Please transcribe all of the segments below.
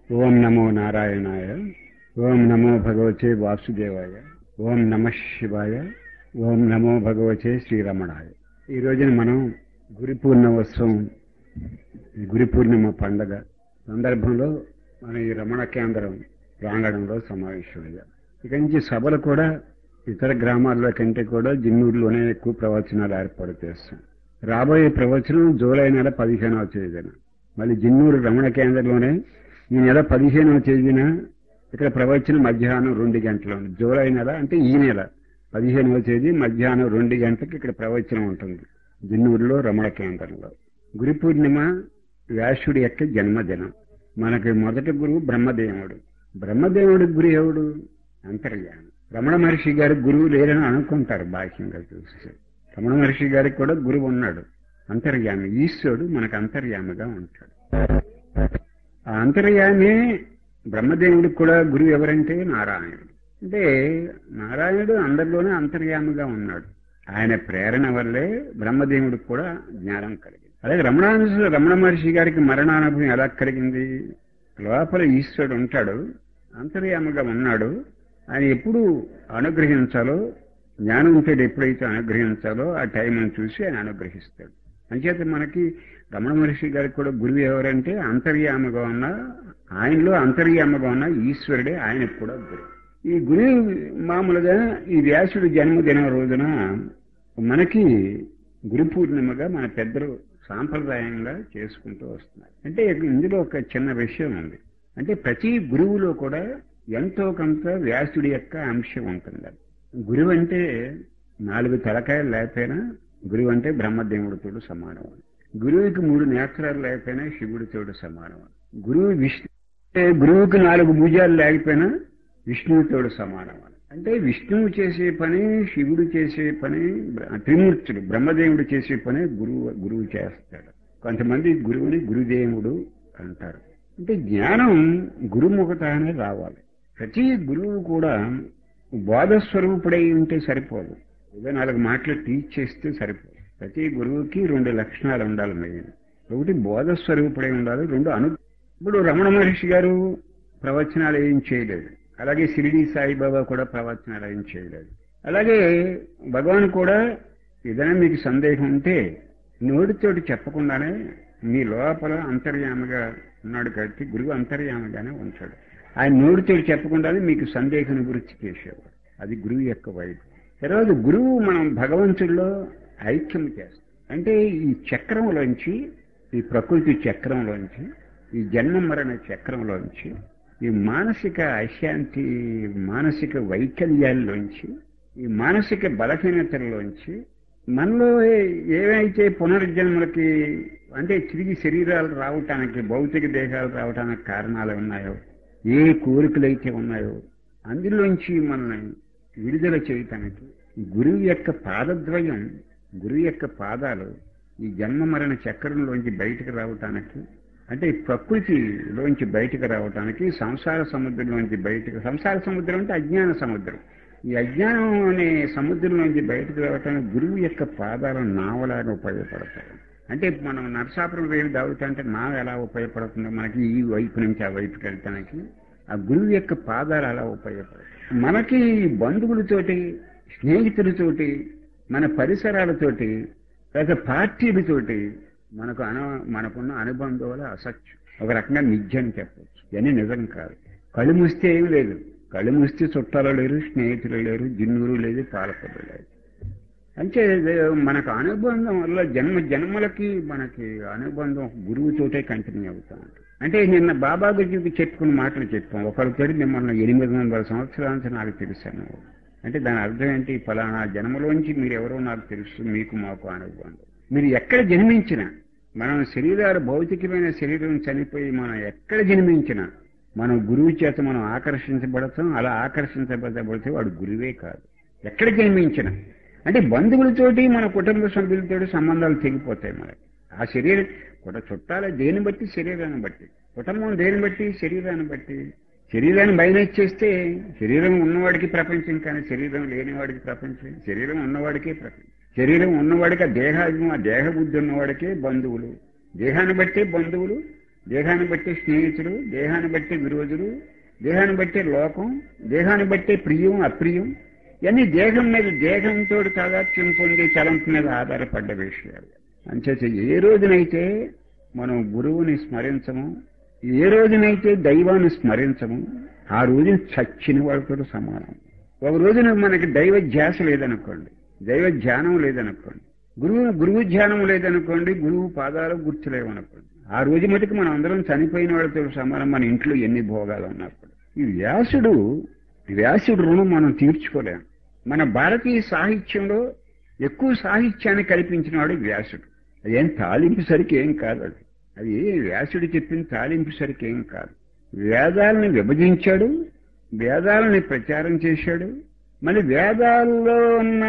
ఓం నమో నారాయణాయ ఓం నమో భగవతే వాసుదేవాయ ఓం నమ శివాయ ఓం నమో భగవతే శ్రీరమణాయ ఈ రోజున మనం గురి పూర్ణోత్సవం ఈ గురి పూర్ణిమ పండగ సందర్భంలో మన ఈ రమణ కేంద్రం ప్రాంగణంలో సమావేశమయ్యాం ఇక నుంచి సభలు కూడా ఇతర గ్రామాల్లో కంటే కూడా జిన్నూరులోనే ఎక్కువ ప్రవచనాలు ఏర్పాటు చేస్తాం రాబోయే ప్రవచనం జూలై నెల పదిహేనవ తేదీన మళ్ళీ జిన్నూరు రమణ కేంద్రంలోనే ఈ నెల పదిహేనవ తేదీన ఇక్కడ ప్రవచనం మధ్యాహ్నం రెండు గంటలు జూలై నెల అంటే ఈ నెల పదిహేనవ తేదీ మధ్యాహ్నం రెండు గంటలకు ఇక్కడ ప్రవచనం ఉంటుంది జిన్నూరులో రమణ కేంద్రంలో గురి పూర్ణిమ వ్యాసుడి యొక్క జన్మదినం మనకి మొదటి గురువు బ్రహ్మదేవుడు బ్రహ్మదేవుడి గురి ఎవడు అంతర్యామి రమణ మహర్షి గారి గురువు లేరని అనుకుంటారు బాహ్యంగా చూస్తే రమణ మహర్షి గారికి కూడా గురువు ఉన్నాడు అంతర్యామి ఈశ్వరుడు మనకు అంతర్యామిగా ఉంటాడు ఆ అంతర్యామి బ్రహ్మదేవుడికి కూడా గురువు ఎవరంటే నారాయణుడు అంటే నారాయణుడు అందరిలోనే అంతర్యామిగా ఉన్నాడు ఆయన ప్రేరణ వల్లే బ్రహ్మదేవుడికి కూడా జ్ఞానం కలిగింది అలాగే రమణాను రమణ మహర్షి గారికి మరణానుభవం ఎలా కలిగింది లోపల ఈశ్వరుడు ఉంటాడు అంతర్యామిగా ఉన్నాడు ఆయన ఎప్పుడు అనుగ్రహించాలో జ్ఞానం ఉంటే ఎప్పుడైతే అనుగ్రహించాలో ఆ టైంను చూసి ఆయన అనుగ్రహిస్తాడు అంచేత మనకి రమణ మహర్షి గారికి కూడా గురువు ఎవరంటే అంతర్యామగా ఉన్న ఆయనలో అంతర్యామగా ఉన్న ఈశ్వరుడే ఆయనకు కూడా గురువు ఈ గురు మామూలుగా ఈ వ్యాసుడి జన్మదినం రోజున మనకి గురు పూర్ణిమగా మన పెద్దలు సాంప్రదాయంగా చేసుకుంటూ వస్తున్నారు అంటే ఇందులో ఒక చిన్న విషయం ఉంది అంటే ప్రతి గురువులో కూడా ఎంతో కొంత వ్యాసుడి యొక్క అంశం ఉంటుంది గురువు అంటే నాలుగు తలకాయలు లేకపోయినా గురువు అంటే బ్రహ్మదేవుడితో సమానం గురువుకి మూడు నేత్రాలు లేకపోయినా శివుడితోడు సమానం గురువు విష్ణు గురువుకి నాలుగు భుజాలు లేకపోయినా విష్ణువుతోడు సమానం అంటే విష్ణువు చేసే పని శివుడు చేసే పని త్రిమూర్తులు బ్రహ్మదేవుడు చేసే పని గురువు గురువు చేస్తాడు కొంతమంది గురువుని గురుదేవుడు అంటారు అంటే జ్ఞానం గురుముఖతానే రావాలి ప్రతి గురువు కూడా బోధస్వరూపుడై ఉంటే సరిపోదు ఏదో నాలుగు మాటలు టీచ్ చేస్తే సరిపోదు ప్రతి గురువుకి రెండు లక్షణాలు ఉండాలి మెయిన్ ఒకటి బోధస్వరూపుడై ఉండాలి రెండు అను ఇప్పుడు రమణ మహర్షి గారు ప్రవచనాలు ఏం చేయలేదు అలాగే షిరిడి సాయిబాబా కూడా ప్రవచనాలు ఏం చేయలేదు అలాగే భగవాన్ కూడా ఏదైనా మీకు సందేహం ఉంటే నోటితోటి చెప్పకుండానే మీ లోపల అంతర్యామిగా ఉన్నాడు కాబట్టి గురువు అంతర్యామిగానే ఉంచాడు ఆయన నోటితోటి చెప్పకుండానే మీకు సందేహం గురించి చేసేవాడు అది గురువు యొక్క వైపు తర్వాత గురువు మనం భగవంతుడిలో ఐక్యం చేస్తాం అంటే ఈ చక్రంలోంచి ఈ ప్రకృతి చక్రంలోంచి ఈ జన్మ మరణ చక్రంలోంచి ఈ మానసిక అశాంతి మానసిక వైకల్యాల్లోంచి ఈ మానసిక బలహీనతల్లోంచి మనలో ఏవైతే పునర్జన్మలకి అంటే తిరిగి శరీరాలు రావటానికి భౌతిక దేహాలు రావటానికి కారణాలు ఉన్నాయో ఏ కోరికలైతే ఉన్నాయో అందులోంచి మనల్ని విడుదల చేయటానికి గురువు యొక్క పాదద్వయం గురువు యొక్క పాదాలు ఈ జన్మ మరణ చక్రంలోంచి బయటకు రావటానికి అంటే ప్రకృతిలోంచి బయటకు రావటానికి సంసార సముద్రంలోంచి బయటకు సంసార సముద్రం అంటే అజ్ఞాన సముద్రం ఈ అజ్ఞానం అనే సముద్రంలోంచి బయటకు రావటానికి గురువు యొక్క పాదాలు నావలాగా ఉపయోగపడతాయి అంటే మనం నరసాపురం రేవు దాగుతా అంటే నావ ఎలా ఉపయోగపడుతుందో మనకి ఈ వైపు నుంచి ఆ వైపుకి వెళ్తానికి ఆ గురువు యొక్క పాదాలు అలా ఉపయోగపడతాయి మనకి బంధువులతోటి స్నేహితులతోటి మన పరిసరాలతోటి లేక పార్టీలతోటి మనకు అన మనకున్న అనుబంధాలు అసత్యం ఒక రకంగా నిజం అని చెప్పచ్చు ఇవన్నీ నిజం కాదు కళ్ళు మూస్తే ఏం లేదు కళ్ళు మూస్తే చుట్టాలు లేరు స్నేహితులు లేరు జిన్నులు లేదు పాలకులు లేదు అంటే మనకు అనుబంధం వల్ల జన్మ జన్మలకి మనకి అనుబంధం గురువుతోటే కంటిన్యూ అవుతా ఉంటుంది అంటే నిన్న బాబా గురించి చెప్పుకున్న మాటలు చెప్పాం ఒకరితో మిమ్మల్ని ఎనిమిది వందల సంవత్సరాల నుంచి నాకు తెలుసాను అంటే దాని అర్థం ఏంటి ఫలానా జన్మలోంచి మీరు ఎవరో నాకు తెలుసు మీకు మాకు అనుబంధం మీరు ఎక్కడ జన్మించినా మనం శరీరాలు భౌతికమైన శరీరం చనిపోయి మనం ఎక్కడ జన్మించినా మనం గురువు చేత మనం ఆకర్షించబడతాం అలా ఆకర్షించబడతే వాడు గురువే కాదు ఎక్కడ జన్మించినా అంటే బంధువులతోటి మన కుటుంబ సభ్యులతోటి సంబంధాలు తెగిపోతాయి మనకి ఆ శరీరం కూడా చుట్టాల దేని బట్టి శరీరాన్ని బట్టి కుటుంబం దేని బట్టి శరీరాన్ని బట్టి శరీరాన్ని బయలుచ్చేస్తే శరీరం ఉన్నవాడికి ప్రపంచం కానీ శరీరం లేనివాడికి ప్రపంచం శరీరం ఉన్నవాడికే ప్రపంచం శరీరం ఉన్నవాడికి ఆ దేహ ఆ దేహ బుద్ధి ఉన్నవాడికే బంధువులు దేహాన్ని బట్టే బంధువులు దేహాన్ని బట్టి స్నేహితులు దేహాన్ని బట్టి విరోధులు దేహాన్ని బట్టి లోకం దేహాన్ని బట్టి ప్రియం అప్రియం ఇవన్నీ దేహం మీద దేహంతో తాదాత్యం పొంది తలంపు మీద ఆధారపడ్డ విషయాలు అంచేత ఏ రోజునైతే మనం గురువుని స్మరించము ఏ రోజునైతే దైవాన్ని స్మరించము ఆ రోజున చచ్చిన వాళ్ళతో సమానం ఒక రోజున మనకి దైవ ధ్యాస లేదనుకోండి దైవ ధ్యానం లేదనుకోండి గురువు గురువు ధ్యానం లేదనుకోండి గురువు పాదాలు గుర్తులేవనుకోండి ఆ రోజు మటుకు మనం అందరం చనిపోయిన వాళ్ళతో సమానం మన ఇంట్లో ఎన్ని భోగాలు ఉన్నప్పుడు ఈ వ్యాసుడు వ్యాసుడు రుణం మనం తీర్చుకోలేం మన భారతీయ సాహిత్యంలో ఎక్కువ సాహిత్యాన్ని కల్పించిన వాడు వ్యాసుడు అదేం తాలింపు సరికి ఏం కాదు అది అది వ్యాసుడు చెప్పిన తాలింపు సరికి ఏం కాదు వేదాలని విభజించాడు వేదాలని ప్రచారం చేశాడు మళ్ళీ వేదాల్లో ఉన్న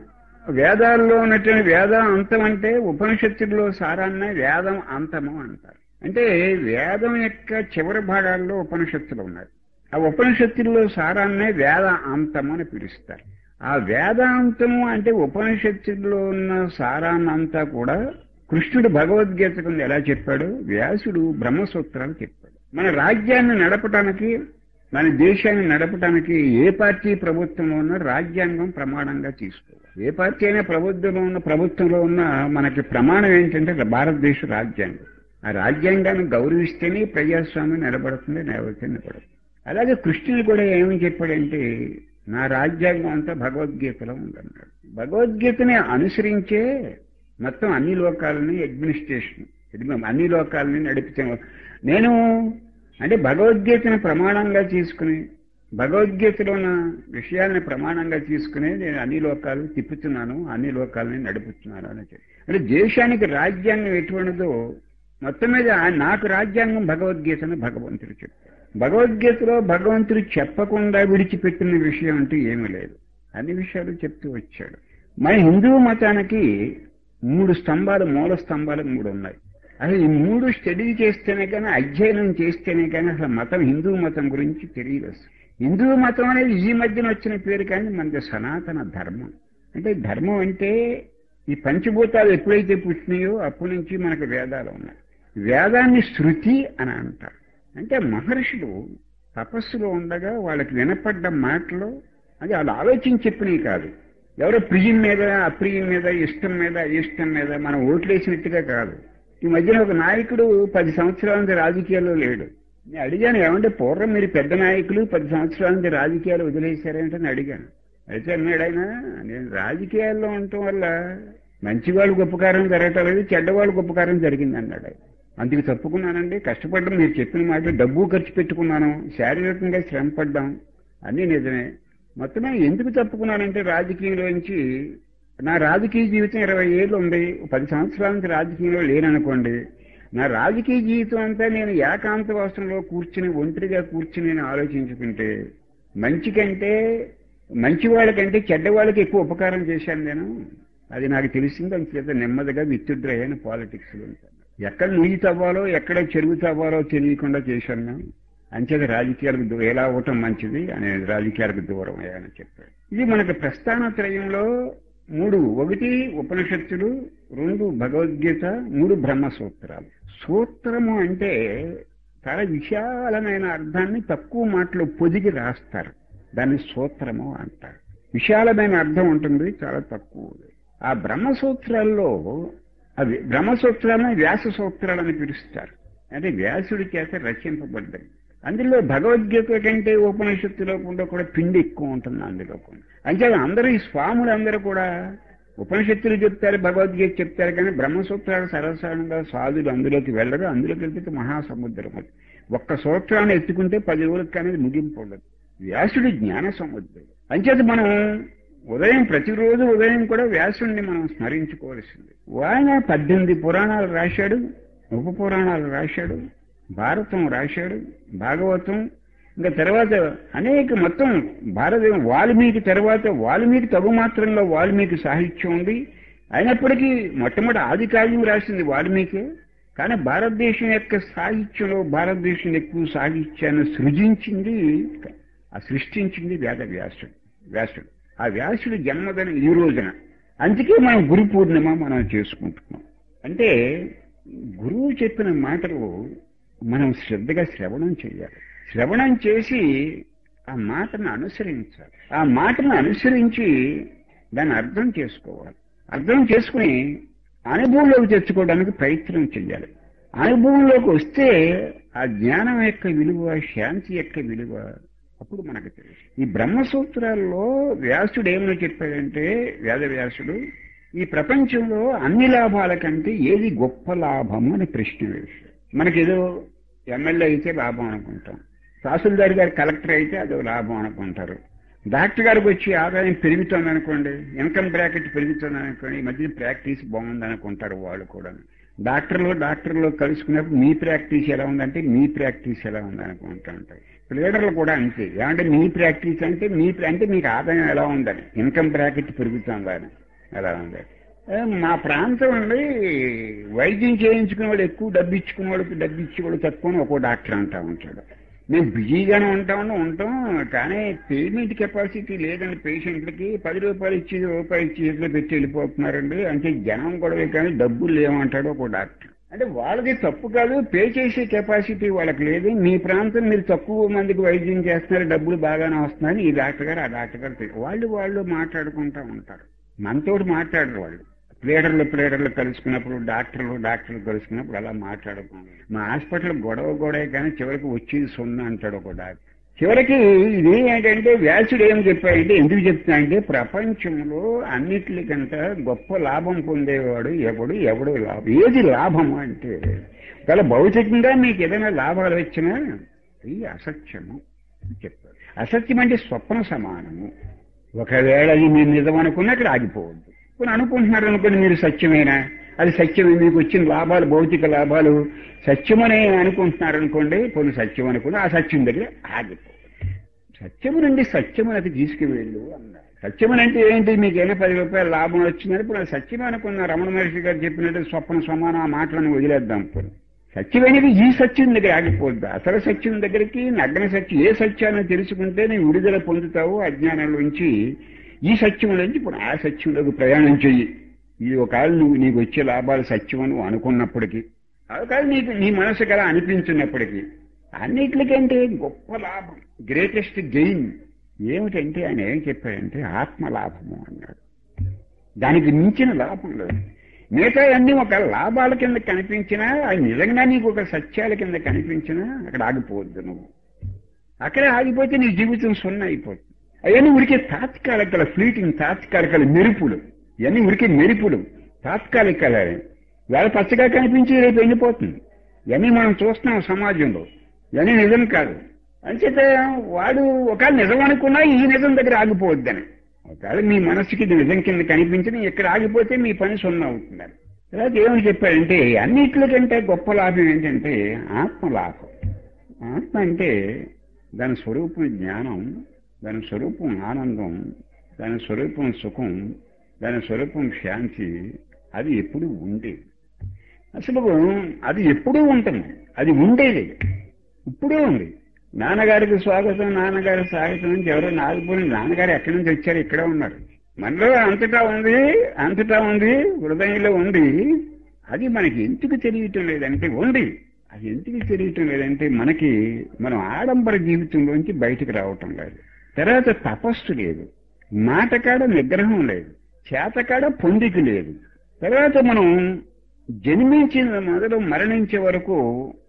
వేదాల్లో ఉన్నటువంటి వేద అంతం అంటే ఉపనిషత్తుల్లో సారాన్నే వేదం అంతము అంటారు అంటే వేదం యొక్క చివరి భాగాల్లో ఉపనిషత్తులు ఉన్నాయి ఆ ఉపనిషత్తుల్లో సారాన్నే వేద అంతం అని పిలుస్తారు ఆ వేదాంతము అంటే ఉపనిషత్తుల్లో ఉన్న సారాన్నంతా కూడా కృష్ణుడు భగవద్గీత కింద ఎలా చెప్పాడు వ్యాసుడు బ్రహ్మసూత్రాలు చెప్పాడు మన రాజ్యాన్ని నడపటానికి మన దేశాన్ని నడపటానికి ఏ పార్టీ ప్రభుత్వంలో ఉన్న రాజ్యాంగం ప్రమాణంగా తీసుకోవాలి ఏ పార్టీ అయినా ప్రభుత్వంలో ఉన్న ప్రభుత్వంలో ఉన్న మనకి ప్రమాణం ఏంటంటే భారతదేశ రాజ్యాంగం ఆ రాజ్యాంగాన్ని గౌరవిస్తేనే ప్రజాస్వామ్యం నిలబడుతుంది లేకపోతే నిలబడుతుంది అలాగే కృష్ణుడు కూడా ఏమని చెప్పాడంటే నా రాజ్యాంగం అంతా భగవద్గీతలో ఉందన్నాడు భగవద్గీతని అనుసరించే మొత్తం అన్ని లోకాలని అడ్మినిస్ట్రేషన్ అన్ని లోకాలని నడిపితే నేను అంటే భగవద్గీతను ప్రమాణంగా తీసుకుని భగవద్గీతలో ఉన్న విషయాలను ప్రమాణంగా తీసుకుని నేను అన్ని లోకాలు తిప్పుతున్నాను అన్ని లోకాలని నడుపుతున్నాను అని చెప్పి అంటే దేశానికి రాజ్యాంగం ఎటువంటిదో మొత్తం మీద నాకు రాజ్యాంగం భగవద్గీతను భగవంతుడు చెప్పాడు భగవద్గీతలో భగవంతుడు చెప్పకుండా విడిచిపెట్టిన విషయం అంటూ ఏమీ లేదు అన్ని విషయాలు చెప్తూ వచ్చాడు మన హిందూ మతానికి మూడు స్తంభాలు మూల స్తంభాలు మూడు ఉన్నాయి అసలు ఈ మూడు స్టడీ చేస్తేనే కానీ అధ్యయనం చేస్తేనే కానీ అసలు మతం హిందూ మతం గురించి తెలియదు అసలు హిందూ మతం అనేది ఈ మధ్యన వచ్చిన పేరు కానీ మనది సనాతన ధర్మం అంటే ధర్మం అంటే ఈ పంచభూతాలు ఎప్పుడైతే పుట్టినాయో అప్పటి నుంచి మనకు వేదాలు ఉన్నాయి వేదాన్ని శృతి అని అంటారు అంటే మహర్షులు తపస్సులో ఉండగా వాళ్ళకి వినపడ్డ మాటలు అది వాళ్ళు ఆలోచించి చెప్పినవి కాదు ఎవరో ప్రియం మీద అప్రియం మీద ఇష్టం మీద ఇష్టం మీద మనం ఓట్లేసినట్టుగా కాదు ఈ మధ్యన ఒక నాయకుడు పది సంవత్సరాల నుంచి రాజకీయాల్లో లేడు నేను అడిగాను ఏమంటే పూర్వం మీరు పెద్ద నాయకులు పది సంవత్సరాల నుంచి రాజకీయాలు వదిలేశారంటే నేను అడిగాను అయితే అన్నాడు ఆయన నేను రాజకీయాల్లో ఉండటం వల్ల మంచివాళ్ళు గొప్పకారం జరగటం లేదు చెడ్డవాళ్ళు గొప్పకారం జరిగింది అన్నాడు ఆయన అందుకు తప్పుకున్నానండి కష్టపడ్డం మీరు చెప్పిన మాట డబ్బు ఖర్చు పెట్టుకున్నాను శారీరకంగా శ్రమ పడ్డాం అన్నీ నిజమే మొత్తమే ఎందుకు తప్పుకున్నానంటే రాజకీయంలోంచి నా రాజకీయ జీవితం ఇరవై ఏళ్ళు ఉంది పది సంవత్సరాల నుంచి రాజకీయంలో లేననుకోండి నా రాజకీయ జీవితం అంతా నేను ఏకాంత వాసంలో కూర్చుని ఒంటరిగా కూర్చుని నేను ఆలోచించుకుంటే మంచి కంటే మంచి వాళ్ళకంటే చెడ్డ వాళ్ళకి ఎక్కువ ఉపకారం చేశాను నేను అది నాకు తెలిసింది అంచేత నెమ్మదిగా విత్డ్రా అయిన పాలిటిక్స్ లో ఉంటాను ఎక్కడ నుయ్యి తవ్వాలో ఎక్కడ చెరువు తవ్వాలో తెలియకుండా చేశాను నేను అంచేత రాజకీయాలకు ఎలా అవటం మంచిది అనే రాజకీయాలకు దూరం అయ్యానని చెప్పాడు ఇది మనకు ప్రస్థానత్రయంలో మూడు ఒకటి ఉపనిషత్తులు రెండు భగవద్గీత మూడు బ్రహ్మ సూత్రాలు సూత్రము అంటే చాలా విశాలమైన అర్థాన్ని తక్కువ మాటలో పొదిగి రాస్తారు దాన్ని సూత్రము అంటారు విశాలమైన అర్థం ఉంటుంది చాలా తక్కువ ఆ బ్రహ్మ సూత్రాల్లో అవి బ్రహ్మసూత్రాలను వ్యాస సూత్రాలని పిలుస్తారు అంటే వ్యాసుడి చేత రచింపబడ్డాయి అందులో భగవద్గీత కంటే ఉపనిషత్తులో కూడా కూడా పిండి ఎక్కువ ఉంటుంది అందులో కూడా అంటే అందరూ ఈ స్వాములు అందరూ కూడా ఉపనిషత్తులు చెప్తారు భగవద్గీత చెప్తారు కానీ బ్రహ్మసూత్రాలు సరసానంగా సాధులు అందులోకి వెళ్ళరు అందులోకి వెళ్తే మహాసముద్రం అది ఒక్క సూత్రాన్ని ఎత్తుకుంటే పది రోజులకి అనేది ముగింపు ఉండదు వ్యాసుడి జ్ఞాన సముద్రం అంచేత మనం ఉదయం ప్రతిరోజు ఉదయం కూడా వ్యాసుడిని మనం స్మరించుకోవాల్సింది ఆయన పద్దెనిమిది పురాణాలు రాశాడు ఉప పురాణాలు రాశాడు భారతం రాశాడు భాగవతం ఇంకా తర్వాత అనేక మొత్తం భారత వాల్మీకి తర్వాత వాల్మీకి తగు మాత్రంలో వాల్మీకి సాహిత్యం ఉంది అయినప్పటికీ మొట్టమొదటి ఆది కావ్యం రాసింది వాల్మీకి కానీ భారతదేశం యొక్క సాహిత్యంలో భారతదేశం ఎక్కువ సాహిత్యాన్ని సృజించింది ఆ సృష్టించింది వేద వ్యాసుడు వ్యాసుడు ఆ వ్యాసుడి జన్మదినం ఈ రోజున అందుకే మనం గురు పూర్ణిమ మనం చేసుకుంటున్నాం అంటే గురువు చెప్పిన మాటలు మనం శ్రద్ధగా శ్రవణం చేయాలి శ్రవణం చేసి ఆ మాటను అనుసరించాలి ఆ మాటను అనుసరించి దాన్ని అర్థం చేసుకోవాలి అర్థం చేసుకుని అనుభవంలోకి తెచ్చుకోవడానికి ప్రయత్నం చేయాలి అనుభవంలోకి వస్తే ఆ జ్ఞానం యొక్క విలువ శాంతి యొక్క విలువ అప్పుడు మనకు తెలుసు ఈ బ్రహ్మసూత్రాల్లో వ్యాసుడు ఏమని చెప్పాడంటే వేదవ్యాసుడు ఈ ప్రపంచంలో అన్ని లాభాల కంటే ఏది గొప్ప లాభం అని ప్రశ్న వేశాడు మనకేదో ఎమ్మెల్యే అయితే లాభం అనుకుంటాం తహసీల్దార్ గారు కలెక్టర్ అయితే అదో లాభం అనుకుంటారు డాక్టర్ గారికి వచ్చి ఆదాయం పెరుగుతుంది అనుకోండి ఇన్కమ్ బ్రాకెట్ పెరుగుతుంది అనుకోండి ఈ మధ్య ప్రాక్టీస్ బాగుంది అనుకుంటారు వాళ్ళు కూడా డాక్టర్లు డాక్టర్లు కలుసుకున్నప్పుడు మీ ప్రాక్టీస్ ఎలా ఉందంటే మీ ప్రాక్టీస్ ఎలా ఉంది అనుకుంటూ ఉంటారు లీడర్లు కూడా అంతే ఏమంటే మీ ప్రాక్టీస్ అంటే మీ అంటే మీకు ఆదాయం ఎలా ఉందని ఇన్కమ్ బ్రాకెట్ పెరుగుతుందా అని ఎలా ఉంది ఏ, మా ప్రాంతం అండి వైద్యం చేయించుకునే వాళ్ళు ఎక్కువ డబ్బు ఇచ్చుకునే వాళ్ళకి డబ్బు ఇచ్చేవాళ్ళు తక్కువ అని ఒక్కో డాక్టర్ అంటా ఉంటాడు మేము బిజీగానే ఉంటామని ఉంటాం కానీ పేమెంట్ కెపాసిటీ లేదండి పేషెంట్లకి పది రూపాయలు ఇచ్చి రూపాయలు ఇచ్చి చేతిలో పెట్టి వెళ్ళిపోతున్నారండి అంటే జనం గొడవే కానీ డబ్బులు లేవంటాడు ఒక డాక్టర్ అంటే వాళ్ళది తప్పు కాదు పే చేసే కెపాసిటీ వాళ్ళకి లేదు మీ ప్రాంతం మీరు తక్కువ మందికి వైద్యం చేస్తున్నారు డబ్బులు బాగానే వస్తున్నాయని ఈ డాక్టర్ గారు ఆ డాక్టర్ గారు తె- వాళ్ళు వాళ్ళు మాట్లాడుకుంటా ఉంటారు మనతోటి మాట్లాడరు వాళ్ళు ప్లేడర్లు ప్లేడర్లు కలుసుకున్నప్పుడు డాక్టర్లు డాక్టర్లు కలుసుకున్నప్పుడు అలా మాట్లాడుకున్నాం మా హాస్పిటల్ గొడవ గొడవ కానీ చివరికి వచ్చేది సున్నా అంటాడు ఒక డాక్టర్ చివరికి ఇది ఏంటంటే వ్యాసుడు ఏం చెప్పాడంటే ఎందుకు చెప్తానంటే ప్రపంచంలో అన్నిటికంటే గొప్ప లాభం పొందేవాడు ఎవడు ఎవడు లాభం ఏది లాభం అంటే ఒకవేళ భౌతికంగా మీకు ఏదైనా లాభాలు వచ్చినా అది అసత్యము అని చెప్పాడు అసత్యం అంటే స్వప్న సమానము ఒకవేళ అది మీరు నిజం అనుకున్నా అక్కడ ఆగిపోవద్దు కొన్ని అనుకుంటున్నారు అనుకోండి మీరు సత్యమేనా అది సత్యమే మీకు వచ్చిన లాభాలు భౌతిక లాభాలు సత్యమనే అనుకుంటున్నారు అనుకోండి కొన్ని సత్యం అనుకుని ఆ సత్యం దగ్గర ఆగిపోవద్దు సత్యము నుండి సత్యమునకు తీసుకువెళ్ళు అన్నారు సత్యమనంటే ఏంటి మీకు ఏమైనా పది రూపాయల లాభం వచ్చిందని ఇప్పుడు అది సత్యమే అనుకున్న రమణ మహర్షి గారు చెప్పినట్టు స్వప్న సమానం ఆ మాటలను వదిలేద్దాం ఇప్పుడు సత్యమైనది ఈ సత్యం దగ్గర ఆగిపోద్ది అసలు సత్యం దగ్గరికి నగ్న సత్యం ఏ సత్యాన్ని తెలుసుకుంటే నీవు విడుదల పొందుతావు అజ్ఞానంలోంచి ఈ సత్యంలోంచి ఇప్పుడు ఆ సత్యంలోకి ప్రయాణం చెయ్యి ఇది ఒకవేళ నువ్వు నీకు వచ్చే లాభాలు సత్యం అని నువ్వు అనుకున్నప్పటికీ ఒకవేళ నీకు నీ మనసు గల అనిపించినప్పటికీ అన్నిటికంటే గొప్ప లాభం గ్రేటెస్ట్ గెయిన్ ఏమిటంటే ఆయన ఏం చెప్పాడంటే ఆత్మలాభము అన్నాడు దానికి మించిన లాభం లేదు మిగతా అన్ని ఒక లాభాల కింద కనిపించినా అది నిజంగా నీకు ఒక సత్యాల కింద కనిపించినా అక్కడ ఆగిపోవద్దు నువ్వు అక్కడే ఆగిపోతే నీ జీవితం సున్నా అయిపోతుంది అవన్నీ ఉరికే తాత్కాలికల ఫ్లీటింగ్ తాత్కాలికల మెరుపులు ఇవన్నీ ఉరికే మెరుపులు తాత్కాలికల వేళ పచ్చగా కనిపించి రేపు ఎండిపోతుంది ఇవన్నీ మనం చూస్తున్నాం సమాజంలో ఇవన్నీ నిజం కాదు అంచేత వాడు ఒకవేళ నిజం అనుకున్నా ఈ నిజం దగ్గర ఆగిపోవద్దని ఒకవేళ మీ మనసుకి ఇది నిజం కింద కనిపించిన ఇక్కడ ఆగిపోతే మీ పని సున్నా అవుతుందని తర్వాత ఏమని చెప్పాడంటే అన్నిట్లకంటే గొప్ప లాభం ఏంటంటే ఆత్మలాభం ఆత్మ అంటే దాని స్వరూపం జ్ఞానం దాని స్వరూపం ఆనందం దాని స్వరూపం సుఖం దాని స్వరూపం శాంతి అది ఎప్పుడు ఉండేది అసలు అది ఎప్పుడూ ఉంటుంది అది ఉండేది ఇప్పుడే ఉంది నాన్నగారికి స్వాగతం నాన్నగారి స్వాగతం నుంచి ఎవరో నాగిపోయి నాన్నగారు ఎక్కడి నుంచి వచ్చారు ఇక్కడే ఉన్నారు మనలో అంతటా ఉంది అంతటా ఉంది హృదయంలో ఉంది అది మనకి ఎందుకు తెలియటం లేదంటే ఉంది అది ఎందుకు తెలియటం లేదంటే మనకి మనం ఆడంబర జీవితంలోంచి బయటకు రావటం లేదు తర్వాత తపస్సు లేదు మాటకాడ నిగ్రహం లేదు చేతకాడ పొందిక లేదు తర్వాత మనం జన్మించిన మొదలు మరణించే వరకు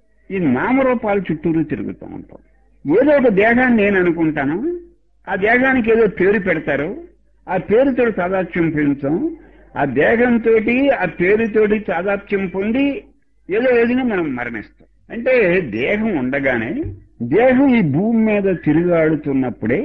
ఈ నామరూపాల చుట్టూరు తిరుగుతూ ఉంటాం ఏదో ఒక దేహాన్ని నేను అనుకుంటాను ఆ దేహానికి ఏదో పేరు పెడతారు ఆ పేరుతో తాదాత్మ్యం పెంచాం ఆ దేహంతో ఆ పేరుతోటి తాదాత్మ్యం పొంది ఏదో ఏదైనా మనం మరణిస్తాం అంటే దేహం ఉండగానే దేహం ఈ భూమి మీద తిరుగాడుతున్నప్పుడే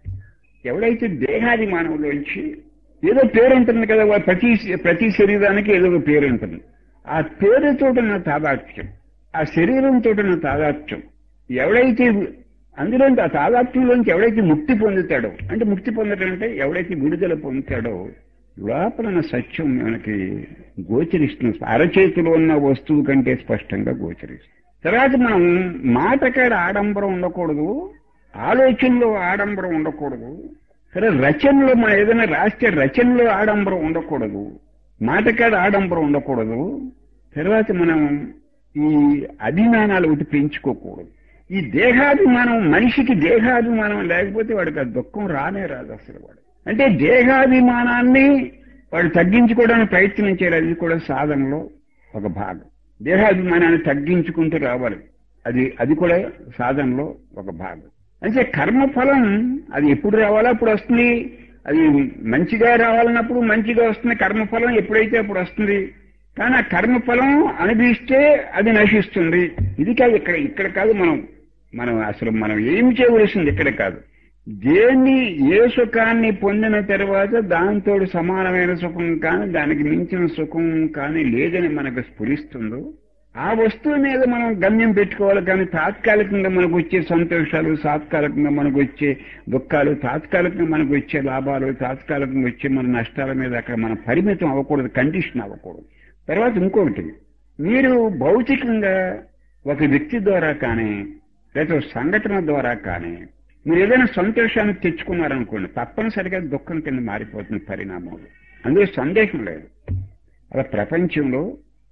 ఎవడైతే దేహాది మానవులోంచి ఏదో పేరు ఉంటుంది కదా వా- ప్రతి ప్రతి శరీరానికి ఏదో ఒక పేరు ఉంటుంది ఆ పేరుతో ఉన్న తాదాత్మ్యం ఆ శరీరంతో ఉన్న తాదాత్మ్యం ఎవడైతే అందులో ఆ తాదాత్మ్యంలోంచి ఎవడైతే ముక్తి పొందుతాడో అంటే ముక్తి పొందడం అంటే ఎవడైతే విడుదల పొందుతాడో లోపల ఉన్న సత్యం మనకి గోచరిస్తుంది అరచేతిలో ఉన్న వస్తువు కంటే స్పష్టంగా గోచరిస్తుంది తర్వాత మనం మాటకాడ ఆడంబరం ఉండకూడదు ఆలోచనలో ఆడంబరం ఉండకూడదు సరే రచనలో మనం ఏదైనా రాస్తే రచనలో ఆడంబరం ఉండకూడదు మాటకాడ ఆడంబరం ఉండకూడదు తర్వాత మనం ఈ అభిమానాలు ఒకటి పెంచుకోకూడదు ఈ దేహాభిమానం మనిషికి దేహాభిమానం లేకపోతే వాడికి ఆ దుఃఖం రానే రాదు అసలు వాడు అంటే దేహాభిమానాన్ని వాడు తగ్గించుకోవడానికి ప్రయత్నం చేయాలి అది కూడా సాధనలో ఒక భాగం దేహాభిమానాన్ని తగ్గించుకుంటూ రావాలి అది అది కూడా సాధనలో ఒక భాగం అంటే కర్మఫలం అది ఎప్పుడు రావాలో అప్పుడు వస్తుంది అది మంచిగా రావాలన్నప్పుడు మంచిగా వస్తుంది కర్మఫలం ఎప్పుడైతే అప్పుడు వస్తుంది కానీ ఆ కర్మఫలం అనుభవిస్తే అది నశిస్తుంది ఇది కాదు ఇక్కడ ఇక్కడ కాదు మనం మనం అసలు మనం ఏం చేయవలసింది ఇక్కడ కాదు దేన్ని ఏ సుఖాన్ని పొందిన తర్వాత దాంతో సమానమైన సుఖం కానీ దానికి మించిన సుఖం కానీ లేదని మనకు స్ఫురిస్తుందో ఆ వస్తువు మీద మనం గమ్యం పెట్టుకోవాలి కానీ తాత్కాలికంగా మనకు వచ్చే సంతోషాలు తాత్కాలికంగా మనకు వచ్చే దుఃఖాలు తాత్కాలికంగా మనకు వచ్చే లాభాలు తాత్కాలికంగా వచ్చే మన నష్టాల మీద అక్కడ మన పరిమితం అవ్వకూడదు కండిషన్ అవ్వకూడదు తర్వాత ఇంకొకటి మీరు భౌతికంగా ఒక వ్యక్తి ద్వారా కానీ లేదా సంఘటన ద్వారా కానీ మీరు ఏదైనా సంతోషాన్ని తెచ్చుకున్నారనుకోండి తప్పనిసరిగా దుఃఖం కింద మారిపోతుంది పరిణామాలు అందులో సందేహం లేదు అలా ప్రపంచంలో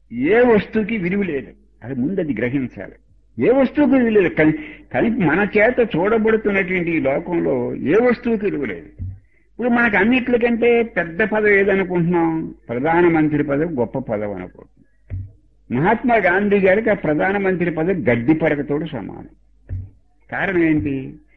ఏ వస్తువుకి విలువ లేదు అది ముందు అది గ్రహించాలి ఏ వస్తువుకి విలువ లేదు కానీ కానీ మన చేత చూడబడుతున్నటువంటి ఈ లోకంలో ఏ వస్తువుకి విలువ లేదు ఇప్పుడు మనకు అన్నిట్లకంటే పెద్ద పదవి ఏదనుకుంటున్నాం ప్రధానమంత్రి పదవి గొప్ప పదవి అనుకుంటున్నాం మహాత్మా గాంధీ గారికి ఆ ప్రధానమంత్రి పదవి గడ్డి పరకతోడు సమానం కారణం ఏంటి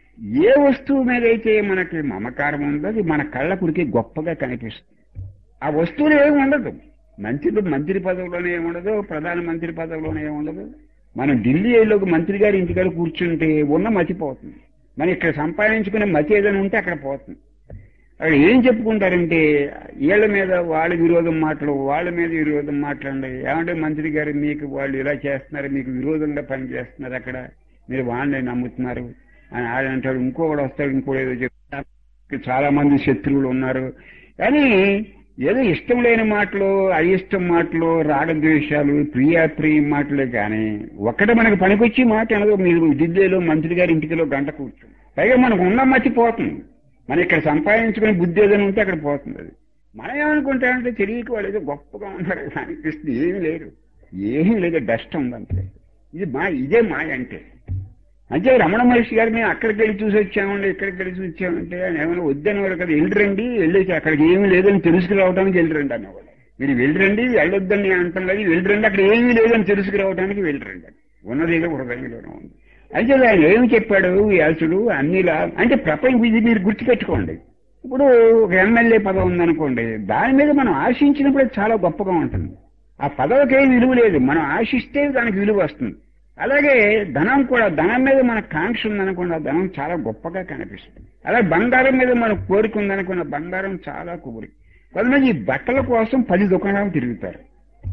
ఏ వస్తువు మీద అయితే మనకి మమకారం ఉందో అది మన కళ్ళకుడికి గొప్పగా కనిపిస్తుంది ఆ వస్తువులు ఏమి ఉండదు మంత్రి మంత్రి పదవిలోనే ఏముండదు ప్రధానమంత్రి పదవిలోనే ఏముండదు మనం ఢిల్లీలోకి మంత్రి గారి ఇంటికాడ కూర్చుంటే ఉన్న మతిపోతుంది మనం ఇక్కడ సంపాదించుకునే మతి ఏదైనా ఉంటే అక్కడ పోతుంది అక్కడ ఏం చెప్పుకుంటారంటే వీళ్ళ మీద వాళ్ళ విరోధం మాటలు వాళ్ళ మీద విరోధం మాట్లాడండి ఏమంటే మంత్రి గారు మీకు వాళ్ళు ఇలా చేస్తున్నారు మీకు విరోధంగా పనిచేస్తున్నారు అక్కడ మీరు వాళ్ళని నమ్ముతున్నారు అని ఆయన అంటాడు ఇంకోటి వస్తాడు ఇంకోటి ఏదో చెప్తారు చాలా మంది శత్రువులు ఉన్నారు కానీ ఏదో ఇష్టం లేని మాటలు అయిష్టం మాటలు రాగద్వేషాలు ప్రియాప్రియ మాటలే కానీ ఒక్కటే మనకు పనికొచ్చి మాట అనదు మీరు ఢిల్లీలో మంత్రి గారి ఇంటికిలో గంట కూర్చొని పైగా మనకు ఉన్న మర్చిపోతుంది మనం ఇక్కడ సంపాదించుకునే బుద్ధి ఏదైనా ఉంటే అక్కడ పోతుంది అది మనం ఏమనుకుంటామంటే తెలియక వాళ్ళు ఏదో గొప్పగా ఉన్నారు అనిపిస్తుంది ఏమీ లేరు ఏమీ లేదు డస్ట్ ఉందంటే ఇది మా ఇదే మాయ అంటే అంటే రమణ మహర్షి గారు మేము అక్కడికి వెళ్ళి చూసి వచ్చామండి ఇక్కడికి వెళ్ళి చూసి వచ్చామంటే ఆయన ఏమైనా వద్దనేవాడు కదా వెళ్ళరండి వెళ్ళేసి అక్కడికి ఏమీ లేదని తెలుసుకురావడానికి వెళ్ళరండి అన్నవాడు మీరు వెళ్ళరండి వెళ్ళొద్దని అంటాం లేదు వెళ్ళరండి అక్కడ ఏమీ లేదని తెలుసుకురావడానికి వెళ్ళరండి ఉన్నది ఏదో హృదయంలోనే ఉంది అయితే ఆయన ఏమి చెప్పాడు వ్యాసుడు అన్నిలా అంటే ప్రపంచం ఇది మీరు గుర్తుపెట్టుకోండి ఇప్పుడు ఒక ఎమ్మెల్యే పదవి ఉందనుకోండి దాని మీద మనం ఆశించినప్పుడు అది చాలా గొప్పగా ఉంటుంది ఆ పదవికి ఏం విలువ లేదు మనం ఆశిస్తే దానికి విలువ వస్తుంది అలాగే ధనం కూడా ధనం మీద మన కాంక్ష ఉందనుకున్న ధనం చాలా గొప్పగా కనిపిస్తుంది అలాగే బంగారం మీద మన కోరిక ఉందనుకున్న బంగారం చాలా కోరిక కొంతమంది ఈ బట్టల కోసం పది దుకాణాలు తిరుగుతారు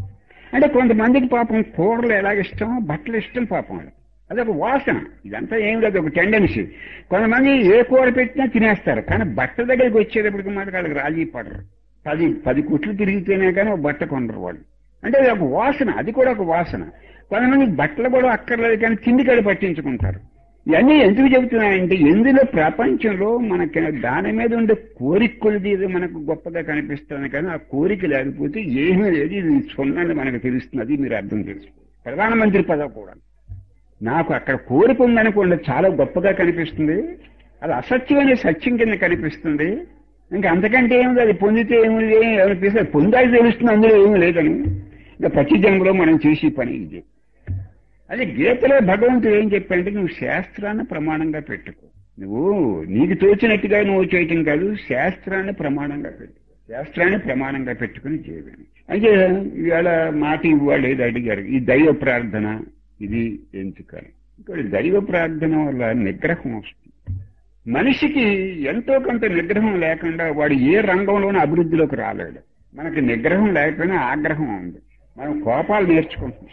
అంటే కొంతమందికి పాపం కూరలు ఎలాగ ఇష్టం బట్టలు ఇష్టం పాపం అదొక వాసన ఇదంతా ఏం లేదు ఒక టెండెన్సీ కొంతమంది ఏ కూర పెట్టినా తినేస్తారు కానీ బట్ట దగ్గరికి వచ్చేటప్పటికి మాట వాళ్ళకి రాజీ పడరు పది పది కుట్లు తిరిగితేనే కానీ ఒక బట్ట కొనరు వాళ్ళు అంటే అది ఒక వాసన అది కూడా ఒక వాసన కొంతమంది బట్టలు కూడా అక్కర్లేదు కానీ తిండికాడ పట్టించుకుంటారు ఇవన్నీ ఎందుకు చెబుతున్నాయంటే ఎందులో ప్రపంచంలో మనకి దాని మీద ఉండే కోరికలది ఏదో మనకు గొప్పగా కనిపిస్తుంది కానీ ఆ కోరిక లేకపోతే ఏమీ లేదు ఇది సున్నని మనకు తెలుస్తుంది అది మీరు అర్థం చేసుకో ప్రధానమంత్రి పదవి కూడా నాకు అక్కడ కోరిక ఉందనుకోండి చాలా గొప్పగా కనిపిస్తుంది అది అసత్యమైన సత్యం కింద కనిపిస్తుంది ఇంకా అంతకంటే ఏముంది అది పొందితే ఏమి అనిపిస్తుంది పొందాలి తెలుస్తుంది అందులో ఏమీ లేదని ఇంకా ప్రతి జన్మలో మనం చేసే పని ఇది అదే గీతలో భగవంతుడు ఏం చెప్పాడంటే నువ్వు శాస్త్రాన్ని ప్రమాణంగా పెట్టుకో నువ్వు నీకు తోచినట్టుగా నువ్వు చేయటం కాదు శాస్త్రాన్ని ప్రమాణంగా పెట్టు శాస్త్రాన్ని ప్రమాణంగా పెట్టుకుని చేయమని అయితే ఇవాళ మాట ఇవాళ ఏదో అడిగారు ఈ దైవ ప్రార్థన ఇది ఎంచుకోవాలి ఇక్కడ దైవ ప్రార్థన వల్ల నిగ్రహం వస్తుంది మనిషికి ఎంతో కొంత నిగ్రహం లేకుండా వాడు ఏ రంగంలోనూ అభివృద్ధిలోకి రాలేడు మనకి నిగ్రహం లేకపోయినా ఆగ్రహం ఉంది మనం కోపాలు నేర్చుకుంటున్నాం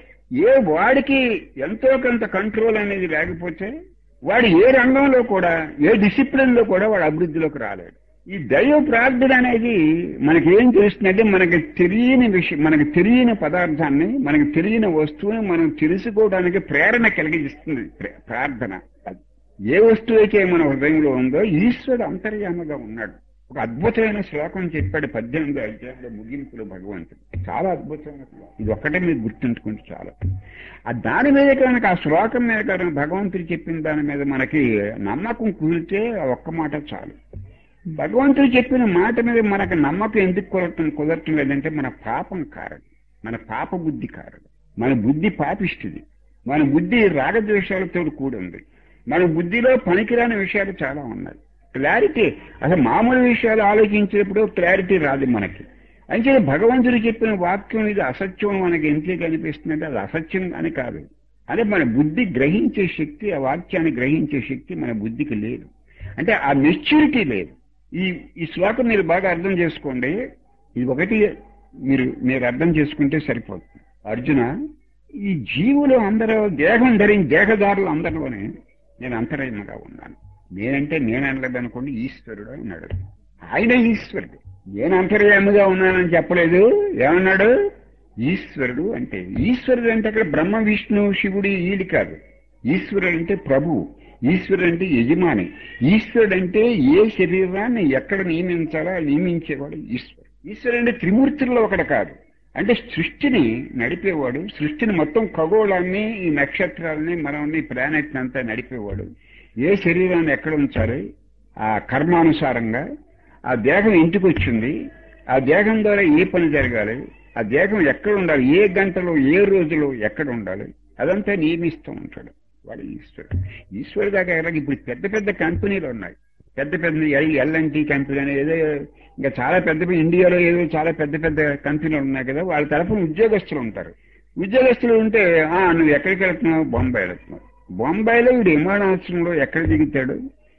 ఏ వాడికి ఎంతో కొంత కంట్రోల్ అనేది లేకపోతే వాడు ఏ రంగంలో కూడా ఏ డిసిప్లిన్ లో కూడా వాడు అభివృద్ధిలోకి రాలేడు ఈ దైవ ప్రార్థన అనేది మనకి ఏం తెలుస్తుందంటే మనకి తెలియని విషయం మనకి తెలియని పదార్థాన్ని మనకి తెలియని వస్తువుని మనం తెలుసుకోవడానికి ప్రేరణ కలిగిస్తుంది ప్రార్థన ఏ వస్తువు అయితే మన హృదయంలో ఉందో ఈశ్వరుడు అంతర్యామగా ఉన్నాడు ఒక అద్భుతమైన శ్లోకం చెప్పాడు పద్దెనిమిది అధ్యాయంలో ముగింపులో భగవంతుడు చాలా అద్భుతమైన శ్లోకం ఇది ఒక్కటే మీరు గుర్తుంచుకుంటే చాలా ఆ దాని మీద కనుక ఆ శ్లోకం మీద కనుక భగవంతుడు చెప్పిన దాని మీద మనకి నమ్మకం కుదిరితే ఆ ఒక్క మాట చాలు భగవంతుడు చెప్పిన మాట మీద మనకు నమ్మకం ఎందుకు కుదరటం కుదరటం లేదంటే మన పాపం కారణం మన పాప బుద్ధి కారణం మన బుద్ధి పాపిస్తుంది మన బుద్ధి రాగద్వేషాలతో కూడి ఉంది మన బుద్ధిలో పనికిరాని విషయాలు చాలా ఉన్నాయి క్లారిటీ అసలు మామూలు విషయాలు ఆలోచించేటప్పుడు క్లారిటీ రాదు మనకి అంటే భగవంతుడు చెప్పిన వాక్యం ఇది అసత్యం మనకి ఎందుకు కనిపిస్తుందంటే అది అసత్యం అని కాదు అదే మన బుద్ధి గ్రహించే శక్తి ఆ వాక్యాన్ని గ్రహించే శక్తి మన బుద్ధికి లేదు అంటే ఆ మెచ్యూరిటీ లేదు ఈ ఈ శ్లోకం మీరు బాగా అర్థం చేసుకోండి ఇది ఒకటి మీరు మీరు అర్థం చేసుకుంటే సరిపోతుంది అర్జున ఈ జీవులు అందరూ దేహం ధరించి దేహదారులు అందరిలోనే నేను అంతరాయముగా ఉన్నాను నేనంటే నేననలేదనుకోండి ఈశ్వరుడు అన్నాడు ఆయన ఈశ్వరుడు నేను అంతర్యాముగా ఉన్నానని చెప్పలేదు ఏమన్నాడు ఈశ్వరుడు అంటే ఈశ్వరుడు అంటే అక్కడ బ్రహ్మ విష్ణు శివుడి ఈడి కాదు ఈశ్వరుడు అంటే ప్రభు ఈశ్వరుడు అంటే యజమాని ఈశ్వరుడు అంటే ఏ శరీరాన్ని ఎక్కడ నియమించాలో నియమించేవాడు ఈశ్వరుడు ఈశ్వరుడు అంటే త్రిమూర్తుల్లో ఒకటి కాదు అంటే సృష్టిని నడిపేవాడు సృష్టిని మొత్తం ఖగోళాన్ని ఈ నక్షత్రాలని మనల్ని ప్లానెట్ అంతా నడిపేవాడు ఏ శరీరాన్ని ఎక్కడ ఉంచాలి ఆ కర్మానుసారంగా ఆ దేహం ఇంటికి వచ్చింది ఆ దేహం ద్వారా ఏ పని జరగాలి ఆ దేహం ఎక్కడ ఉండాలి ఏ గంటలో ఏ రోజులో ఎక్కడ ఉండాలి అదంతా నియమిస్తూ ఉంటాడు వాడు ఈశ్వరుడు ఈశ్వరుడు దాకా ఎలాగ ఇప్పుడు పెద్ద పెద్ద కంపెనీలు ఉన్నాయి పెద్ద పెద్ద ఎల్ఎన్టీ కంపెనీ అని ఏదో ఇంకా చాలా పెద్ద పెద్ద ఇండియాలో ఏదో చాలా పెద్ద పెద్ద కంపెనీలు ఉన్నాయి కదా వాళ్ళ తరఫున ఉద్యోగస్తులు ఉంటారు ఉద్యోగస్తులు ఉంటే ఆ నువ్వు ఎక్కడికి వెళ్తున్నావు బొంబాయి వెళ్తున్నావు బొంబాయిలో వీడు విమానాశ్రయంలో ఎక్కడ దిగుతాడు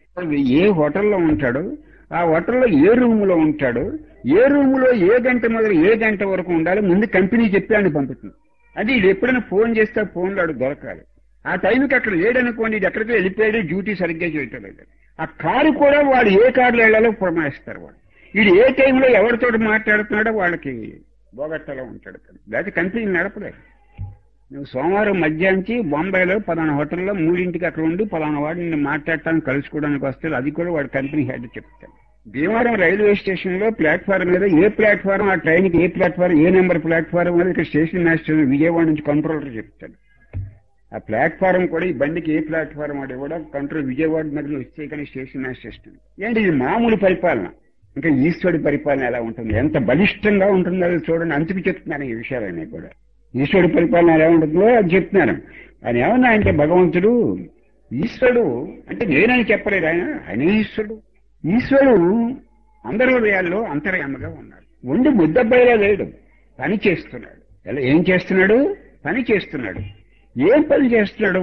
ఏ హోటల్లో ఉంటాడు ఆ హోటల్లో ఏ రూమ్ లో ఉంటాడు ఏ రూమ్ లో ఏ గంట మొదలు ఏ గంట వరకు ఉండాలి ముందు కంపెనీ చెప్పి అని పంపుతుంది అది ఇది ఎప్పుడైనా ఫోన్ చేస్తే ఫోన్లో ఆడు దొరకాలి ఆ టైంకి అక్కడ లేడనుకోండి ఇది ఎక్కడికి వెళ్ళిపోయాడు డ్యూటీ సరిగ్గా చేయటం లేదు ఆ కారు కూడా వాడు ఏ కారులో వెళ్ళాలో పురమాయిస్తారు వాడు వీడు ఏ టైంలో ఎవరితో మాట్లాడుతున్నాడో వాళ్ళకి బోగట్టలో ఉంటాడు లేకపోతే కంపెనీ నడపలేదు నువ్వు సోమవారం మధ్యాహ్నించి బొంబాయిలో పలానా హోటల్లో మూడింటికి అక్కడ ఉండి పలానా వాడిని మాట్లాడటానికి కలుసుకోవడానికి వస్తే అది కూడా వాడు కంపెనీ హెడ్ చెప్తాడు భీమవరం రైల్వే స్టేషన్ లో ప్లాట్ఫారం మీద ఏ ప్లాట్ఫారం ఆ ట్రైన్కి ఏ ప్లాట్ఫారం ఏ నెంబర్ ప్లాట్ఫారం అనేది ఇక్కడ స్టేషన్ మాస్టర్ విజయవాడ నుంచి కంట్రోలర్ చెప్తాడు ఆ ప్లాట్ఫారం కూడా ఈ బండికి ఏ ప్లాట్ఫారం అది కూడా కంట్రోల్ విజయవాడ మధ్యలో వచ్చే కానీ స్టేషన్ మాస్టర్ ఏంటి ఇది మామూలు పరిపాలన ఇంకా ఈశ్వరుడి పరిపాలన ఎలా ఉంటుంది ఎంత బలిష్టంగా ఉంటుందో అది చూడండి అంతుకు చెప్తున్నాను ఈ విషయాలన్నీ కూడా ఈశ్వరుడి పరిపాలన ఎలా ఉంటుందో అది చెప్తున్నాను ఆయన ఏమన్నా అంటే భగవంతుడు ఈశ్వరుడు అంటే నేనని చెప్పలేదు ఆయన ఆయన ఈశ్వరుడు ఈశ్వరుడు అందరి హృదయాల్లో అంతర్యామగా ఉన్నాడు ఉండి ముద్దబ్బాయిలా లేడు పని చేస్తున్నాడు ఎలా ఏం చేస్తున్నాడు పని చేస్తున్నాడు ఏం పని చేస్తున్నాడు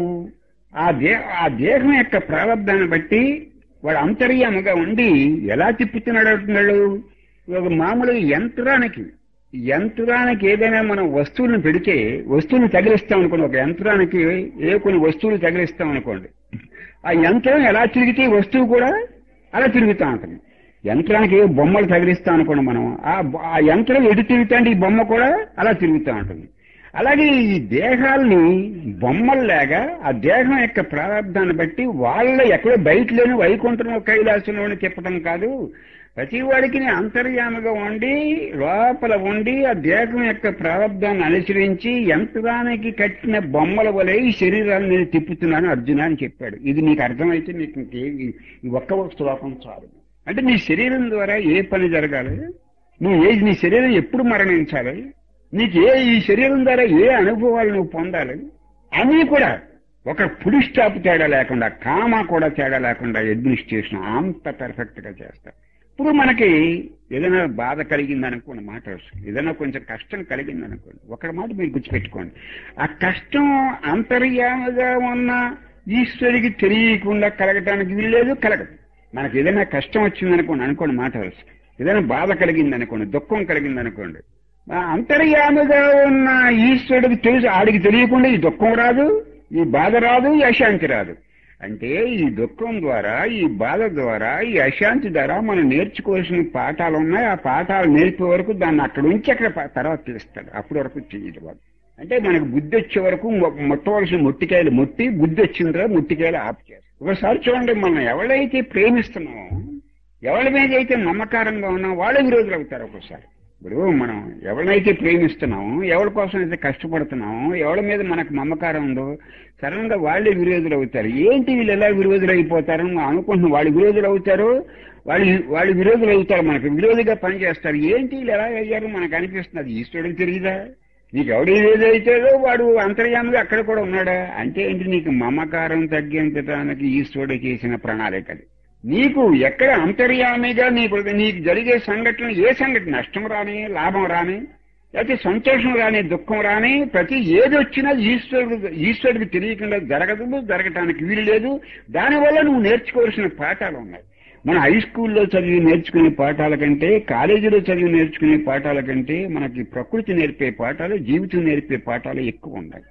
ఆ దే ఆ దేహం యొక్క ప్రారంధాన్ని బట్టి వాడు అంతర్యామగా ఉండి ఎలా తిప్పుతున్నాడు అంటున్నాడు ఒక మామూలు యంత్రానికి యంత్రానికి ఏదైనా మనం వస్తువులను పెడితే వస్తువులు తగిలిస్తాం అనుకోండి ఒక యంత్రానికి ఏ కొన్ని వస్తువులు తగిలిస్తాం అనుకోండి ఆ యంత్రం ఎలా తిరిగితే ఈ వస్తువు కూడా అలా తిరుగుతూ ఉంటుంది యంత్రానికి ఏ బొమ్మలు తగిలిస్తాం అనుకోండి మనం ఆ ఆ యంత్రం ఎటు తిరుగుతా అంటే ఈ బొమ్మ కూడా అలా తిరుగుతూ ఉంటుంది అలాగే ఈ దేహాల్ని బొమ్మల్లాగా ఆ దేహం యొక్క ప్రారంధాన్ని బట్టి వాళ్ళ ఎక్కడో బయట లేని వైకుంఠంలో కైలాసంలోని తిప్పడం కాదు ప్రతి వాడికి అంతర్యామగా ఉండి లోపల ఉండి ఆ దేహం యొక్క ప్రారంధాన్ని అనుసరించి యంత్రానికి కట్టిన బొమ్మల వలె ఈ శరీరాన్ని నేను తిప్పుతున్నాను అర్జున అని చెప్పాడు ఇది నీకు అర్థమైతే నీకు ఇంకేమి ఒక్క శ్లోకం చాలు అంటే నీ శరీరం ద్వారా ఏ పని జరగాలి నువ్వు ఏ నీ శరీరం ఎప్పుడు మరణించాలి నీకు ఏ ఈ శరీరం ద్వారా ఏ అనుభవాలు నువ్వు పొందాలి అన్నీ కూడా ఒక పుడి స్టాప్ తేడా లేకుండా కామ కూడా తేడా లేకుండా అడ్మినిస్ట్రేషన్ అంత పర్ఫెక్ట్ గా చేస్తారు ఇప్పుడు మనకి ఏదైనా బాధ కలిగింది అనుకోండి మాట వస్తుంది ఏదైనా కొంచెం కష్టం కలిగింది అనుకోండి ఒకటి మాట మీరు గుర్తుపెట్టుకోండి ఆ కష్టం అంతర్యామగా ఉన్న ఈశ్వరికి తెలియకుండా కలగటానికి వీల్లేదు కలగదు మనకి ఏదైనా కష్టం వచ్చింది అనుకోండి అనుకోండి మాట వస్తుంది ఏదైనా బాధ కలిగింది అనుకోండి దుఃఖం కలిగింది అనుకోండి అంతర్యామిగా ఉన్న ఈశ్వరుడికి తెలుసు ఆడికి తెలియకుండా ఈ దుఃఖం రాదు ఈ బాధ రాదు ఈ అశాంతి రాదు అంటే ఈ దుఃఖం ద్వారా ఈ బాధ ద్వారా ఈ అశాంతి ద్వారా మనం నేర్చుకోవాల్సిన పాఠాలు ఉన్నాయి ఆ పాఠాలు నేర్పే వరకు దాన్ని అక్కడ ఉంచి అక్కడ తర్వాత తెలుస్తాడు అప్పటి వరకు చెయ్యదు వాడు అంటే మనకు బుద్ధి వచ్చే వరకు ముట్టవలసిన ముట్టికాయలు ముట్టి బుద్ధి వచ్చిన తర్వాత ముట్టికాయలు ఆపు చేస్తారు ఒకసారి చూడండి మనం ఎవరైతే ప్రేమిస్తున్నామో ఎవరి మీద అయితే నమ్మకారంగా ఉన్నాం వాళ్ళే విరోధులు అవుతారు ఒక్కోసారి ఇప్పుడు మనం ఎవరినైతే ప్రేమిస్తున్నామో ఎవరి కోసం అయితే కష్టపడుతున్నామో ఎవరి మీద మనకు మమకారం ఉందో సడన్ గా వాళ్ళే విరోధులు అవుతారు ఏంటి వీళ్ళు ఎలా విరోధులు అయిపోతారు మనం అనుకుంటున్నాం వాళ్ళు విరోధులు అవుతారు వాళ్ళు వాళ్ళు విరోధులు అవుతారు మనకు విరోధిగా పనిచేస్తారు ఏంటి వీళ్ళు ఎలా అయ్యారు మనకు అనిపిస్తుంది అది ఈశ్వరుడికి తెలియదా నీకు ఎవడు ఏదైతేదో వాడు అంతర్యామిగా అక్కడ కూడా ఉన్నాడా అంటే ఏంటి నీకు మమకారం తగ్గించడానికి ఈశ్వరుడు చేసిన ప్రణాళికది నీకు ఎక్కడ అంతర్యామిగా నీకు నీకు జరిగే సంఘటన ఏ సంఘటన నష్టం రాని లాభం రాని లేకపోతే సంతోషం రాని దుఃఖం రాని ప్రతి ఏది వచ్చినా ఈశ్వరుడు ఈశ్వరుడికి తెలియకుండా జరగదు జరగటానికి వీలు లేదు దానివల్ల నువ్వు నేర్చుకోవాల్సిన పాఠాలు ఉన్నాయి మన హై స్కూల్లో చదివి నేర్చుకునే పాఠాల కంటే కాలేజీలో చదివి నేర్చుకునే పాఠాల కంటే మనకి ప్రకృతి నేర్పే పాఠాలు జీవితం నేర్పే పాఠాలు ఎక్కువ ఉన్నాయి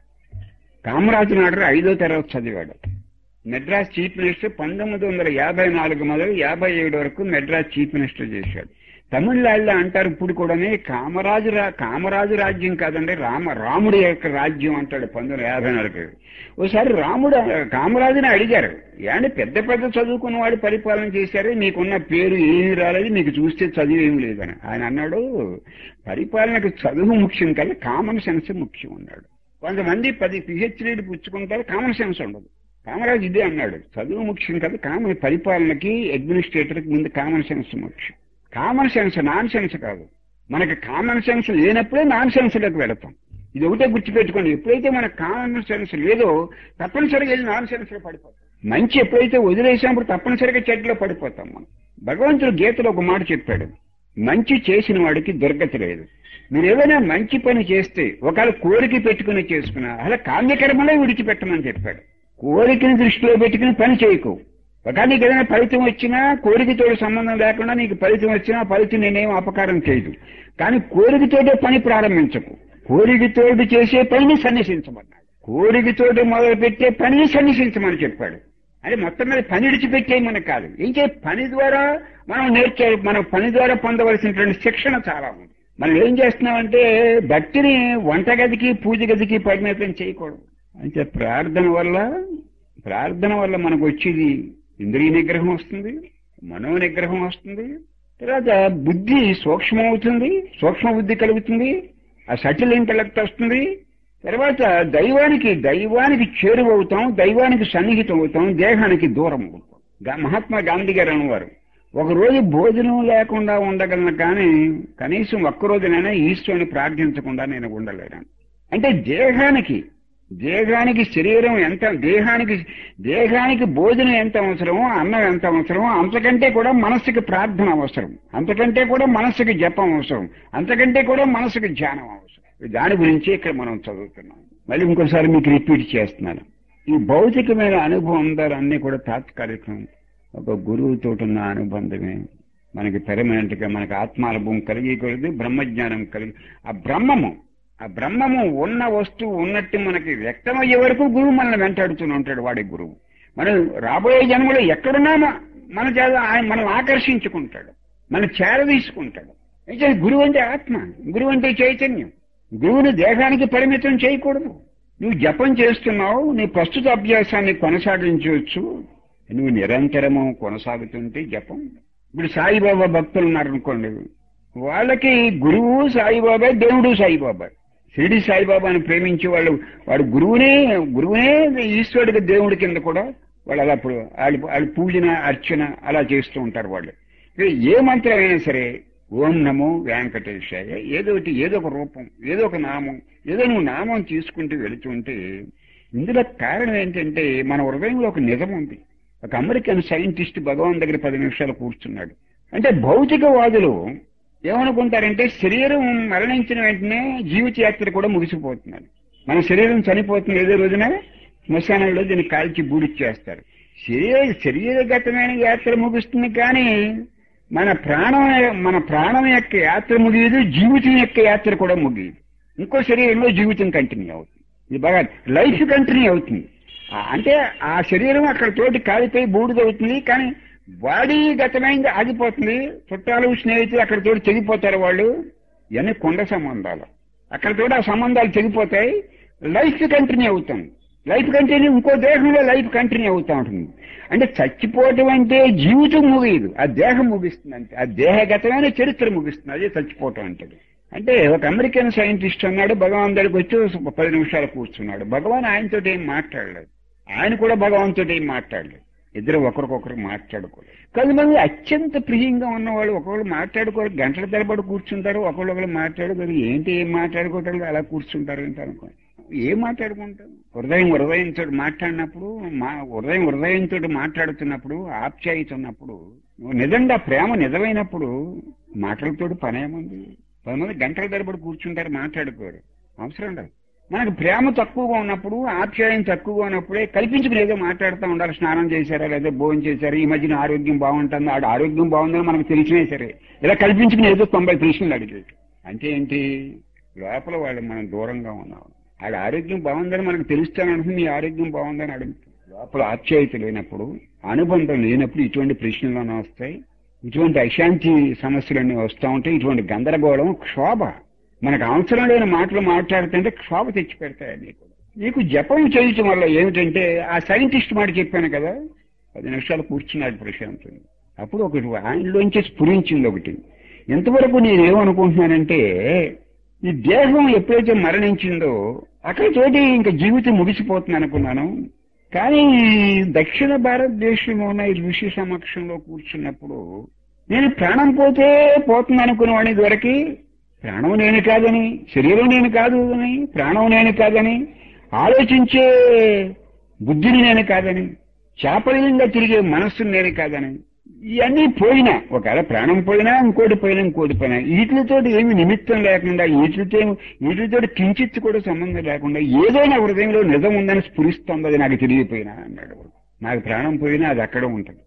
కామరాజు నాడు ఐదో తరగతి చదివాడు మెడ్రాస్ చీఫ్ మినిస్టర్ పంతొమ్మిది వందల యాభై నాలుగు మొదలు యాభై ఏడు వరకు మెడ్రాస్ చీఫ్ మినిస్టర్ చేశాడు తమిళనాడులో అంటారు ఇప్పుడు కూడానే కామరాజు రా కామరాజు రాజ్యం కాదండి రామ రాముడి యొక్క రాజ్యం అంటాడు పంతొమ్మిది యాభై నాలుగు ఓసారి రాముడు కామరాజుని అడిగారు ఏమంటే పెద్ద పెద్ద చదువుకున్న వాడు పరిపాలన చేశారు నీకున్న పేరు ఏమి రాలేదు నీకు చూస్తే చదువు ఏమి లేదని ఆయన అన్నాడు పరిపాలనకు చదువు ముఖ్యం కదా కామన్ సెన్స్ ముఖ్యం అన్నాడు కొంతమంది పది పిహెచ్డీలు పుచ్చుకుంటారు కామన్ సెన్స్ ఉండదు కామరాజు ఇదే అన్నాడు చదువు ముఖ్యం కదా కామన్ పరిపాలనకి అడ్మినిస్ట్రేటర్కి ముందు కామన్ సెన్స్ ముఖ్యం కామన్ సెన్స్ నాన్ సెన్స్ కాదు మనకి కామన్ సెన్స్ లేనప్పుడే నాన్ సెన్స్లోకి వెళతాం ఇది ఒకటే గుర్తుపెట్టుకోండి ఎప్పుడైతే మనకు కామన్ సెన్స్ లేదో తప్పనిసరిగా వెళ్ళి నాన్ సెన్స్లో పడిపోతాం మంచి ఎప్పుడైతే వదిలేసినప్పుడు తప్పనిసరిగా చెడ్లో పడిపోతాం మనం భగవంతుడు గీతలో ఒక మాట చెప్పాడు మంచి చేసిన వాడికి దుర్గతి లేదు మీరు ఏదైనా మంచి పని చేస్తే ఒకవేళ కోరిక పెట్టుకుని చేసుకున్నా అలా కామ్యకర్మలే విడిచిపెట్టమని చెప్పాడు కోరికని దృష్టిలో పెట్టుకుని పని చేయకు ఒకవేళ నీకు ఏదైనా ఫలితం వచ్చినా కోరికతో సంబంధం లేకుండా నీకు ఫలితం వచ్చినా ఫలితం నేనేం అపకారం చేయదు కానీ కోరికతోటే పని ప్రారంభించకు కోరికతోటి చేసే పనిని సన్నిసించమన్నాడు కోరికతోటి మొదలు పెట్టే పనిని సన్నిసించమని చెప్పాడు అంటే మొత్తం మీద పని విడిచిపెట్టేయమని కాదు ఇంకే పని ద్వారా మనం నేర్చే మనం పని ద్వారా పొందవలసినటువంటి శిక్షణ చాలా ఉంది మనం ఏం చేస్తున్నామంటే భక్తిని వంటగదికి పూజ గదికి పరిమితం చేయకూడదు అంటే ప్రార్థన వల్ల ప్రార్థన వల్ల మనకు వచ్చేది ఇంద్రియ నిగ్రహం వస్తుంది మనో నిగ్రహం వస్తుంది తర్వాత బుద్ధి సూక్ష్మం అవుతుంది సూక్ష్మ బుద్ధి కలుగుతుంది ఆ సటిల్ ఇంటలెక్ట్ వస్తుంది తర్వాత దైవానికి దైవానికి చేరువవుతాం దైవానికి సన్నిహితం అవుతాం దేహానికి దూరం అవుతాం గా- మహాత్మా గాంధీ గారు అనేవారు ఒక రోజు భోజనం లేకుండా ఉండగలను కానీ కనీసం ఒక్క రోజునైనా ఈశ్వరుని ప్రార్థించకుండా నేను ఉండలేను అంటే దేహానికి దేహానికి శరీరం ఎంత దేహానికి దేహానికి భోజనం ఎంత అవసరమో అన్నం ఎంత అవసరమో అంతకంటే కూడా మనస్సుకి ప్రార్థన అవసరం అంతకంటే కూడా మనస్సుకి జపం అవసరం అంతకంటే కూడా మనస్సుకి ధ్యానం అవసరం దాని గురించి ఇక్కడ మనం చదువుతున్నాం మళ్ళీ ఇంకోసారి మీకు రిపీట్ చేస్తున్నాను ఈ భౌతికమైన అనుభవం ద్వారా అన్ని కూడా తాత్కాలికం ఒక గురువుతో ఉన్న అనుబంధమే మనకి పెర్మనెంట్ గా మనకి ఆత్మానుభవం కలిగి కొలది బ్రహ్మజ్ఞానం కలిగి ఆ బ్రహ్మము ఆ బ్రహ్మము ఉన్న వస్తువు ఉన్నట్టు మనకి వ్యక్తమయ్యే వరకు గురువు మనల్ని వెంటాడుతూనే ఉంటాడు వాడి గురువు మనం రాబోయే జన్మలో ఎక్కడున్నా మ- మన చేత ఆయన మనం ఆకర్షించుకుంటాడు మన చేరదీసుకుంటాడు అయితే గురువు అంటే ఆత్మ గురువు అంటే చైతన్యం గురువుని దేహానికి పరిమితం చేయకూడదు నువ్వు జపం చేస్తున్నావు నీ ప్రస్తుత అభ్యాసాన్ని కొనసాగించవచ్చు నువ్వు నిరంతరము కొనసాగుతుంటే జపం ఇప్పుడు సాయిబాబా భక్తులు ఉన్నారనుకోండి వాళ్ళకి గురువు సాయిబాబా దేవుడు సాయిబాబా షిరిడి సాయిబాబాని ప్రేమించి వాళ్ళు వాడు గురువునే గురువునే ఈశ్వరుడికి దేవుడి కింద కూడా వాళ్ళు అలా ఇప్పుడు వాళ్ళు వాళ్ళు పూజన అర్చన అలా చేస్తూ ఉంటారు వాళ్ళు ఇక ఏ మంత్రం అయినా సరే ఓం నమో వెంకటేశాయ ఏదో ఒకటి ఏదో ఒక రూపం ఏదో ఒక నామం ఏదో నువ్వు నామం తీసుకుంటూ వెళుతుంటే ఇందులో కారణం ఏంటంటే మన హృదయంలో ఒక నిజం ఉంది ఒక అమెరికన్ సైంటిస్ట్ భగవాన్ దగ్గర పది నిమిషాలు కూర్చున్నాడు అంటే భౌతికవాదులు ఏమనుకుంటారంటే శరీరం మరణించిన వెంటనే జీవిత యాత్ర కూడా ముగిసిపోతున్నారు మన శరీరం చనిపోతుంది ఏదో రోజున శ్మశానంలో దీన్ని కాల్చి బూడిచ్చేస్తారు శరీర శరీరగతమైన యాత్ర ముగుస్తుంది కానీ మన ప్రాణం మన ప్రాణం యొక్క యాత్ర ముగియదు జీవితం యొక్క యాత్ర కూడా ముగియదు ఇంకో శరీరంలో జీవితం కంటిన్యూ అవుతుంది ఇది బాగా లైఫ్ కంటిన్యూ అవుతుంది ఆ, అంటే ఆ శరీరం అక్కడ తోటి కాలిపోయి బూడిదవుతుంది కానీ బాడీ గతమైంది ఆగిపోతుంది చుట్టాలు స్నేహితులు అక్కడ తోటి తెగిపోతారు వాళ్ళు ఇవన్నీ కొండ సంబంధాలు అక్కడ తోటి ఆ సంబంధాలు తెగిపోతాయి లైఫ్ కంటిన్యూ అవుతుంది లైఫ్ కంటిన్యూ ఇంకో దేహంలో లైఫ్ కంటిన్యూ అవుతా ఉంటుంది అంటే చచ్చిపోవటం అంటే జీవితం ముగియదు ఆ దేహం ముగిస్తుంది అంతే ఆ దేహగతమైన చరిత్ర ముగిస్తుంది అదే చచ్చిపోవటం అంటే అంటే ఒక అమెరికన్ సైంటిస్ట్ అన్నాడు భగవాన్ దగ్గరికి వచ్చి ఒక పది నిమిషాలు కూర్చున్నాడు భగవాన్ ఆయనతో ఏం మాట్లాడలేదు ఆయన కూడా భగవాన్తో ఏం మాట్లాడలేదు ఇద్దరు ఒకరికొకరు మాట్లాడుకోలేదు కొంతమంది అత్యంత ప్రియంగా ఉన్నవాళ్ళు ఒకళ్ళు మాట్లాడుకోరు గంటల తరబడి కూర్చుంటారు ఒకళ్ళొకరు మాట్లాడుకోరు ఏంటి ఏం మాట్లాడుకోవటం అలా కూర్చుంటారు ఏంటి అనుకో ఏం మాట్లాడుకుంటాం హృదయం హృదయంతో మాట్లాడినప్పుడు మా హృదయం హృదయంతో మాట్లాడుతున్నప్పుడు ఆప్యాయత ఉన్నప్పుడు నిజంగా ప్రేమ నిజమైనప్పుడు మాటలతో పనేముంది కొంతమంది గంటల తరబడి కూర్చుంటారు మాట్లాడుకోరు అవసరం లేదు మనకు ప్రేమ తక్కువగా ఉన్నప్పుడు ఆప్యాయం తక్కువగా ఉన్నప్పుడే కల్పించుకుని ఏదో మాట్లాడుతూ ఉండాలి స్నానం చేశారా లేదా భోజనం చేశారు ఈ మధ్యన ఆరోగ్యం బాగుంటుంది ఆడ ఆరోగ్యం బాగుందని మనకు తెలిసినా సరే ఇలా కల్పించుకుని ఏదో తొంభై ప్రశ్నలు అడిగేది అంటే ఏంటి లోపల వాళ్ళు మనం దూరంగా ఉన్నాం ఆడ ఆరోగ్యం బాగుందని మనకు తెలుస్తాననుకుని నీ ఆరోగ్యం బాగుందని అడుగుతుంది లోపల ఆప్యాయత లేనప్పుడు అనుబంధం లేనప్పుడు ఇటువంటి ప్రశ్నలు వస్తాయి ఇటువంటి అశాంతి సమస్యలన్నీ వస్తూ ఉంటాయి ఇటువంటి గందరగోళం క్షోభ మనకు అవసరం లేని మాటలు మాట్లాడుతుంటే క్షోభ తెచ్చి పెడతాయి నీకు నీకు జపం చేయటం వల్ల ఏమిటంటే ఆ సైంటిస్ట్ మాట చెప్పాను కదా పది నిమిషాలు కూర్చున్నాడు ప్రశాంతంగా అప్పుడు ఒకటి ఆయనలోంచి స్ఫురించింది ఒకటి ఎంతవరకు నేనేమనుకుంటున్నానంటే ఈ దేహం ఎప్పుడైతే మరణించిందో అక్కడితోటి ఇంకా జీవితం ముగిసిపోతుంది అనుకున్నాను కానీ దక్షిణ భారతదేశంలో ఉన్న ఈ ఋషి సమక్షంలో కూర్చున్నప్పుడు నేను ప్రాణం పోతే పోతుంది అనుకునేవాడిని ఇదివరకు ప్రాణం నేను కాదని శరీరం నేను కాదు అని ప్రాణం నేను కాదని ఆలోచించే బుద్ధిని నేను కాదని చాపల్యంగా తిరిగే మనస్సుని నేను కాదని ఇవన్నీ పోయినా ఒకవేళ ప్రాణం పోయినా ఇంకోటి పోయినా ఇంకోటి పోయినా వీటితో ఏమి నిమిత్తం లేకుండా వీటితో వీటితో కించిత్ కూడా సంబంధం లేకుండా ఏదైనా హృదయంలో నిజం ఉందని స్ఫురిస్తుంది అది నాకు తెలియపోయినా అన్నాడు నాకు ప్రాణం పోయినా అది అక్కడ ఉంటుంది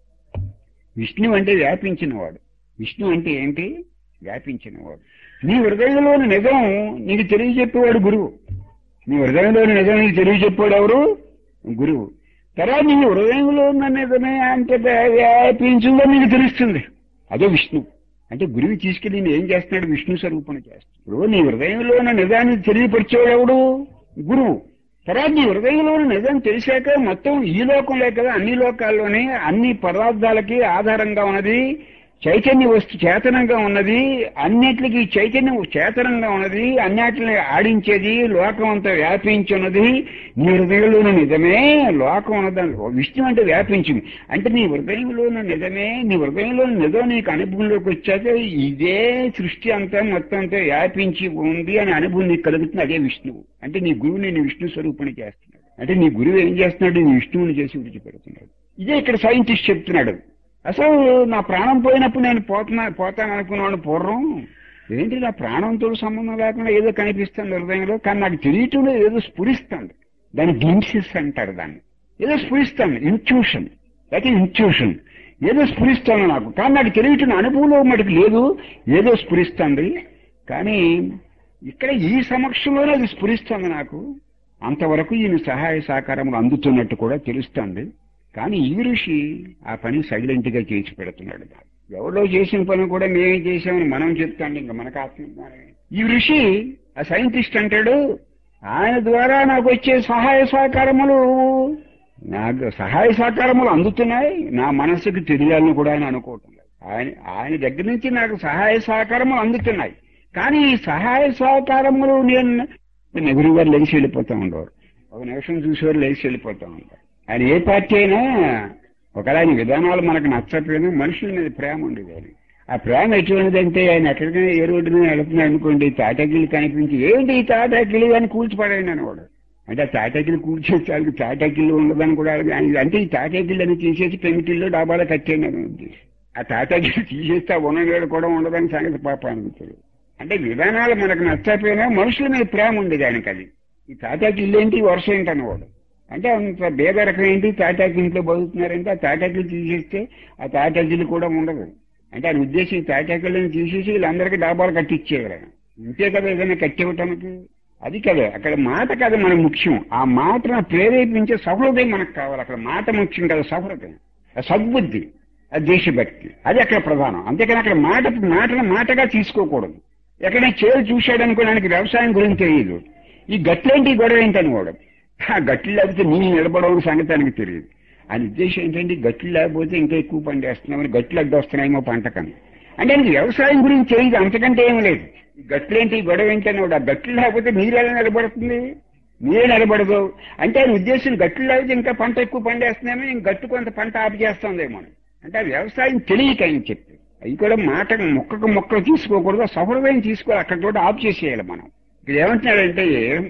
విష్ణు అంటే వ్యాపించినవాడు విష్ణు అంటే ఏంటి వ్యాపించినవాడు నీ హృదయంలోని నిజం నీకు తెలియజెప్పేవాడు గురువు నీ హృదయంలోని నిజం నీకు తెలియజెప్పేవాడు ఎవరు గురువు తర్వాత నీ హృదయంలో ఉన్న నిజమే అంటే వ్యాపించిందో నీకు తెలుస్తుంది అదే విష్ణు అంటే గురువు తీసుకెళ్లి నేను ఏం చేస్తున్నాడు విష్ణు స్వరూపణ చేస్తాడు ఇప్పుడు నీ హృదయంలో ఉన్న నిజాన్ని తెలియపరిచేవాడు ఎవడు గురువు తర్వాత నీ హృదయంలో ఉన్న నిజం తెలిసాక మొత్తం ఈ లోకంలో కదా అన్ని లోకాల్లోనే అన్ని పదార్థాలకి ఆధారంగా ఉన్నది చైతన్య వస్తు చేతనంగా ఉన్నది అన్నిటికి చైతన్యం చేతనంగా ఉన్నది అన్నిటిని ఆడించేది లోకం అంతా వ్యాపించి ఉన్నది నీ హృదయంలోని నిజమే లోకం ఉన్నదాన్ని విష్ణు అంటే వ్యాపించింది అంటే నీ హృదయంలోని నిజమే నీ హృదయంలోని నిజం నీకు అనుభవంలోకి వచ్చాక ఇదే సృష్టి అంతా మొత్తం అంతా వ్యాపించి ఉంది అని అనుభవం నీకు కలుగుతుంది అదే విష్ణువు అంటే నీ గురువు నేను విష్ణు స్వరూపణ చేస్తున్నాడు అంటే నీ గురువు ఏం చేస్తున్నాడు నీ విష్ణువుని చేసి విడిచిపెడుతున్నాడు ఇదే ఇక్కడ సైంటిస్ట్ చెప్తున్నాడు అసలు నా ప్రాణం పోయినప్పుడు నేను పోతున్నా పోతాను అనుకున్నాను పూర్వం ఏంటి నా ప్రాణంతో సంబంధం లేకుండా ఏదో కనిపిస్తుంది హృదయంలో కానీ నాకు తెలియటంలో ఏదో స్ఫురిస్తుంది దాన్ని గ్లింప్సెస్ అంటారు దాన్ని ఏదో స్ఫురిస్తాను ఇంట్యూషన్ అయితే ఇంట్యూషన్ ఏదో స్ఫురిస్తాను నాకు కానీ నాకు తెలియటం అనుభవంలో మటుకు లేదు ఏదో స్ఫురిస్తుంది కానీ ఇక్కడ ఈ సమక్షంలోనే అది స్ఫురిస్తుంది నాకు అంతవరకు ఈయన సహాయ సహకారములు అందుతున్నట్టు కూడా తెలుస్తుంది కానీ ఈ ఋషి ఆ పని సైలెంట్ గా చేసి పెడుతున్నాడు ఎవరో చేసిన పని కూడా మేమే చేసామని మనం చెప్తాం ఇంకా మనకు ఆత్మజ్ఞానమే ఈ ఋషి ఆ సైంటిస్ట్ అంటాడు ఆయన ద్వారా నాకు వచ్చే సహాయ సహకారములు నాకు సహాయ సహకారములు అందుతున్నాయి నా మనస్సుకు తెలియాలని కూడా ఆయన అనుకోవటం లేదు ఆయన ఆయన దగ్గర నుంచి నాకు సహాయ సహకారములు అందుతున్నాయి కానీ ఈ సహాయ సహకారములు నేను నెహ్రూ గారు లేచి వెళ్ళిపోతా ఉండేవారు ఒక నిమిషం చూసేవారు లేచి వెళ్ళిపోతా ఉంటారు ఆయన ఏ పార్టీ అయినా ఒకవేళ ఆయన విధానాలు మనకు నచ్చకపోయినా మనుషుల మీద ప్రేమ ఉండేది ఆయన ఆ ప్రేమ ఎటువంటిదంటే ఆయన ఎక్కడికైనా ఏ రోడ్డు మీద వెళుతున్నాడు అనుకోండి తాటాకిలు కనిపించి ఏంటి ఈ తాటాకిలు అని కూల్చిపడాడు అనేవాడు అంటే ఆ తాటాకిలు కూల్చేసారికి తాటాకిళ్ళు ఉండదని కూడా ఆయన అంటే ఈ తాటాకిళ్ళు అని తీసేసి పెంకిళ్ళు డాబాలో కట్టేయండి అని ఉద్దేశం ఆ తాటాకిళ్ళు తీసేస్తే ఆ ఉన్నగాడు కూడా ఉండదని సంగతి పాప అనిపించదు అంటే విధానాలు మనకు నచ్చకపోయినా మనుషుల మీద ప్రేమ ఉండేది ఆయనకి అది ఈ తాటాకిళ్ళు ఏంటి వర్ష ఏంటి అనేవాడు అంటే అంత భేద రకం ఏంటి తాటాకి ఇంట్లో బతుకుతున్నారంటే ఆ తాటాకులు తీసేస్తే ఆ తాటాకిలు కూడా ఉండదు అంటే ఆయన ఉద్దేశం తాటాకులను తీసేసి వీళ్ళందరికీ డాబాలు కట్టించేవారు ఆయన ఇంతే కదా ఏదైనా కట్టివ్వటానికి అది కదా అక్కడ మాట కదా మనకు ముఖ్యం ఆ మాటను ప్రేరేపించే సహృదయం మనకు కావాలి అక్కడ మాట ముఖ్యం కదా సహృదయం ఆ సద్బుద్ధి ఆ దేశభక్తి అది అక్కడ ప్రధానం అంతేకాని అక్కడ మాట మాటను మాటగా తీసుకోకూడదు ఎక్కడైనా చేరు చూశాడనుకో ఆయనకి వ్యవసాయం గురించి తెలియదు ఈ గట్లేంటి గొడవ ఏంటని వాడు ఆ గట్లు లేకపోతే నీళ్ళు నిలబడవని సంగతి ఆయనకి తెలియదు ఆయన ఉద్దేశం ఏంటంటే ఈ గట్లు లేకపోతే ఇంకా ఎక్కువ పంట వేస్తున్నామని గట్లు అడ్డు వస్తున్నాయేమో పంటకని అంటే ఆయనకి వ్యవసాయం గురించి తెలియదు అంతకంటే ఏం లేదు ఈ గట్లేంటి ఈ గొడవ ఏంటి అని ఆ గట్లు లేకపోతే నీరు ఎలా నిలబడుతుంది నీరే నిలబడదు అంటే ఆయన ఉద్దేశం గట్లు లేకపోతే ఇంకా పంట ఎక్కువ పండేస్తున్నామో ఇంక గట్టు కొంత పంట ఆపు చేస్తుందేమో అని. అంటే ఆ వ్యవసాయం తెలియక ఆయన చెప్పి అవి కూడా మాట మొక్కకు మొక్కలు తీసుకోకూడదు సఫలమైన తీసుకోవాలి అక్కడ కూడా ఆఫ్ చేసేయాలి మనం ఇక్కడ ఏమంటున్నాడంటే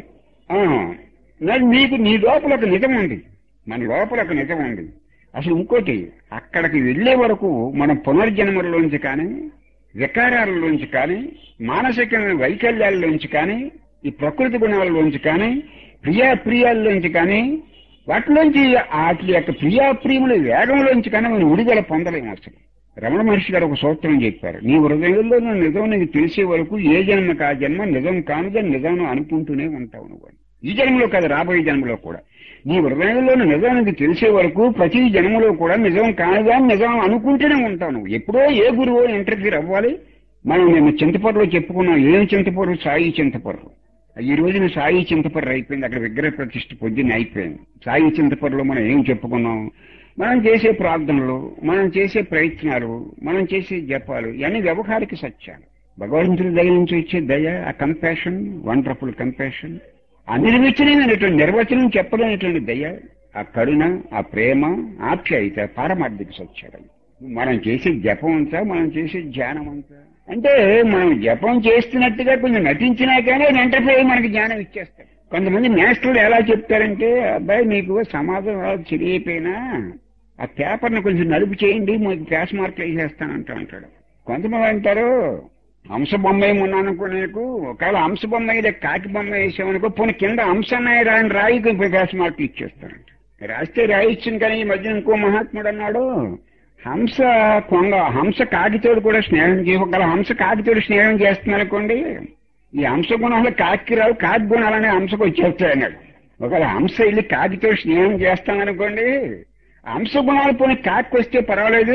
ఆ, మరి నీకు నీ లోపల ఒక నిజం ఉంది మన లోపల ఒక నిజం ఉంది అసలు ఇంకోటి అక్కడికి వెళ్లే వరకు మనం పునర్జన్మలలోంచి కానీ వికారాలలోంచి కానీ మానసికమైన వైకల్యాలలోంచి కానీ ఈ ప్రకృతి గుణాలలోంచి కానీ ప్రియాప్రియాల్లోంచి కానీ వాటిలోంచి వాటి యొక్క ప్రియాప్రియముల వేగంలోంచి కానీ మనం విడుదల పొందలేము అసలు రమణ మహర్షి గారు ఒక సూత్రం చెప్పారు నీ హృదయంలో నువ్వు నిజం నీకు తెలిసే వరకు ఏ జన్మకు ఆ జన్మ నిజం కానుదని నిజం అనుకుంటూనే ఉంటావు నువ్వు అని. ఈ జన్మలో కాదు రాబోయే జన్మలో కూడా నీ హృదయంలో నిజం నీకు తెలిసే వరకు ప్రతి జన్మలో కూడా నిజం కానుగా నిజం అనుకుంటూనే ఉంటావు నువ్వు ఎప్పుడో ఏ గురువు ఇంటర్ఫీర్ అవ్వాలి మనం నేను చింతపొరలో చెప్పుకున్నాం ఏం చింతపొర సాయి చింతపొర ఈ రోజున సాయి చింతపర్రు అయిపోయింది అక్కడ విగ్రహ ప్రతిష్ఠ పొద్దున్న అయిపోయింది సాయి చింతపర్రులో మనం ఏం చెప్పుకున్నాం మనం చేసే ప్రార్థనలు మనం చేసే ప్రయత్నాలు మనం చేసే జపాలు ఇవన్నీ వ్యవహారిక సత్యాలు భగవంతుడి దగ్గర నుంచి వచ్చే దయ ఆ కంపాషన్ వండర్ఫుల్ కంపాషన్ అనిర్వచనమైనటువంటి నిర్వచనం చెప్పలేనటువంటి దయ ఆ కరుణ ఆ ప్రేమ ఆప్యాయత పారమార్థిక సత్యాలు మనం చేసే జపం అంతా మనం చేసే ధ్యానం అంతా అంటే మనం జపం చేస్తున్నట్టుగా కొంచెం నటించినా కానీ వెంటనే మనకి జ్ఞానం ఇచ్చేస్తారు కొంతమంది మాస్టర్లు ఎలా చెప్తారంటే అబ్బాయి మీకు సమాజం తెలియపోయినా ఆ పేపర్ని కొంచెం నలుపు చేయండి మీకు క్యాష్ మార్కులు వేసేస్తానంటూ అంటాడు కొంతమంది అంటారు హంస బొమ్మ ఏమున్నానుకో నీకు ఒకవేళ హంస బొమ్మ అయితే కాకి బొమ్మ వేసామనుకో పోనీ కింద హంస అన్నాయి రాని రాయికి క్యాష్ మార్కులు ఇచ్చేస్తానంట రాస్తే రాయిచ్చింది కానీ ఈ మధ్య ఇంకో మహాత్ముడు అన్నాడు హంస కొంగ హంస కాకితోడు కూడా స్నేహం చేయ ఒకవేళ హంస కాకితోడు స్నేహం చేస్తుందనుకోండి ఈ హంస గుణాలు కాకి రావు కాకి గుణాలనే హంసకు వచ్చేస్తాయి అన్నాడు ఒకవేళ హంస వెళ్ళి కాకితో స్నేహం చేస్తామనుకోండి హంస గుణాలు పోనీ కాకి వస్తే పర్వాలేదు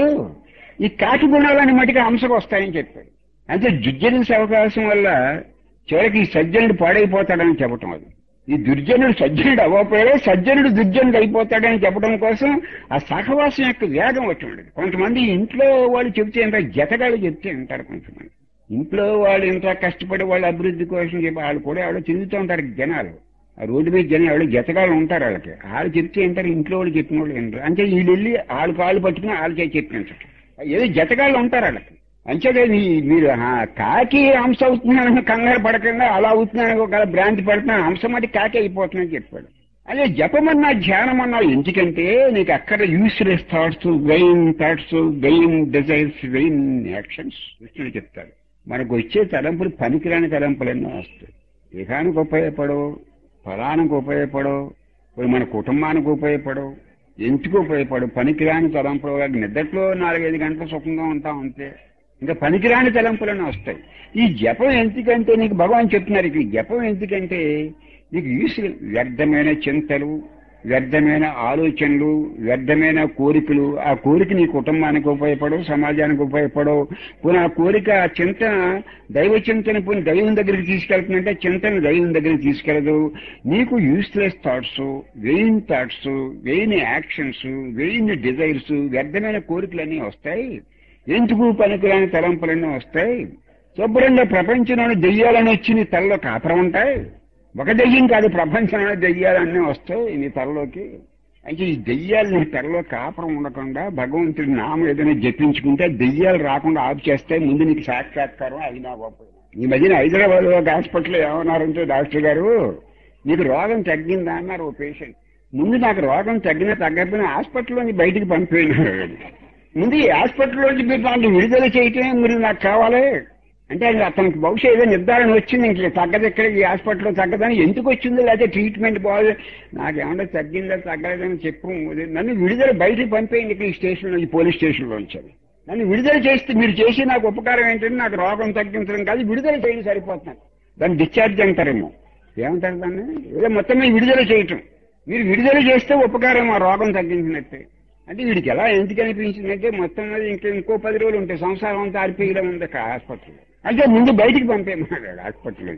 ఈ కాకి గుణాలని మటుకు హంసకు వస్తాయని చెప్పాడు అంటే జుజ్జనిసే అవకాశం వల్ల చివరికి ఈ సజ్జనుడు పాడైపోతాడని చెప్పటం అది ఈ దుర్జనుడు సజ్జనుడు అవ్వకపోయే సజ్జనుడు దుర్జనుడు అయిపోతాడని చెప్పడం కోసం ఆ సహవాసం యొక్క వేగం వచ్చి ఉండదు కొంతమంది ఇంట్లో వాళ్ళు చెబితే ఎంత జతగాళ్ళు చెప్తే అంటారు కొంతమంది ఇంట్లో వాళ్ళు ఎంత కష్టపడి వాళ్ళ అభివృద్ధి కోసం చెప్పి వాళ్ళు కూడా ఎవడో తిరుగుతూ ఉంటారు జనాలు ఆ రోడ్డు మీద జనం ఎవడో జతగాళ్ళు ఉంటారు వాళ్ళకి వాళ్ళు చెప్తే ఏంటారు ఇంట్లో వాళ్ళు చెప్పిన వాళ్ళు వినరు అంటే వీళ్ళు వెళ్ళి వాళ్ళు కాళ్ళు పట్టుకుని వాళ్ళు చేసి చెప్పించటం ఏదో జతగాళ్ళు ఉంటారు వాళ్ళకి అంచేదే మీ- మీరు ఆ కాకి హంస అవుతున్నానని కంగారు పడకుండా అలా అవుతున్నాను ఒక భ్రాంతి పడుతున్నా హంస మట్టి కాకి అయిపోతుందని చెప్పాడు అదే జపమన్నా ధ్యానమన్నా ఎందుకంటే నీకు అక్కడ useless thoughts gain thoughts gain desires gain actions కృష్ణుడు చెప్తాడు మనకు వచ్చే తలంపులు పనికిరాని తలంపులన్నీ వస్తాయి దేహానికి ఉపయోగపడవు ఫలానికి ఉపయోగపడవు ఇప్పుడు మన కుటుంబానికి ఉపయోగపడవు ఎందుకు ఉపయోగపడవు పనికిరాని తలంపులు కాదు. నిద్రలో నాలుగైదు గంటలు సుఖంగా ఉంటాం అంతే ఇంకా పనికిరాని తలంపులన్నీ వస్తాయి ఈ జపం ఎందుకంటే నీకు భగవాన్ చెప్తున్నారు ఇక్కడ ఈ జపం ఎందుకంటే నీకు యూస్ వ్యర్థమైన చింతలు వ్యర్థమైన ఆలోచనలు వ్యర్థమైన కోరికలు ఆ కోరిక నీ కుటుంబానికి ఉపయోగపడవు సమాజానికి ఉపయోగపడవు పోనీ ఆ కోరిక ఆ చింతన దైవ చింతన పోనీ దైవం దగ్గరికి తీసుకెళ్తుందంటే చింతన దైవం దగ్గరికి తీసుకెళ్ళదు నీకు useless thoughts vain thoughts vain actions vain desires వ్యర్థమైన కోరికలన్నీ వస్తాయి ఎందుకు పనికిరాని తలంపులన్నీ వస్తాయి శుభ్రంగా ప్రపంచంలోని దెయ్యాలని వచ్చి నీ తలలో కాపురం ఉంటాయి ఒక దెయ్యం కాదు ప్రపంచంలో దెయ్యాలన్నీ వస్తాయి నీ తలలోకి అయితే ఈ దెయ్యాలు నీ తలలో కాపురం ఉండకుండా భగవంతుడి నామం ఏదైనా జపించుకుంటే దెయ్యాలు రాకుండా ఆఫ్ చేస్తే ముందు నీకు సాక్షాత్కారం అయినా అవ్వకపోయినా ఈ మధ్యన హైదరాబాద్ ఒక హాస్పిటల్ ఏమన్నారంటే డాక్టర్ గారు నీకు రోగం తగ్గిందా అన్నారు ఓ పేషెంట్ ముందు నాకు రోగం తగ్గినా తగ్గకపోయినా హాస్పిటల్లోంచి బయటికి పంపిపోయినారు ముందు ఈ హాస్పిటల్లోంచి మీరు దాన్ని విడుదల చేయటమే మీరు నాకు కావాలి అంటే అది అతనికి బహుశా ఏదో నిర్ధారణ వచ్చింది ఇంక తగ్గదు ఇక్కడ ఈ హాస్పిటల్లో తగ్గదని ఎందుకు వచ్చిందో లేకపోతే ట్రీట్మెంట్ బాగు నాకేమన్నా తగ్గిందా తగ్గలేదని చెప్పు నన్ను విడుదల బయటికి పంపేయండి ఇక్కడ ఈ స్టేషన్లో ఈ పోలీస్ స్టేషన్లో ఉంచారు నన్ను విడుదల చేస్తే మీరు చేసి నాకు ఉపకారం ఏంటంటే నాకు రోగం తగ్గించడం కాదు విడుదల చేయండి సరిపోతున్నాను దాన్ని డిశ్చార్జ్ అంటారేమో ఏమంటారు దాన్ని ఏదో మొత్తం మీద విడుదల చేయటం మీరు విడుదల చేస్తే ఉపకారం ఆ రోగం తగ్గించినట్టే అంటే వీడికి ఎలా ఎందుకు అనిపించిందంటే మొత్తం మీద ఇంకా ఇంకో పది రోజులు ఉంటాయి సంసారం అంతా ఆర్పీలో ఉంది అక్కడ హాస్పిటల్ అంటే ముందు బయటికి పంపేయమన్నాడు హాస్పిటల్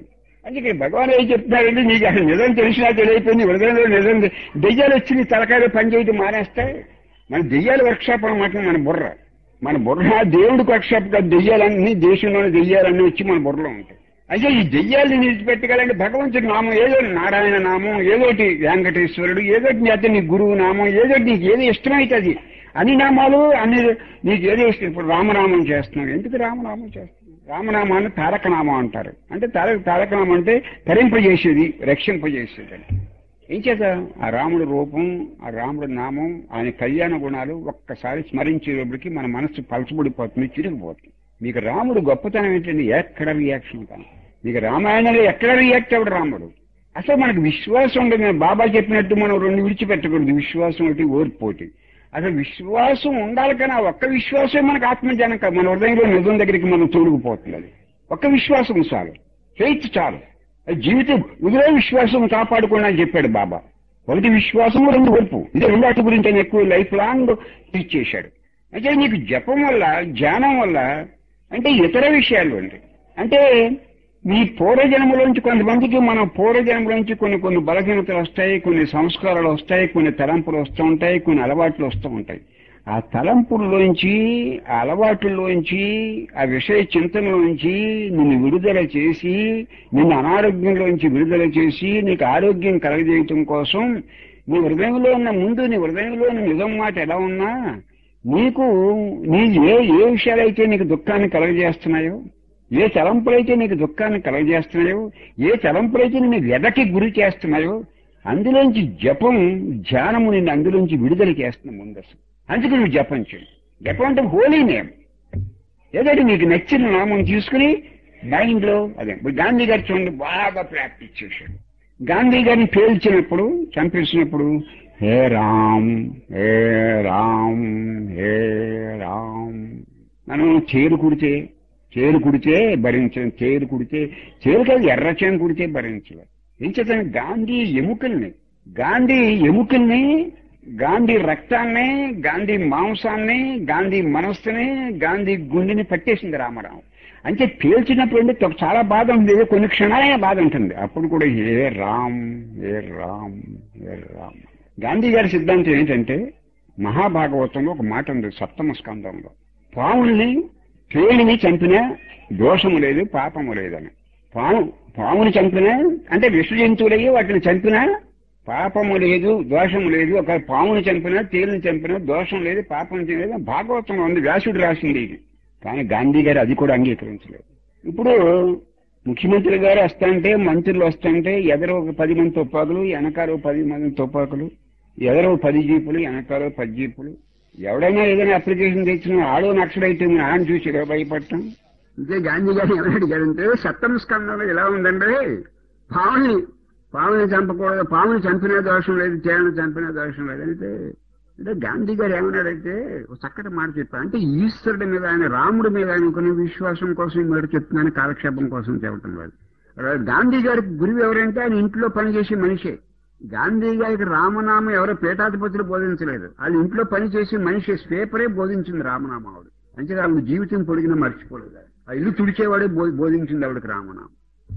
అంటే ఇక్కడ భగవాన్ ఏం చెప్తున్నారంటే నీకు అసలు నిజం తెలిసినా తెలియపోయింది హృదయంలో నిజం తె- దెయ్యాలు వచ్చి నీ తలకాయలు పనిచేయడం మానేస్తాయి మన దెయ్యాల వర్క్షాప్ అనమాట మన బుర్ర మన బుర్ర దేవుడికి వర్క్షాప్ కాదు దెయ్యాలన్నీ దేశంలోని దెయ్యాలన్నీ వచ్చి మన బుర్రలో ఉంటాయి అయితే ఈ దెయ్యాలని నిలిచిపెట్టగలంటే భగవంతుడి నామం ఏదో నారాయణ నామం ఏదోటి వెంకటేశ్వరుడు ఏదోటి నీ అతని నీ గురువు నామం ఏదోటి నీకు ఏది ఇష్టమైతే అది అన్ని నామాలు అన్ని నీకు ఏది ఇష్టం ఇప్పుడు రామనామం చేస్తున్నావు ఎందుకు రామనామం చేస్తున్నావు రామనామాన్ని తారక నామం అంటారు అంటే తారక తారక నామం అంటే తరింపజేసేది రక్షింపజేసేది అని ఏం చేత ఆ రాముడు రూపం ఆ రాముడు నామం ఆయన కళ్యాణ గుణాలు ఒక్కసారి స్మరించేటప్పటికి మన మనస్సు పలచబడిపోతుంది చిరిగిపోతుంది మీకు రాముడు గొప్పతనం ఏంటంటే ఎక్కడ రియాక్షన్ కానీ మీకు రామాయణంలో ఎక్కడ రియాక్ట్ అవ్వడు రాముడు అసలు మనకు విశ్వాసం ఉండదు నేను బాబా చెప్పినట్టు మనం రెండు విడిచిపెట్టకూడదు విశ్వాసం ఒకటి ఓర్పు ఒకటి అసలు విశ్వాసం ఉండాలి కానీ ఆ ఒక్క విశ్వాసం మనకు ఆత్మజ్ఞానం కాదు మన హృదయంలో నిజం దగ్గరికి మనం తోడుకుపోతుంది అది ఒక్క విశ్వాసం చాలు ఫెయిత్ చాలు అది జీవితం ఉదిరే విశ్వాసం కాపాడుకోండి అని చెప్పాడు బాబా ఒకటి విశ్వాసం రెండు ఓర్పు ఇదే రెండాటి గురించి ఆయన ఎక్కువ లైఫ్ లాంగ్ టీచ్ చేశాడు అంటే నీకు జపం వల్ల ధ్యానం వల్ల అంటే ఇతర విషయాలు అండి అంటే మీ పూర్వజన్మలోంచి కొంతమందికి మన పూర్వజన్మలోంచి కొన్ని కొన్ని బలహీనతలు వస్తాయి కొన్ని సంస్కారాలు వస్తాయి కొన్ని తలంపులు వస్తూ ఉంటాయి కొన్ని అలవాట్లు వస్తూ ఉంటాయి ఆ తలంపుల్లోంచి ఆ అలవాటుల్లోంచి ఆ విషయ చింతనలోంచి నిన్ను విడుదల చేసి నిన్ను అనారోగ్యంలోంచి విడుదల చేసి నీకు ఆరోగ్యం కలగజేయటం కోసం నీ హృదయంలో ఉన్న ముందు నీ హృదయంలో ఉన్న నిజం మాట ఎలా ఉన్నా నీకు నీ ఏ ఏ విషయాలైతే నీకు దుఃఖాన్ని కలగజేస్తున్నాయో ఏ తలంపులైతే నీకు దుఃఖాన్ని కలగజేస్తున్నాయో ఏ తలంపులైతే నిన్ను వ్యధకి గురి చేస్తున్నాయో అందులోంచి జపం ధ్యానము నిన్ను అందులోంచి విడుదల చేస్తున్న ముందు అసలు అందుకే నువ్వు జపం చేయి జపం అంటే హోలీ నేమ్ ఏదంటే నీకు నచ్చిన నామం తీసుకుని మైండ్ లో అదే ఇప్పుడు గాంధీ గారు చూడండి బాగా ప్రాక్టీస్ చేశాడు గాంధీ గారిని పేల్చినప్పుడు చంపేసినప్పుడు హే రామ్ హే రామ్ హే రామ్ మనం చేరు కుడితే చేరు కుడితే భరించడం చేరు కుడితే చేరు కాదు ఎర్రచేను కుడితే భరించలేదు ఏం చేస్తాను గాంధీ ఎముకల్ని గాంధీ ఎముకల్ని గాంధీ రక్తాన్ని గాంధీ మాంసాన్ని గాంధీ మనస్సుని గాంధీ గుండెని పట్టేసింది రామారావు అంటే పేల్చినప్పుడు అంటే తొ- చాలా బాధ ఉంది కొన్ని క్షణాలైన బాధ ఉంటుంది అప్పుడు కూడా ఏ రామ్ ఏ రామ్ ఏ రామ్ గాంధీ గారి సిద్ధాంతం ఏంటంటే మహాభాగవతంలో ఒక మాట ఉంది సప్తమ స్కందంలో పావుల్ని తేలిని చంపినా దోషము లేదు పాపము లేదని పాము పాముని చంపినా అంటే విష జంతువులయ్యి వాటిని చంపినా పాపము లేదు దోషము లేదు ఒక పాముని చంపినా తేలిని చంపినా దోషం లేదు పాపం లేదు భాగవతంలో ఉంది వ్యాసుడు రాసింది ఇది కానీ గాంధీ గారు అది కూడా అంగీకరించలేదు ఇప్పుడు ముఖ్యమంత్రి గారు వస్తాంటే మంత్రులు వస్తుంటే ఎదరో ఒక పది మంది తుపాకులు వెనకాల ఓ పది మంది తుపాకులు ఎదరో పది జీపులు వెనకాల ఓ పది జీపులు ఎవడైనా ఏదైనా అప్లికేషన్ తెచ్చిన ఆడో నక్సలైతే ఆయన చూసి ఇలా భయపడటం ఇదే గాంధీ గారు ఎవరు అడిగారంటే సప్తమ స్కందంలో ఎలా ఉందంటే పావుని పావుని చంపకూడదు పావుని చంపిన దోషం లేదు తేలను చంపిన దోషం లేదు అంటే అంటే గాంధీ గారు ఏమన్నాడంటే ఒక చక్కటి మాట చెప్పారు అంటే ఈశ్వరుడి మీద ఆయన రాముడి మీద అనుకునే విశ్వాసం కోసం ఈ మాట చెప్తున్నాను కాలక్షేపం కోసం చెప్పడం లేదు గాంధీ గారికి గురువు ఎవరంటే ఆయన ఇంట్లో పనిచేసే మనిషే గాంధీ గారికి రామనామం ఎవరో పీఠాధిపతులు బోధించలేదు వాళ్ళు ఇంట్లో పనిచేసే మనిషి పేపరే బోధించింది రామనామం ఆవిడ అంటే ఆవిడ జీవితం పొడిగిన మర్చిపోలేదు ఆ ఇల్లు తుడిచేవాడే బో- బోధించింది ఆవిడకి రామనామం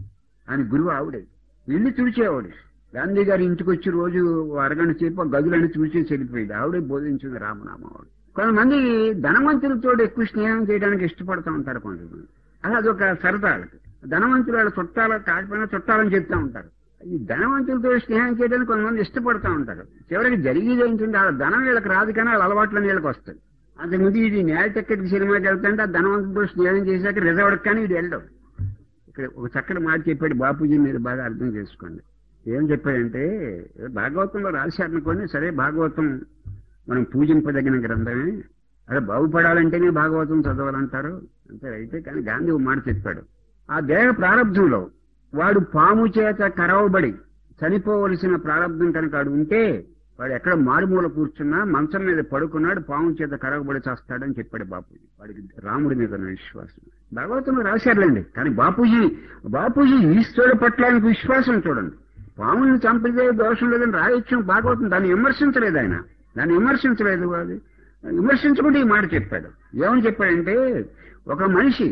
ఆయన గురువు ఆవిడే ఇల్లు తుడిచేవాడు గాంధీ గారి ఇంటికి వచ్చి రోజు ఓ అరగంట సేపు ఆ గదులన్నీ చూసి చెల్లిపోయింది ఆవిడే బోధించింది రామనామం ఆవిడ కొంతమంది ధనవంతులతో ఎక్కువ స్నేహం చేయడానికి ఇష్టపడుతూ ఉంటారు కొంతమంది అది అదొక సరదా వాళ్ళకి ధనవంతులు వాళ్ళ చుట్టాలు కాకపోయినా చుట్టాలని చెప్తా ఉంటారు ఈ ధనవంతులతో స్నేహం చేయడానికి కొంతమంది ఇష్టపడుతూ ఉంటారు చివరికి జరిగేది ఏంటంటే వాళ్ళ ధనం వీళ్ళకి రాదు కానీ వాళ్ళ అలవాట్లని వీళ్ళకి వస్తాయి అంతకుముందు ఇది న్యాయ టికెట్ సినిమాకి వెళ్తుంటే ఆ ధనవంతులతో స్నేహం చేశాక రిజర్వ్డ్ కానీ ఇది వెళ్ళడం ఇక్కడ ఒక చక్కటి మాట చెప్పాడు బాపూజీ మీరు బాగా అర్థం చేసుకోండి ఏం చెప్పాడంటే ఏదో భాగవతంలో రాశారనుకోండి సరే భాగవతం మనం పూజింపదగిన గ్రంథమే అదే బాగుపడాలంటేనే భాగవతం చదవాలంటారు అంతే అయితే కానీ గాంధీ ఒక మాట చెప్పాడు ఆ దేహ ప్రారంధంలో వాడు పాము చేత కరవబడి చనిపోవలసిన ప్రారంధం కనుక వాడు ఉంటే వాడు ఎక్కడ మారుమూల కూర్చున్నా మంచం మీద పడుకున్నాడు పాము చేత కరవబడి చేస్తాడని చెప్పాడు బాపూజీ వాడికి రాముడి మీద ఉన్న విశ్వాసం భగవతంలో రాశారులేండి కానీ బాపూజీ బాపూజీ ఈశ్వరుడు పట్ల ఆయనకు విశ్వాసం చూడండి పాముని చంపితే దోషం లేదని రాయొచ్చు భాగవతం దాన్ని విమర్శించలేదు ఆయన దాన్ని విమర్శించలేదు అది విమర్శించకుండా ఈ మాట చెప్పాడు ఏమని చెప్పాడంటే ఒక మనిషి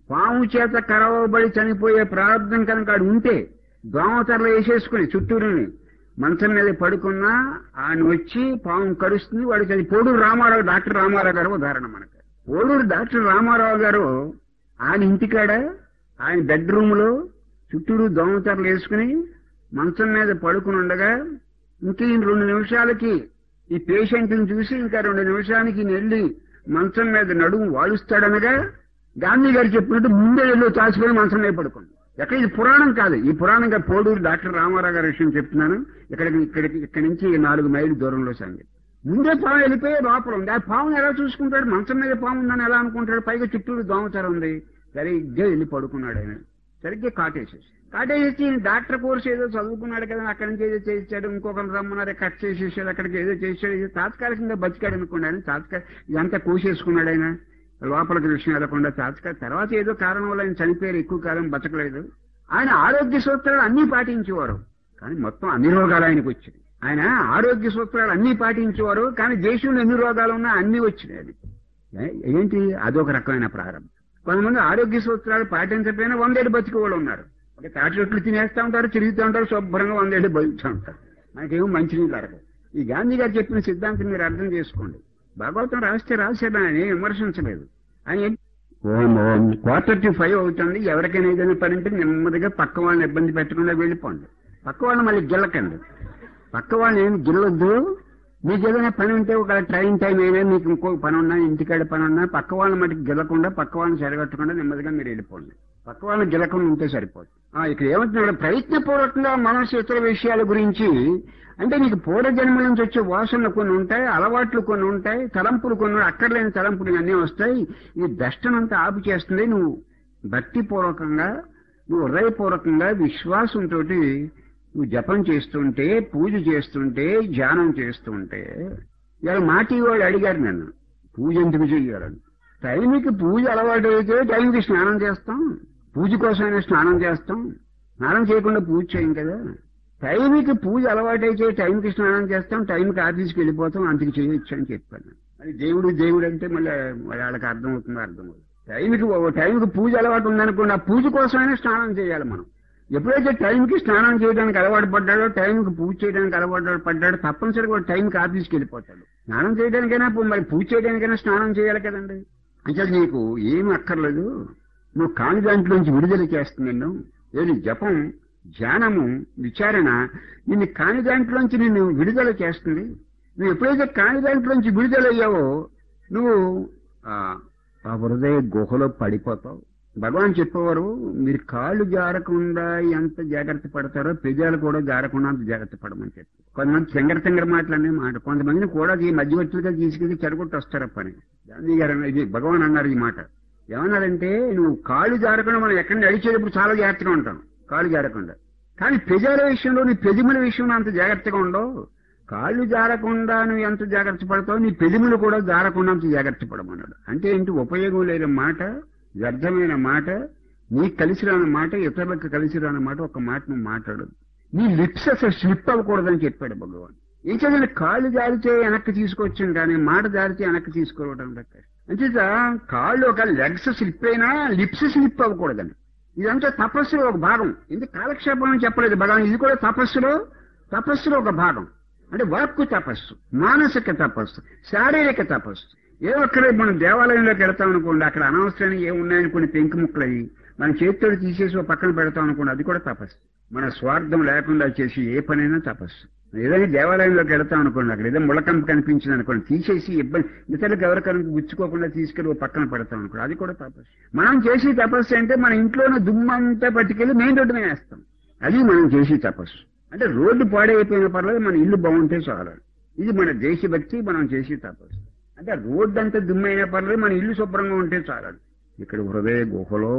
పాము చేత కరవబడి చనిపోయే ప్రారంభం కనుక ఆడు ఉంటే దోమతెరలు వేసేసుకుని చుట్టూరుని మంచం మీద పడుకున్నా ఆయన వచ్చి పాము కరుస్తుంది వాడు చని పోడూరు రామారావు డాక్టర్ రామారావు గారు ఉదాహరణ మనకు పోడూరు డాక్టర్ రామారావు గారు ఆయన ఇంటికాడ ఆయన బెడ్రూమ్ లో చుట్టూరు దోమతెరలు వేసుకుని మంచం మీద పడుకుని ఉండగా ఇంక ఈ రెండు నిమిషాలకి ఈ పేషెంట్ని చూసి ఇంకా రెండు నిమిషానికి ఈయన వెళ్ళి మంచం మీద నడుము వాలుస్తాడనగా గాంధీ గారు చెప్పినట్టు ముందే వెళ్ళి తాసిపోయి మంచం మీద పడుకుంది ఎక్కడ ఇది పురాణం కాదు ఈ పురాణంగా పోడూరు డాక్టర్ రామారావు గారి విషయం చెప్తున్నాను ఇక్కడికి ఇక్కడికి ఇక్కడి నుంచి నాలుగు మైళ్ళు దూరంలో సంగతి ముందే పాము వెళ్ళిపోయి లోపల ఉంది ఆ పాముని ఎలా చూసుకుంటాడు మంచం మీద పాము ఉందని ఎలా అనుకుంటాడు పైగా చుట్టూరు దోమతెర ఉంది సరిగ్గా వెళ్ళి పడుకున్నాడు ఆయన సరిగ్గా కాటేసేసి కాటేసేసి ఈయన డాక్టర్ కోర్స్ ఏదో చదువుకున్నాడు కదా అక్కడి నుంచి ఏదో చేయించాడు ఇంకొకరు రమ్మన్నారు కట్ చేసేసాడు అక్కడికి ఏదో చేసాడు ఇది తాత్కాలికంగా బతికాడు అనుకోండి ఆయన తాత్కాల ఇదంతా కోసేసుకున్నాడు ఆయన లోపలికి విషయం వెళ్ళకుండా తాత్కాల తర్వాత ఏదో కారణం వల్ల ఆయన చనిపోయారు ఎక్కువ కాలం బతకలేదు ఆయన ఆరోగ్య సూత్రాలు అన్ని పాటించేవారు కానీ మొత్తం అన్ని రోగాలు ఆయనకు వచ్చినాయి ఆయన ఆరోగ్య సూత్రాలు అన్ని పాటించేవారు కానీ దేశంలో ఎన్ని రోగాలు ఉన్నా అన్ని వచ్చినాయి అది ఏ- ఏంటి అదొక రకమైన ప్రారంభం కొంతమంది ఆరోగ్య సూత్రాలు పాటించకపోయినా వందేళ్ళు బతికే వాళ్ళు ఉన్నారు ఒక తాటి చెట్లు తినేస్తా ఉంటారు తిరుగుతూ ఉంటారు శుభ్రంగా వందేళ్ళు బతుకుతూ ఉంటారు మనకేమో మంచినీళ్ళు అడగదు ఈ గాంధీ గారు చెప్పిన సిద్ధాంతం మీరు అర్థం చేసుకోండి భాగవతం రాస్తే రాశాడు ఆయన ఏం విమర్శించలేదు ఆయన ఏం- Om Om quarter to five అవుతుంది ఎవరికైనా ఏదైనా పని ఉంటే నెమ్మదిగా పక్క వాళ్ళని ఇబ్బంది పెట్టకుండా వెళ్ళిపోండి పక్క వాళ్ళని మళ్ళీ గిల్లకండి పక్క వాళ్ళని ఏమి గిల్లొద్దు మీకు ఏదైనా పని ఉంటే ఒక ట్రైన్ టైం అయినా మీకు ఇంకో పని ఉన్నా ఇంటికాడ పని ఉన్నా పక్క వాళ్ళని మటుకు గిల్లకుండా పక్క వాళ్ళని సరిగట్టకుండా నెమ్మదిగా మీరు వెళ్ళిపోండి పక్క వాళ్ళని గిల్లకుండా ఉంటే సరిపోతుంది ఆ, ఇక్కడ ఏమంటున్నాడు ప్రయత్నపూర్వకంగా మనసు ఇతర విషయాల గురించి అంటే నీకు పూర్వజన్మ నుంచి వచ్చే వాసనలు కొన్ని ఉంటాయి అలవాట్లు కొన్ని ఉంటాయి తలంపులు కొన్ని అక్కర్లేని తలంపులు అన్నీ వస్తాయి ఈ దష్టనంతా ఆపు చేస్తుంది నువ్వు భక్తిపూర్వకంగా నువ్వు హృదయపూర్వకంగా విశ్వాసంతో నువ్వు జపం చేస్తుంటే పూజ చేస్తుంటే ధ్యానం చేస్తుంటే ఇలా మాటి వాళ్ళు అడిగారు నన్ను పూజ ఎందుకు చెయ్యాలని టైంకి పూజ అలవాటు అయితే టైంకి స్నానం చేస్తాం పూజ కోసమైనా స్నానం చేస్తాం స్నానం చేయకుండా పూజ చేయం కదా టైంకి పూజ అలవాటు అయితే టైంకి స్నానం చేస్తాం టైంకి ఆఫీస్కి వెళ్ళిపోతాం అంతకు చేయొచ్చు అని చెప్పాను మరి దేవుడు దేవుడు అంటే మళ్ళీ వాళ్ళకి అర్థం అవుతుందో అర్థం అవుతుంది టైంకి ఓ టైంకి పూజ అలవాటు ఉందనుకోండి ఆ పూజ కోసమైనా స్నానం చేయాలి మనం ఎప్పుడైతే టైంకి స్నానం చేయడానికి అలవాటు పడ్డాడో టైంకి పూజ చేయడానికి అలవాటు పడ్డాడో తప్పనిసరిగా వాడు టైంకి ఆఫీస్కి వెళ్ళిపోతాడు స్నానం చేయడానికైనా పో- మరి పూజ చేయడానికైనా స్నానం చేయాలి కదండి అంటే నీకు ఏమి అక్కర్లేదు నువ్వు కాని దాంట్లోంచి విడుదల చేస్తుంది నిన్ను ఏది జపం ధ్యానము విచారణ నిన్ను కాని దాంట్లోంచి నిన్ను విడుదల చేస్తుంది నువ్వు ఎప్పుడైతే కాని దాంట్లోంచి విడుదలయ్యావో నువ్వు ఆ ఆ హృదయ గుహలో పడిపోతావు భగవాన్ చెప్పేవారు మీరు కాళ్ళు జారకుండా ఎంత జాగ్రత్త పడతారో పెదాలు కూడా జారకుండా అంత జాగ్రత్త పడమని చెప్పి కొంతమంది చెంగర చెంగర మాటలనే మాట కొంతమందిని కూడా ఈ మధ్యవర్తులుగా తీసుకెళ్లి చెడగొట్టి వస్తారు ఆ పని గాంధీ గారు అన్న- ఇది భగవాన్ అన్నారు ఈ మాట ఏమన్నారంటే నువ్వు కాళ్ళు జారకుండా మనం ఎక్కడ నడిచేటప్పుడు చాలా జాగ్రత్తగా ఉంటాం కాళ్ళు జారకుండా కానీ పెదాల విషయంలో నీ పెదిముల విషయంలో అంత జాగ్రత్తగా ఉండవు కాళ్ళు జారకుండా నువ్వు ఎంత జాగ్రత్త పడతావు నీ పెదిములు కూడా జారకుండా అంత జాగ్రత్త పడమన్నాడు అంటే ఏంటి ఉపయోగం లేని మాట వ్యర్థమైన మాట నీకు కలిసి రాని మాట ఇతరులకు కలిసి రాని మాట ఒక మాట నువ్వు మాట్లాడదు నీ లిప్స్ అసలు స్లిప్ అవ్వకూడదని చెప్పాడు భగవాన్ ఏం చదివిన కాళ్ళు జారితే వెనక్కి తీసుకొచ్చాం కానీ మాట జారితే వెనక్కి తీసుకోవడం లెక్క అంచేత కాళ్ళు ఒక లెగ్స్ స్లిప్ అయినా లిప్స్ స్లిప్ అవ్వకూడదని ఇదంతా తపస్సులో ఒక భాగం ఇది కాలక్షేపం అని చెప్పలేదు భగవాన్ ఇది కూడా తపస్సులో తపస్సులో ఒక భాగం అంటే వాక్కు తపస్సు మానసిక తపస్సు శారీరక తపస్సు ఏ ఒక్కరే మనం దేవాలయంలోకి వెళ్తాం అనుకోండి అక్కడ అనవసరమైన ఏ ఉన్నాయని కొన్ని పెంకు ముక్కలు అయ్యి మన చేతితో తీసేసి ఓ పక్కన పెడతాం అనుకోండి అది కూడా తపస్సు మన స్వార్థం లేకుండా చేసి ఏ పనైనా తపస్సు ఏదైనా దేవాలయంలోకి వెళ్తాం అనుకోండి అక్కడ ఏదో ముళ్ళకంప కనిపించింది అనుకోండి తీసేసి ఇబ్బంది ఇతరులకు ఎవరికైనా గుచ్చుకోకుండా తీసుకెళ్ళి ఓ పక్కన పెడతాం అనుకోండి అది కూడా తపస్సు మనం చేసే తపస్సు అంటే మన ఇంట్లోనే దుమ్మంతా పట్టుకెళ్ళి మెయిన్ రోడ్డు మీద వేస్తాం అది మనం చేసే తపస్సు అంటే రోడ్డు పాడైపోయిన పర్లేదు మన ఇల్లు బాగుంటే చాలు ఇది మన దేశభక్తి మనం చేసే తపస్సు అంటే రోడ్డు అంతా దుమ్మైనా పర్లేదు మన ఇల్లు శుభ్రంగా ఉంటే చాలు ఇక్కడ హృదయ గుహలో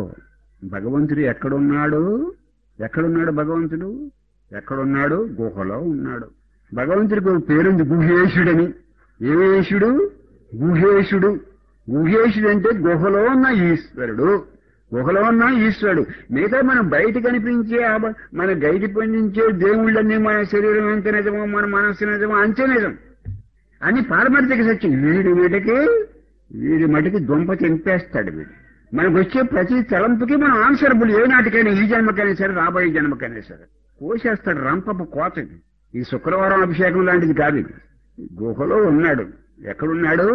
భగవంతుడు ఎక్కడున్నాడు ఎక్కడున్నాడు భగవంతుడు ఎక్కడున్నాడు గుహలో ఉన్నాడు భగవంతుడికి ఒక పేరుంది గుహేశుడని ఏషుడు గుహేశుడు గుహేశుడు అంటే గుహలో ఉన్న ఈశ్వరుడు గుహలో ఉన్న ఈశ్వరుడు మిగతా మనం బయట కనిపించే ఆ బ- మన బయట పండించే దేవుళ్ళన్నీ మన శరీరం ఎంత నిజమో మన మనస్సు నిజమో అంతే నిజం అని పారమార్థిక సత్యం వీడి మటుకి వీడి మటుకి దుంప తెంపేస్తాడు వీడు మనకు వచ్చే ప్రతి తలంపుకి మనం ఆన్సరబుల్ ఏ నాటికైనా ఈ జన్మకైనా సరే రాబోయే జన్మకైనా సరే కోసేస్తాడు రంపపు కోతకి ఈ శుక్రవారం అభిషేకం లాంటిది కాదు ఇది. గుహలో ఉన్నాడు ఎక్కడున్నాడు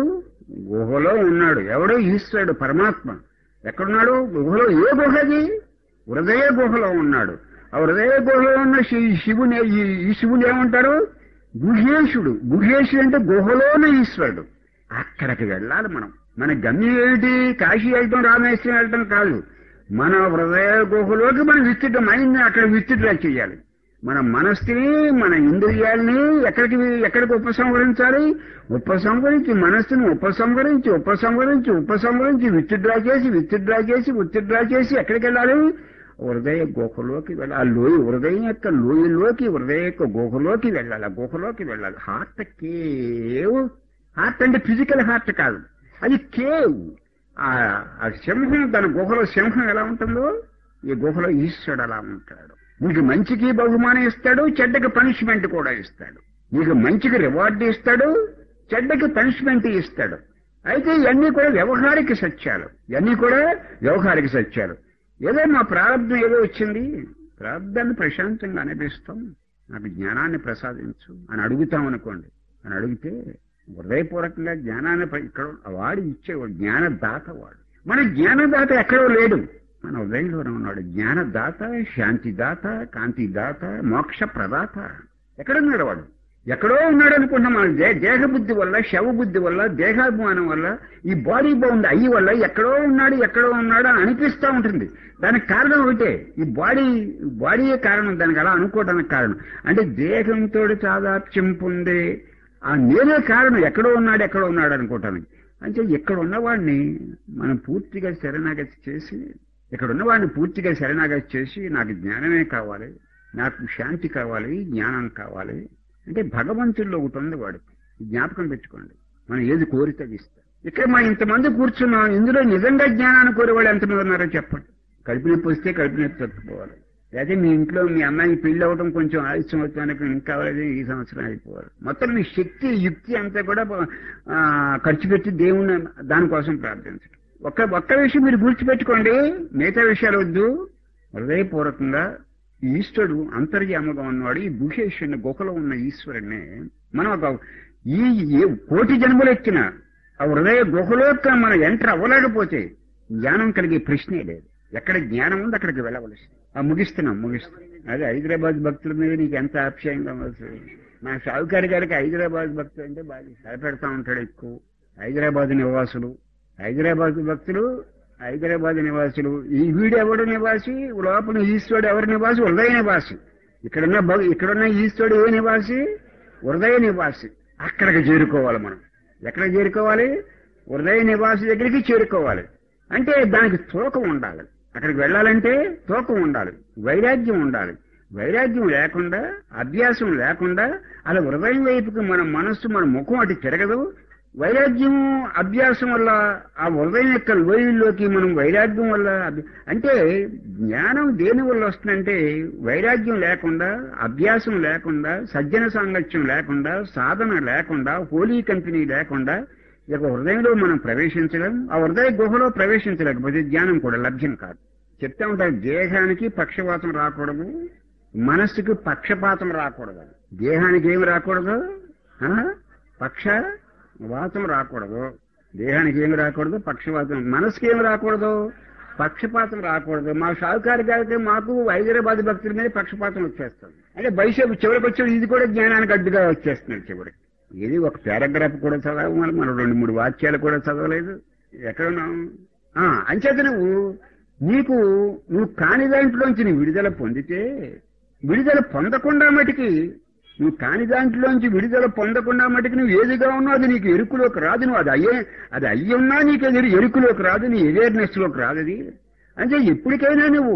గుహలో ఉన్నాడు ఎవడో ఈశ్వరుడు పరమాత్మ ఎక్కడున్నాడు గుహలో ఏ గుహది హృదయ గుహలో ఉన్నాడు ఆ హృదయ గుహలో ఉన్న శి- శివుని ఈ- ఈ శివుని ఏమంటారు గుహేశుడు గుహేశుడు అంటే గుహలోనే ఈశ్వరుడు అక్కడికి వెళ్ళాలి మనం మన గమ్యం ఏమిటి కాశీ వెళ్ళటం రామేశ్వరం వెళ్ళటం కాదు మన హృదయ గుహలోకి మనం విత్తుట మైండ్ అక్కడ విత్తుట్లా చేయాలి మన మనస్సుని మన ఇంద్రియాల్ని ఎక్కడికి ఎక్కడికి ఉపసంహరించాలి ఉపసంహరించి మనస్సుని ఉపసంహరించి ఉపసంహరించి ఉపసంహరించి విత్డ్రా చేసి విత్డ్రా చేసి విత్డ్రా చేసి ఎక్కడికి వెళ్ళాలి హృదయ గుహలోకి వెళ్ళాలి ఆ లోయ హృదయం యొక్క లోయలోకి హృదయ యొక్క గుహలోకి వెళ్ళాలి ఆ గుహలోకి వెళ్ళాలి హార్ట్ కేవ్ హార్ట్ అంటే ఫిజికల్ హార్ట్ కాదు అది కేవ్ ఆ ఆ సింహం తన గుహలో సింహం ఎలా ఉంటుందో ఈ గుహలో ఈశ్వరుడు అలా ఉంటాడు నీకు మంచికి బహుమానం ఇస్తాడు చెడ్డకి పనిష్మెంట్ కూడా ఇస్తాడు నీకు మంచికి రివార్డు ఇస్తాడు చెడ్డకి పనిష్మెంట్ ఇస్తాడు అయితే ఇవన్నీ కూడా వ్యవహారిక సత్యాలు ఇవన్నీ కూడా వ్యవహారిక సత్యాలు ఏదో మా ప్రారంభం ఏదో వచ్చింది ప్రారంభాన్ని ప్రశాంతంగా అనిపిస్తాం నాకు జ్ఞానాన్ని ప్రసాదించు అని అడుగుతాం అనుకోండి అని అడిగితే హృదయపూర్వకంగా జ్ఞానాన్ని ప్ర- ఇక్కడ వాడు ఇచ్చేవాడు జ్ఞానదాత వాడు మన జ్ఞానదాత ఎక్కడో లేడు మన హృదయంలోనే ఉన్నాడు జ్ఞానదాత శాంతిదాత కాంతిదాత మోక్ష ప్రదాత ఎక్కడున్నాడు వాడు ఎక్కడో ఉన్నాడు అనుకుంటున్నాం మన దే దేహ బుద్ధి వల్ల శవ బుద్ధి వల్ల దేహాభిమానం వల్ల ఈ బాడీ బౌండ్ అయ్యి వల్ల ఎక్కడో ఉన్నాడు ఎక్కడో ఉన్నాడు అని అనిపిస్తూ ఉంటుంది దానికి కారణం ఒకటే ఈ బాడీ బాడీయే కారణం దానికి అలా అనుకోవడానికి కారణం అంటే దేహంతో చాదాప్యం పొందే ఆ నేనే కారణం ఎక్కడో ఉన్నాడు ఎక్కడో ఉన్నాడు అనుకోవటానికి అంటే ఇక్కడ ఉన్నవాడిని మనం పూర్తిగా శరణాగతి చేసి ఇక్కడ ఉన్నవాడిని పూర్తిగా శరణాగతి చేసి నాకు జ్ఞానమే కావాలి నాకు శాంతి కావాలి జ్ఞానం కావాలి అంటే భగవంతుల్లో ఒకటి ఉంది వాడికి జ్ఞాపకం పెట్టుకోండి మనం ఏది కోరితే అది ఇస్తాం ఇక్కడ మనం ఇంతమంది కూర్చున్నాం ఇందులో నిజంగా జ్ఞానాన్ని కోరేవాళ్ళు ఎంతమంది ఉన్నారో చెప్పండి కడుపు నొప్పి వస్తే కడుపు నొప్పి తట్టుకోవాలి అయితే మీ ఇంట్లో మీ అమ్మాయికి పెళ్లి అవ్వడం కొంచెం ఆలస్యం అవుతానికి ఇంకా అవ్వలేదు ఈ సంవత్సరం అయిపోవాలి మొత్తం మీ శక్తి యుక్తి అంతా కూడా ఆ, ఖర్చు పెట్టి దేవుణ్ణి దానికోసం ప్రార్థించడం ఒక్క ఒక్క విషయం మీరు గుర్తుపెట్టుకోండి మిగతా విషయాలు వద్దు హృదయపూర్వకంగా ఈ ఈశ్వరుడు అంతర్యామగా ఉన్నవాడు ఈ భూషేశ్వరుని గుహలో ఉన్న ఈశ్వరుడిని మనం ఒక ఈ ఏ కోటి జన్మలు ఎక్కిన ఆ హృదయ గుహలోకి మనం ఎంటర్ అవ్వలేకపోతే జ్ఞానం కలిగే ప్రశ్నే లేదు ఎక్కడ జ్ఞానం ఉంది అక్కడికి వెళ్ళవలసి ఆ ముగిస్తున్నాం ముగిస్తున్నాం అదే హైదరాబాద్ భక్తుల మీద నీకు ఎంత ఆప్యాయంగా ఉంది మా షావుకారి గారికి హైదరాబాద్ భక్తులు అంటే బాగా సరిపెడతా ఉంటాడు ఎక్కువ హైదరాబాద్ నివాసులు హైదరాబాద్ భక్తులు హైదరాబాద్ నివాసులు ఈ వీడు ఎవడు నివాసి లోపల ఈశ్వరుడు ఎవరి నివాసి హృదయ నివాసి ఇక్కడున్న భగ- ఇక్కడున్న ఈశ్వరుడు ఏ నివాసి హృదయ నివాసి అక్కడికి చేరుకోవాలి మనం ఎక్కడ చేరుకోవాలి హృదయ నివాసి దగ్గరికి చేరుకోవాలి అంటే దానికి తూకం ఉండాలి అక్కడికి వెళ్ళాలంటే తూకం ఉండాలి వైరాగ్యం ఉండాలి వైరాగ్యం లేకుండా అభ్యాసం లేకుండా అలా హృదయం వైపుకి మన మనస్సు మన ముఖం అటు తిరగదు వైరాగ్యం అభ్యాసం వల్ల ఆ హృదయం యొక్క లోయల్లోకి మనం వైరాగ్యం వల్ల అభ్య- అంటే జ్ఞానం దేని వల్ల వస్తుందంటే వైరాగ్యం లేకుండా అభ్యాసం లేకుండా సజ్జన సాంగత్యం లేకుండా సాధన లేకుండా హోలీ కంపెనీ లేకుండా ఈ యొక్క హృదయంలో మనం ప్రవేశించలేం ఆ హృదయ గుహలో ప్రవేశించలేకపోతే జ్ఞానం కూడా లభ్యం కాదు చెప్తా ఉంటారు దేహానికి పక్షపాతం రాకూడదు మనస్సుకి పక్షపాతం రాకూడదు దేహానికి ఏమి రాకూడదు ఆ? పక్ష వాతం రాకూడదు దేహానికి ఏమి రాకూడదు పక్షపాతం మనసుకి ఏమి రాకూడదు పక్షపాతం రాకూడదు మా షావుకారి గారికి మాకు హైదరాబాద్ భక్తుల మీద పక్షపాతం వచ్చేస్తుంది అంటే భవిష్యత్తు చివరికి వచ్చి ఇది కూడా జ్ఞానానికి అడ్డుగా వచ్చేస్తుంది చివరికి ఇది ఒక పారాగ్రాఫ్ కూడా చదవాలి మనం రెండు మూడు వాక్యాలు కూడా చదవలేదు ఎక్కడున్నాం ఆ, అంచేత నువ్వు నీకు నువ్వు కాని దాంట్లోంచి నీ విడుదల పొందితే విడుదల పొందకుండా మటుకి నువ్వు కాని దాంట్లోంచి విడుదల పొందకుండా మటుకు నువ్వు ఏదిగా ఉన్నావు అది నీకు ఎరుకులోకి రాదు నువ్వు అది అయ్యే అది అయ్యి ఉన్నా నీకు ఎదురు ఎరుకులోకి రాదు నీ అవేర్నెస్ లోకి రాదు అది అంటే ఎప్పటికైనా నువ్వు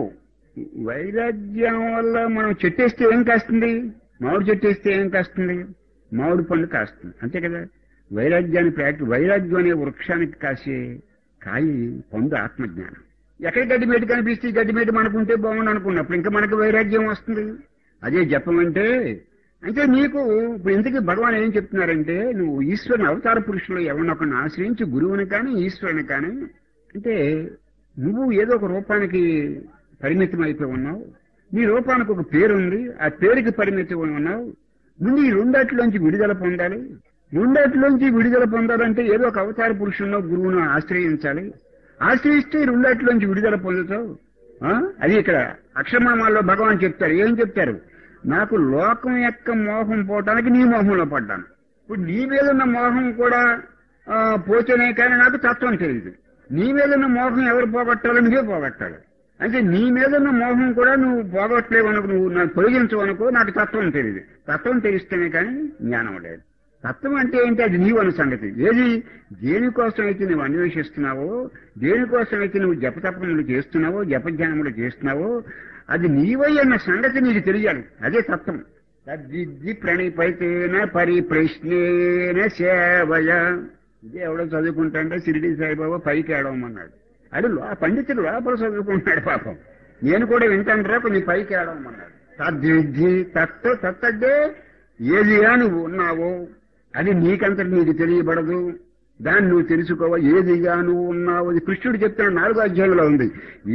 వైరాగ్యం వల్ల మనం చెట్టేస్తే ఏం కాస్తుంది మామిడి చెట్టు వేస్తే ఏం కాస్తుంది మామిడి పండు కాస్తుంది అంతే కదా వైరాగ్యాన్ని ప్రాక్టి వైరాగ్యం అనే వృక్షానికి కాసే కాయి పండు ఆత్మజ్ఞానం ఎక్కడ గడ్డిమేటు కనిపిస్తే ఈ గడ్డిమేటు మనకుంటే బాగుండు అనుకున్నప్పుడు ఇంకా మనకు వైరాగ్యం వస్తుంది అదే జపం అంటే అంటే నీకు ఇప్పుడు ఇంతకీ భగవాన్ ఏం చెప్తున్నారంటే నువ్వు ఈశ్వరుని అవతార పురుషులు ఎవరినొకరిని ఆశ్రయించి గురువుని కానీ ఈశ్వరుని కానీ అంటే నువ్వు ఏదో ఒక రూపానికి పరిమితం అయిపోయి ఉన్నావు నీ రూపానికి ఒక పేరు ఉంది ఆ పేరుకి పరిమితం అయి ఉన్నావు ముందు ఈ రెండాటిలోంచి విడుదల పొందాలి రెండాటిలోంచి విడుదల పొందాలంటే ఏదో ఒక అవతార పురుషున్నో గురువును ఆశ్రయించాలి ఆశ్రయిస్తే ఈ రెండాటిలోంచి విడుదల పొందుతావు ఆ? అది ఇక్కడ అక్షరమామాల్లో భగవాన్ చెప్తారు ఏం చెప్తారు నాకు లోకం యొక్క మోహం పోవటానికి నీ మోహంలో పడ్డాను ఇప్పుడు నీ మీద ఉన్న మోహం కూడా ఆ, పోతేనే కానీ నాకు తత్వం తెలియదు నీ మీద ఉన్న మోహం ఎవరు పోగొట్టాలో నువ్వే పోగొట్టాలి అంటే నీ మీద ఉన్న మోహం కూడా నువ్వు పోగొట్టలేవు అనుకో నువ్వు నాకు తొలగించవు అనుకో నాకు తత్వం తెలియదు తత్వం తెలిస్తేనే కానీ జ్ఞానం లేదు తత్వం అంటే ఏంటి అది నీవు అన్న సంగతి ఏది దేనికోసం అయితే నువ్వు అన్వేషిస్తున్నావో దేనికోసం అయితే నువ్వు జపతపములు చేస్తున్నావో జపజ్ఞానములు చేస్తున్నావో అది నీవై అన్న సంగతి నీకు తెలియాలి అదే తత్వం తద్విద్ది ప్రణిపైతేన పరిప్రశ్నేన సేవయ ఇదే ఎవడో చదువుకుంటాంటే షిరిడి సాయిబాబా పైకి ఏడవమన్నాడు అది లో- పండితుడు లోపల చదువుకుంటున్నాడు పాపం నేను కూడా వింటాను కొంచెం పైకి ఏడవమన్నాడు తద్విద్ది తత్వ తత్తే ఏదిగా నువ్వు ఉన్నావో అది నీకంతటి నీకు తెలియబడదు దాన్ని నువ్వు తెలుసుకోవా ఏదిగా నువ్వు ఉన్నావో అది కృష్ణుడు చెప్తాడు నాలుగో అధ్యాయంలో ఉంది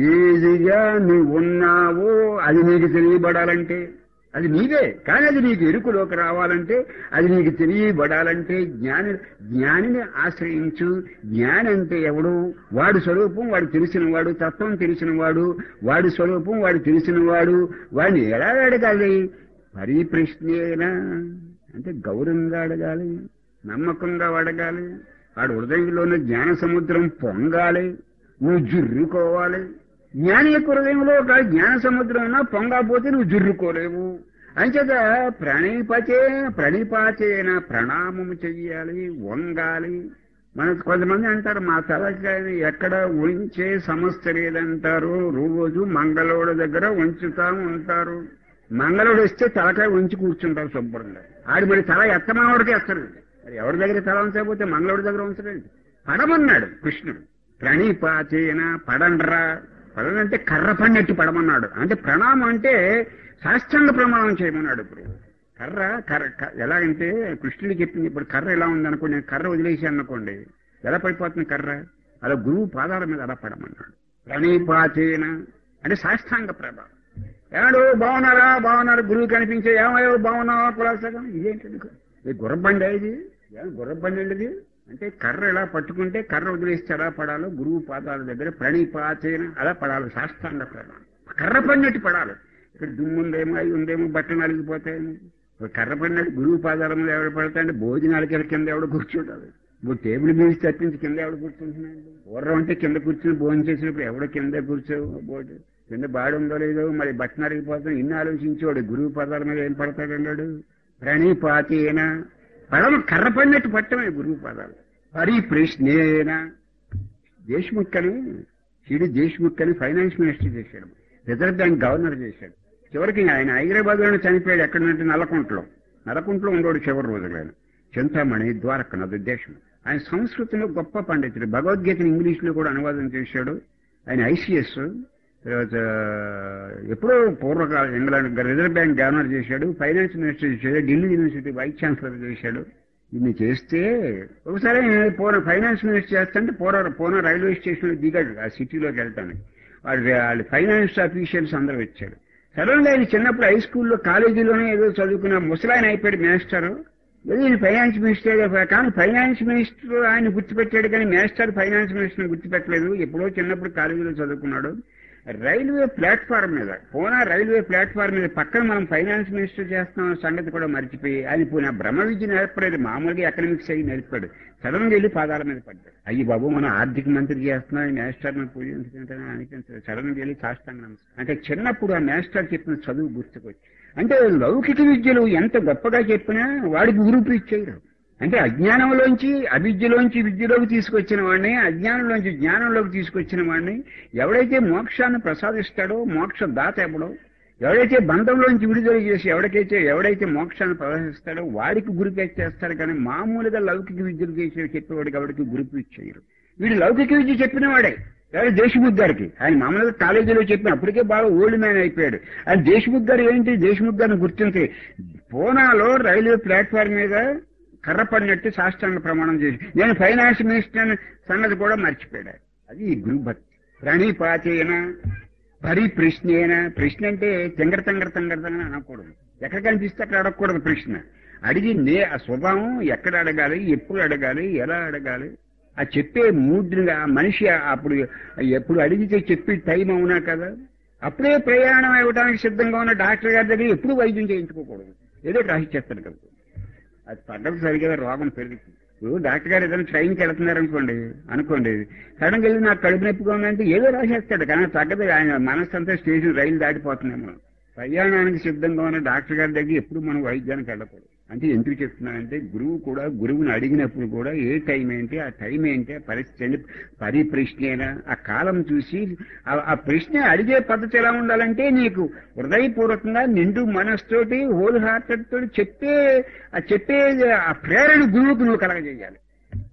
ఏదిగా నువ్వు ఉన్నావో అది నీకు తెలియబడాలంటే అది నీవే కానీ అది నీకు ఎరుకులోకి రావాలంటే అది నీకు తెలియబడాలంటే జ్ఞాని జ్ఞానిని ఆశ్రయించు జ్ఞాని అంటే ఎవడు వాడి స్వరూపం వాడు తెలిసిన వాడు తత్వం తెలిసిన వాడు వాడి స్వరూపం వాడు తెలిసిన వాడు వాడిని ఎలా అడగాలి పరిప్రశ్నేనా అంటే గౌరవంగా అడగాలి నమ్మకంగా అడగాలి వాడు హృదయంలోని జ్ఞాన సముద్రం పొంగాలి నువ్వు జుర్రుకోవాలి జ్ఞాని యొక్క హృదయంలో ఒక జ్ఞాన సముద్రం ఉన్నా పొంగకపోతే నువ్వు జుర్రుకోలేవు అంచేత ప్రణిపచే ప్రణిపాచేన ప్రణామము చెయ్యాలి వంగాలి మన కొంతమంది అంటారు మా తలకాయని ఎక్కడ ఉంచే సమస్య లేదంటారు రోజు మంగళోడు దగ్గర ఉంచుతా ఉంటారు మంగళోడు వస్తే తలకాయ ఉంచి కూర్చుంటారు శుభ్రంగా ఆడి మరి తల ఎత్తమావాడికి ఎత్తరు మరి ఎవరి దగ్గర తల ఉంచకపోతే మంగళోడి దగ్గర ఉంచలేదు పడమన్నాడు కృష్ణుడు ప్రణిపాచేన పడండ్రా పడనంటే కర్ర పడినట్టు పడమన్నాడు అంటే ప్రణామం అంటే సాష్టాంగ ప్రమాణం చేయమన్నాడు ఇప్పుడు కర్ర కర్ర క- ఎలాగంటే కృష్ణుడు చెప్పింది ఇప్పుడు కర్ర ఎలా ఉంది అనుకోండి నేను కర్ర వదిలేసాను అనుకోండి ఎలా పడిపోతుంది కర్ర అలా గురువు పాదాల మీద అలా పడమన్నాడు ప్రణీపాచేన అంటే సాష్టాంగ ప్రభావం ఏడు బాగున్నారా బాగున్నారు గురువు కనిపించే ఏమయ్యో బాగున్నావా కులాసగా ఇదేంటండి ఇది గుర్రబండి ఇది ఏం గుర్రబండి అండి ఇది అంటే కర్ర ఎలా పట్టుకుంటే కర్ర వదిలేస్తే ఎలా పడాలో గురువు పాదాల దగ్గర ప్రణిపాచేన అలా పడాలి శాస్త్రాంగ ప్రమాణం కర్ర పడినట్టు పడాలి ఇక్కడ దుమ్ముందేమో అయి ఉందేమో బట్టలు నలిగిపోతాయేమో ఇప్పుడు కర్ర పడినట్టు గురువు పాదాల మీద ఎవడు పడతాయంటే భోజనాలకి కింద ఎవడు కూర్చుంటారు ఇప్పుడు టేబుల్ మీద తప్పించి కింద ఎవడు కూర్చుంటున్నాడు పూర్వం అంటే కింద కూర్చుని భోజనం చేసినప్పుడు ఎవడో కింద కూర్చోవు బోర్డు కింద బాడి ఉందో లేదో మరి బట్టలు నలిగిపోతాం ఇన్ని ఆలోచించేవాడు గురువు పాదాల మీద ఏం పడతాడన్నాడు ప్రణిపాతేన పడమ కర్ర పడినట్టు పట్టమే గురువు పాదాలు పరిప్రశ్నేన దేశ్ముఖ్ అని సిడి దేశ్ముఖ్ అని ఫైనాన్స్ మినిస్టర్ చేశాడు రిజర్వ్ బ్యాంక్ గవర్నర్ చేశాడు చివరికి ఆయన హైదరాబాద్ లోనే చనిపోయాడు ఎక్కడంటే నల్లకుంటలో నల్లకుంటలో ఉండేవాడు చివరి రోజులను చింతామణి ద్వారక నది దేశం ఆయన సంస్కృతిలో గొప్ప పండితుడు భగవద్గీతను ఇంగ్లీష్ లో కూడా అనువాదం చేశాడు ఆయన ఐసీఎస్ తర్వాత ఎప్పుడో పూర్వకాల ఇంగ్లాండ్ రిజర్వ్ బ్యాంక్ గవర్నర్ చేశాడు ఫైనాన్స్ మినిస్టర్ చేశాడు ఢిల్లీ యూనివర్సిటీ వైస్ ఛాన్సలర్ చేశాడు ఇన్ని చేస్తే ఒకసారి పూర్వ ఫైనాన్స్ మినిస్టర్ చేస్తుంటే పూర్వ పూర్వ రైల్వే స్టేషన్ దిగాడు ఆ సిటీలోకి వెళ్తానికి వాడు వాళ్ళ ఫైనాన్స్ ఆఫీషియల్స్ అందరూ వచ్చారు సడన్ గా ఆయన చిన్నప్పుడు హై స్కూల్లో కాలేజీలోనే ఏదో చదువుకున్న ముసలాయన అయిపోయాడు మాస్టర్ ఏదో ఈయన ఫైనాన్స్ మినిస్టర్ కానీ ఫైనాన్స్ మినిస్టర్ ఆయన గుర్తుపెట్టాడు కానీ మాస్టర్ ఫైనాన్స్ మినిస్టర్ గుర్తుపెట్టలేదు ఎప్పుడో చిన్నప్పుడు కాలేజీలో చదువుకున్నాడు రైల్వే ప్లాట్ఫామ్ మీద పోనా రైల్వే ప్లాట్ఫామ్ మీద పక్కన మనం ఫైనాన్స్ మినిస్టర్ చేస్తాం సంగతి కూడా మర్చిపోయి ఆయన పోయిన బ్రహ్మ విద్య నేర్పలేదు మామూలుగా ఎకనామిక్స్ అయ్యి నేర్పాడు సడన్ గా వెళ్ళి పాదాల మీద పడ్డాడు అయ్యి బాబు మనం ఆర్థిక మంత్రి చేస్తున్నాం ఈ మాస్టర్ పూజించుకుంటే అనిపించదు సడన్ గా వెళ్ళి కాస్తాను అంటే చిన్నప్పుడు ఆ మాస్టర్ చెప్పిన చదువు గుర్తుకొచ్చి అంటే లౌకిక విద్యలు ఎంత గొప్పగా చెప్పినా వాడికి గురుపు ఇచ్చేయరు అంటే అజ్ఞానంలోంచి అవిద్యలోంచి విద్యలోకి తీసుకొచ్చిన వాడిని అజ్ఞానంలోంచి జ్ఞానంలోకి తీసుకొచ్చిన వాడిని ఎవడైతే మోక్షాన్ని ప్రసాదిస్తాడో మోక్ష దాత ఎవడో ఎవడైతే బంధంలోంచి విడుదల చేసి ఎవరికైతే ఎవడైతే మోక్షాన్ని ప్రదర్శిస్తాడో వాడికి గురిపి చేస్తాడు కానీ మామూలుగా లౌకిక విద్యలు చేసే చెప్పేవాడికి ఎవరికి గురిపి ఇచ్చేయరు వీడు లౌకిక విద్య చెప్పిన వాడే ఎవరు దేశముఖ్ గారికి ఆయన మామూలుగా కాలేజీలో చెప్పిన అప్పటికే బాగా ఓల్డ్ మ్యాన్ అయిపోయాడు ఆయన దేశముఖ్ గారు ఏంటి దేశముఖ్ గారిని గుర్తించి పూనాలో రైల్వే ప్లాట్ఫామ్ మీద కర్ర పడినట్టు సాష్టాంగ ప్రమాణం చేసి నేను ఫైనాన్స్ మినిస్టర్ అనే సంగతి కూడా మర్చిపోయాడు అది ఈ గురు భక్తి ప్రణిపాతేన పరిప్రశ్నేన ప్రశ్న అంటే తింగర తింగర తింగరతంగా అనకూడదు ఎక్కడ కనిపిస్తే అక్కడ అడగకూడదు ప్రశ్న అడిగి నే ఆ స్వభావం ఎక్కడ అడగాలి ఎప్పుడు అడగాలి ఎలా అడగాలి ఆ చెప్పే మూడ్గా మనిషి అప్పుడు ఎప్పుడు అడిగితే చెప్పి టైం అవునా కదా అప్పుడే ప్రయాణం ఇవ్వడానికి సిద్ధంగా ఉన్న డాక్టర్ గారి దగ్గర ఎప్పుడు వైద్యం చేయించుకోకూడదు ఏదో రాసి చేస్తాడు కదా అది పడ్డది సరిగా రోగం పెరుగుతుంది ఇప్పుడు డాక్టర్ గారు ఏదైనా ట్రైన్కి వెళ్తున్నారు అనుకోండి అనుకోండి సడన్గా వెళ్ళి నాకు కడుపు నొప్పిగా ఉందంటే ఏదో రాసేస్తాడు కానీ తగ్గదు ఆయన మనస్సు అంతా స్టేషన్ రైలు దాటిపోతున్నాము ప్రయాణానికి సిద్ధంగా ఉన్న డాక్టర్ గారి దగ్గర ఎప్పుడు మనం వైద్యానికి వెళ్ళకూడదు అంటే ఎందుకు చెప్తున్నానంటే గురువు కూడా గురువుని అడిగినప్పుడు కూడా ఏ టైం ఏంటి ఆ టైం ఏంటి ఆ పరిస్థితి ఏంటి పరిప్రశ్న ఆ కాలం చూసి ఆ- ఆ ప్రశ్న అడిగే పద్ధతి ఎలా ఉండాలంటే నీకు హృదయపూర్వకంగా నిండు మనస్తోటి హోల్ హార్టెడ్ తోటి చెప్పే ఆ చెప్పే ఆ ప్రేరణ గురువుకు నువ్వు కలగజేయాలి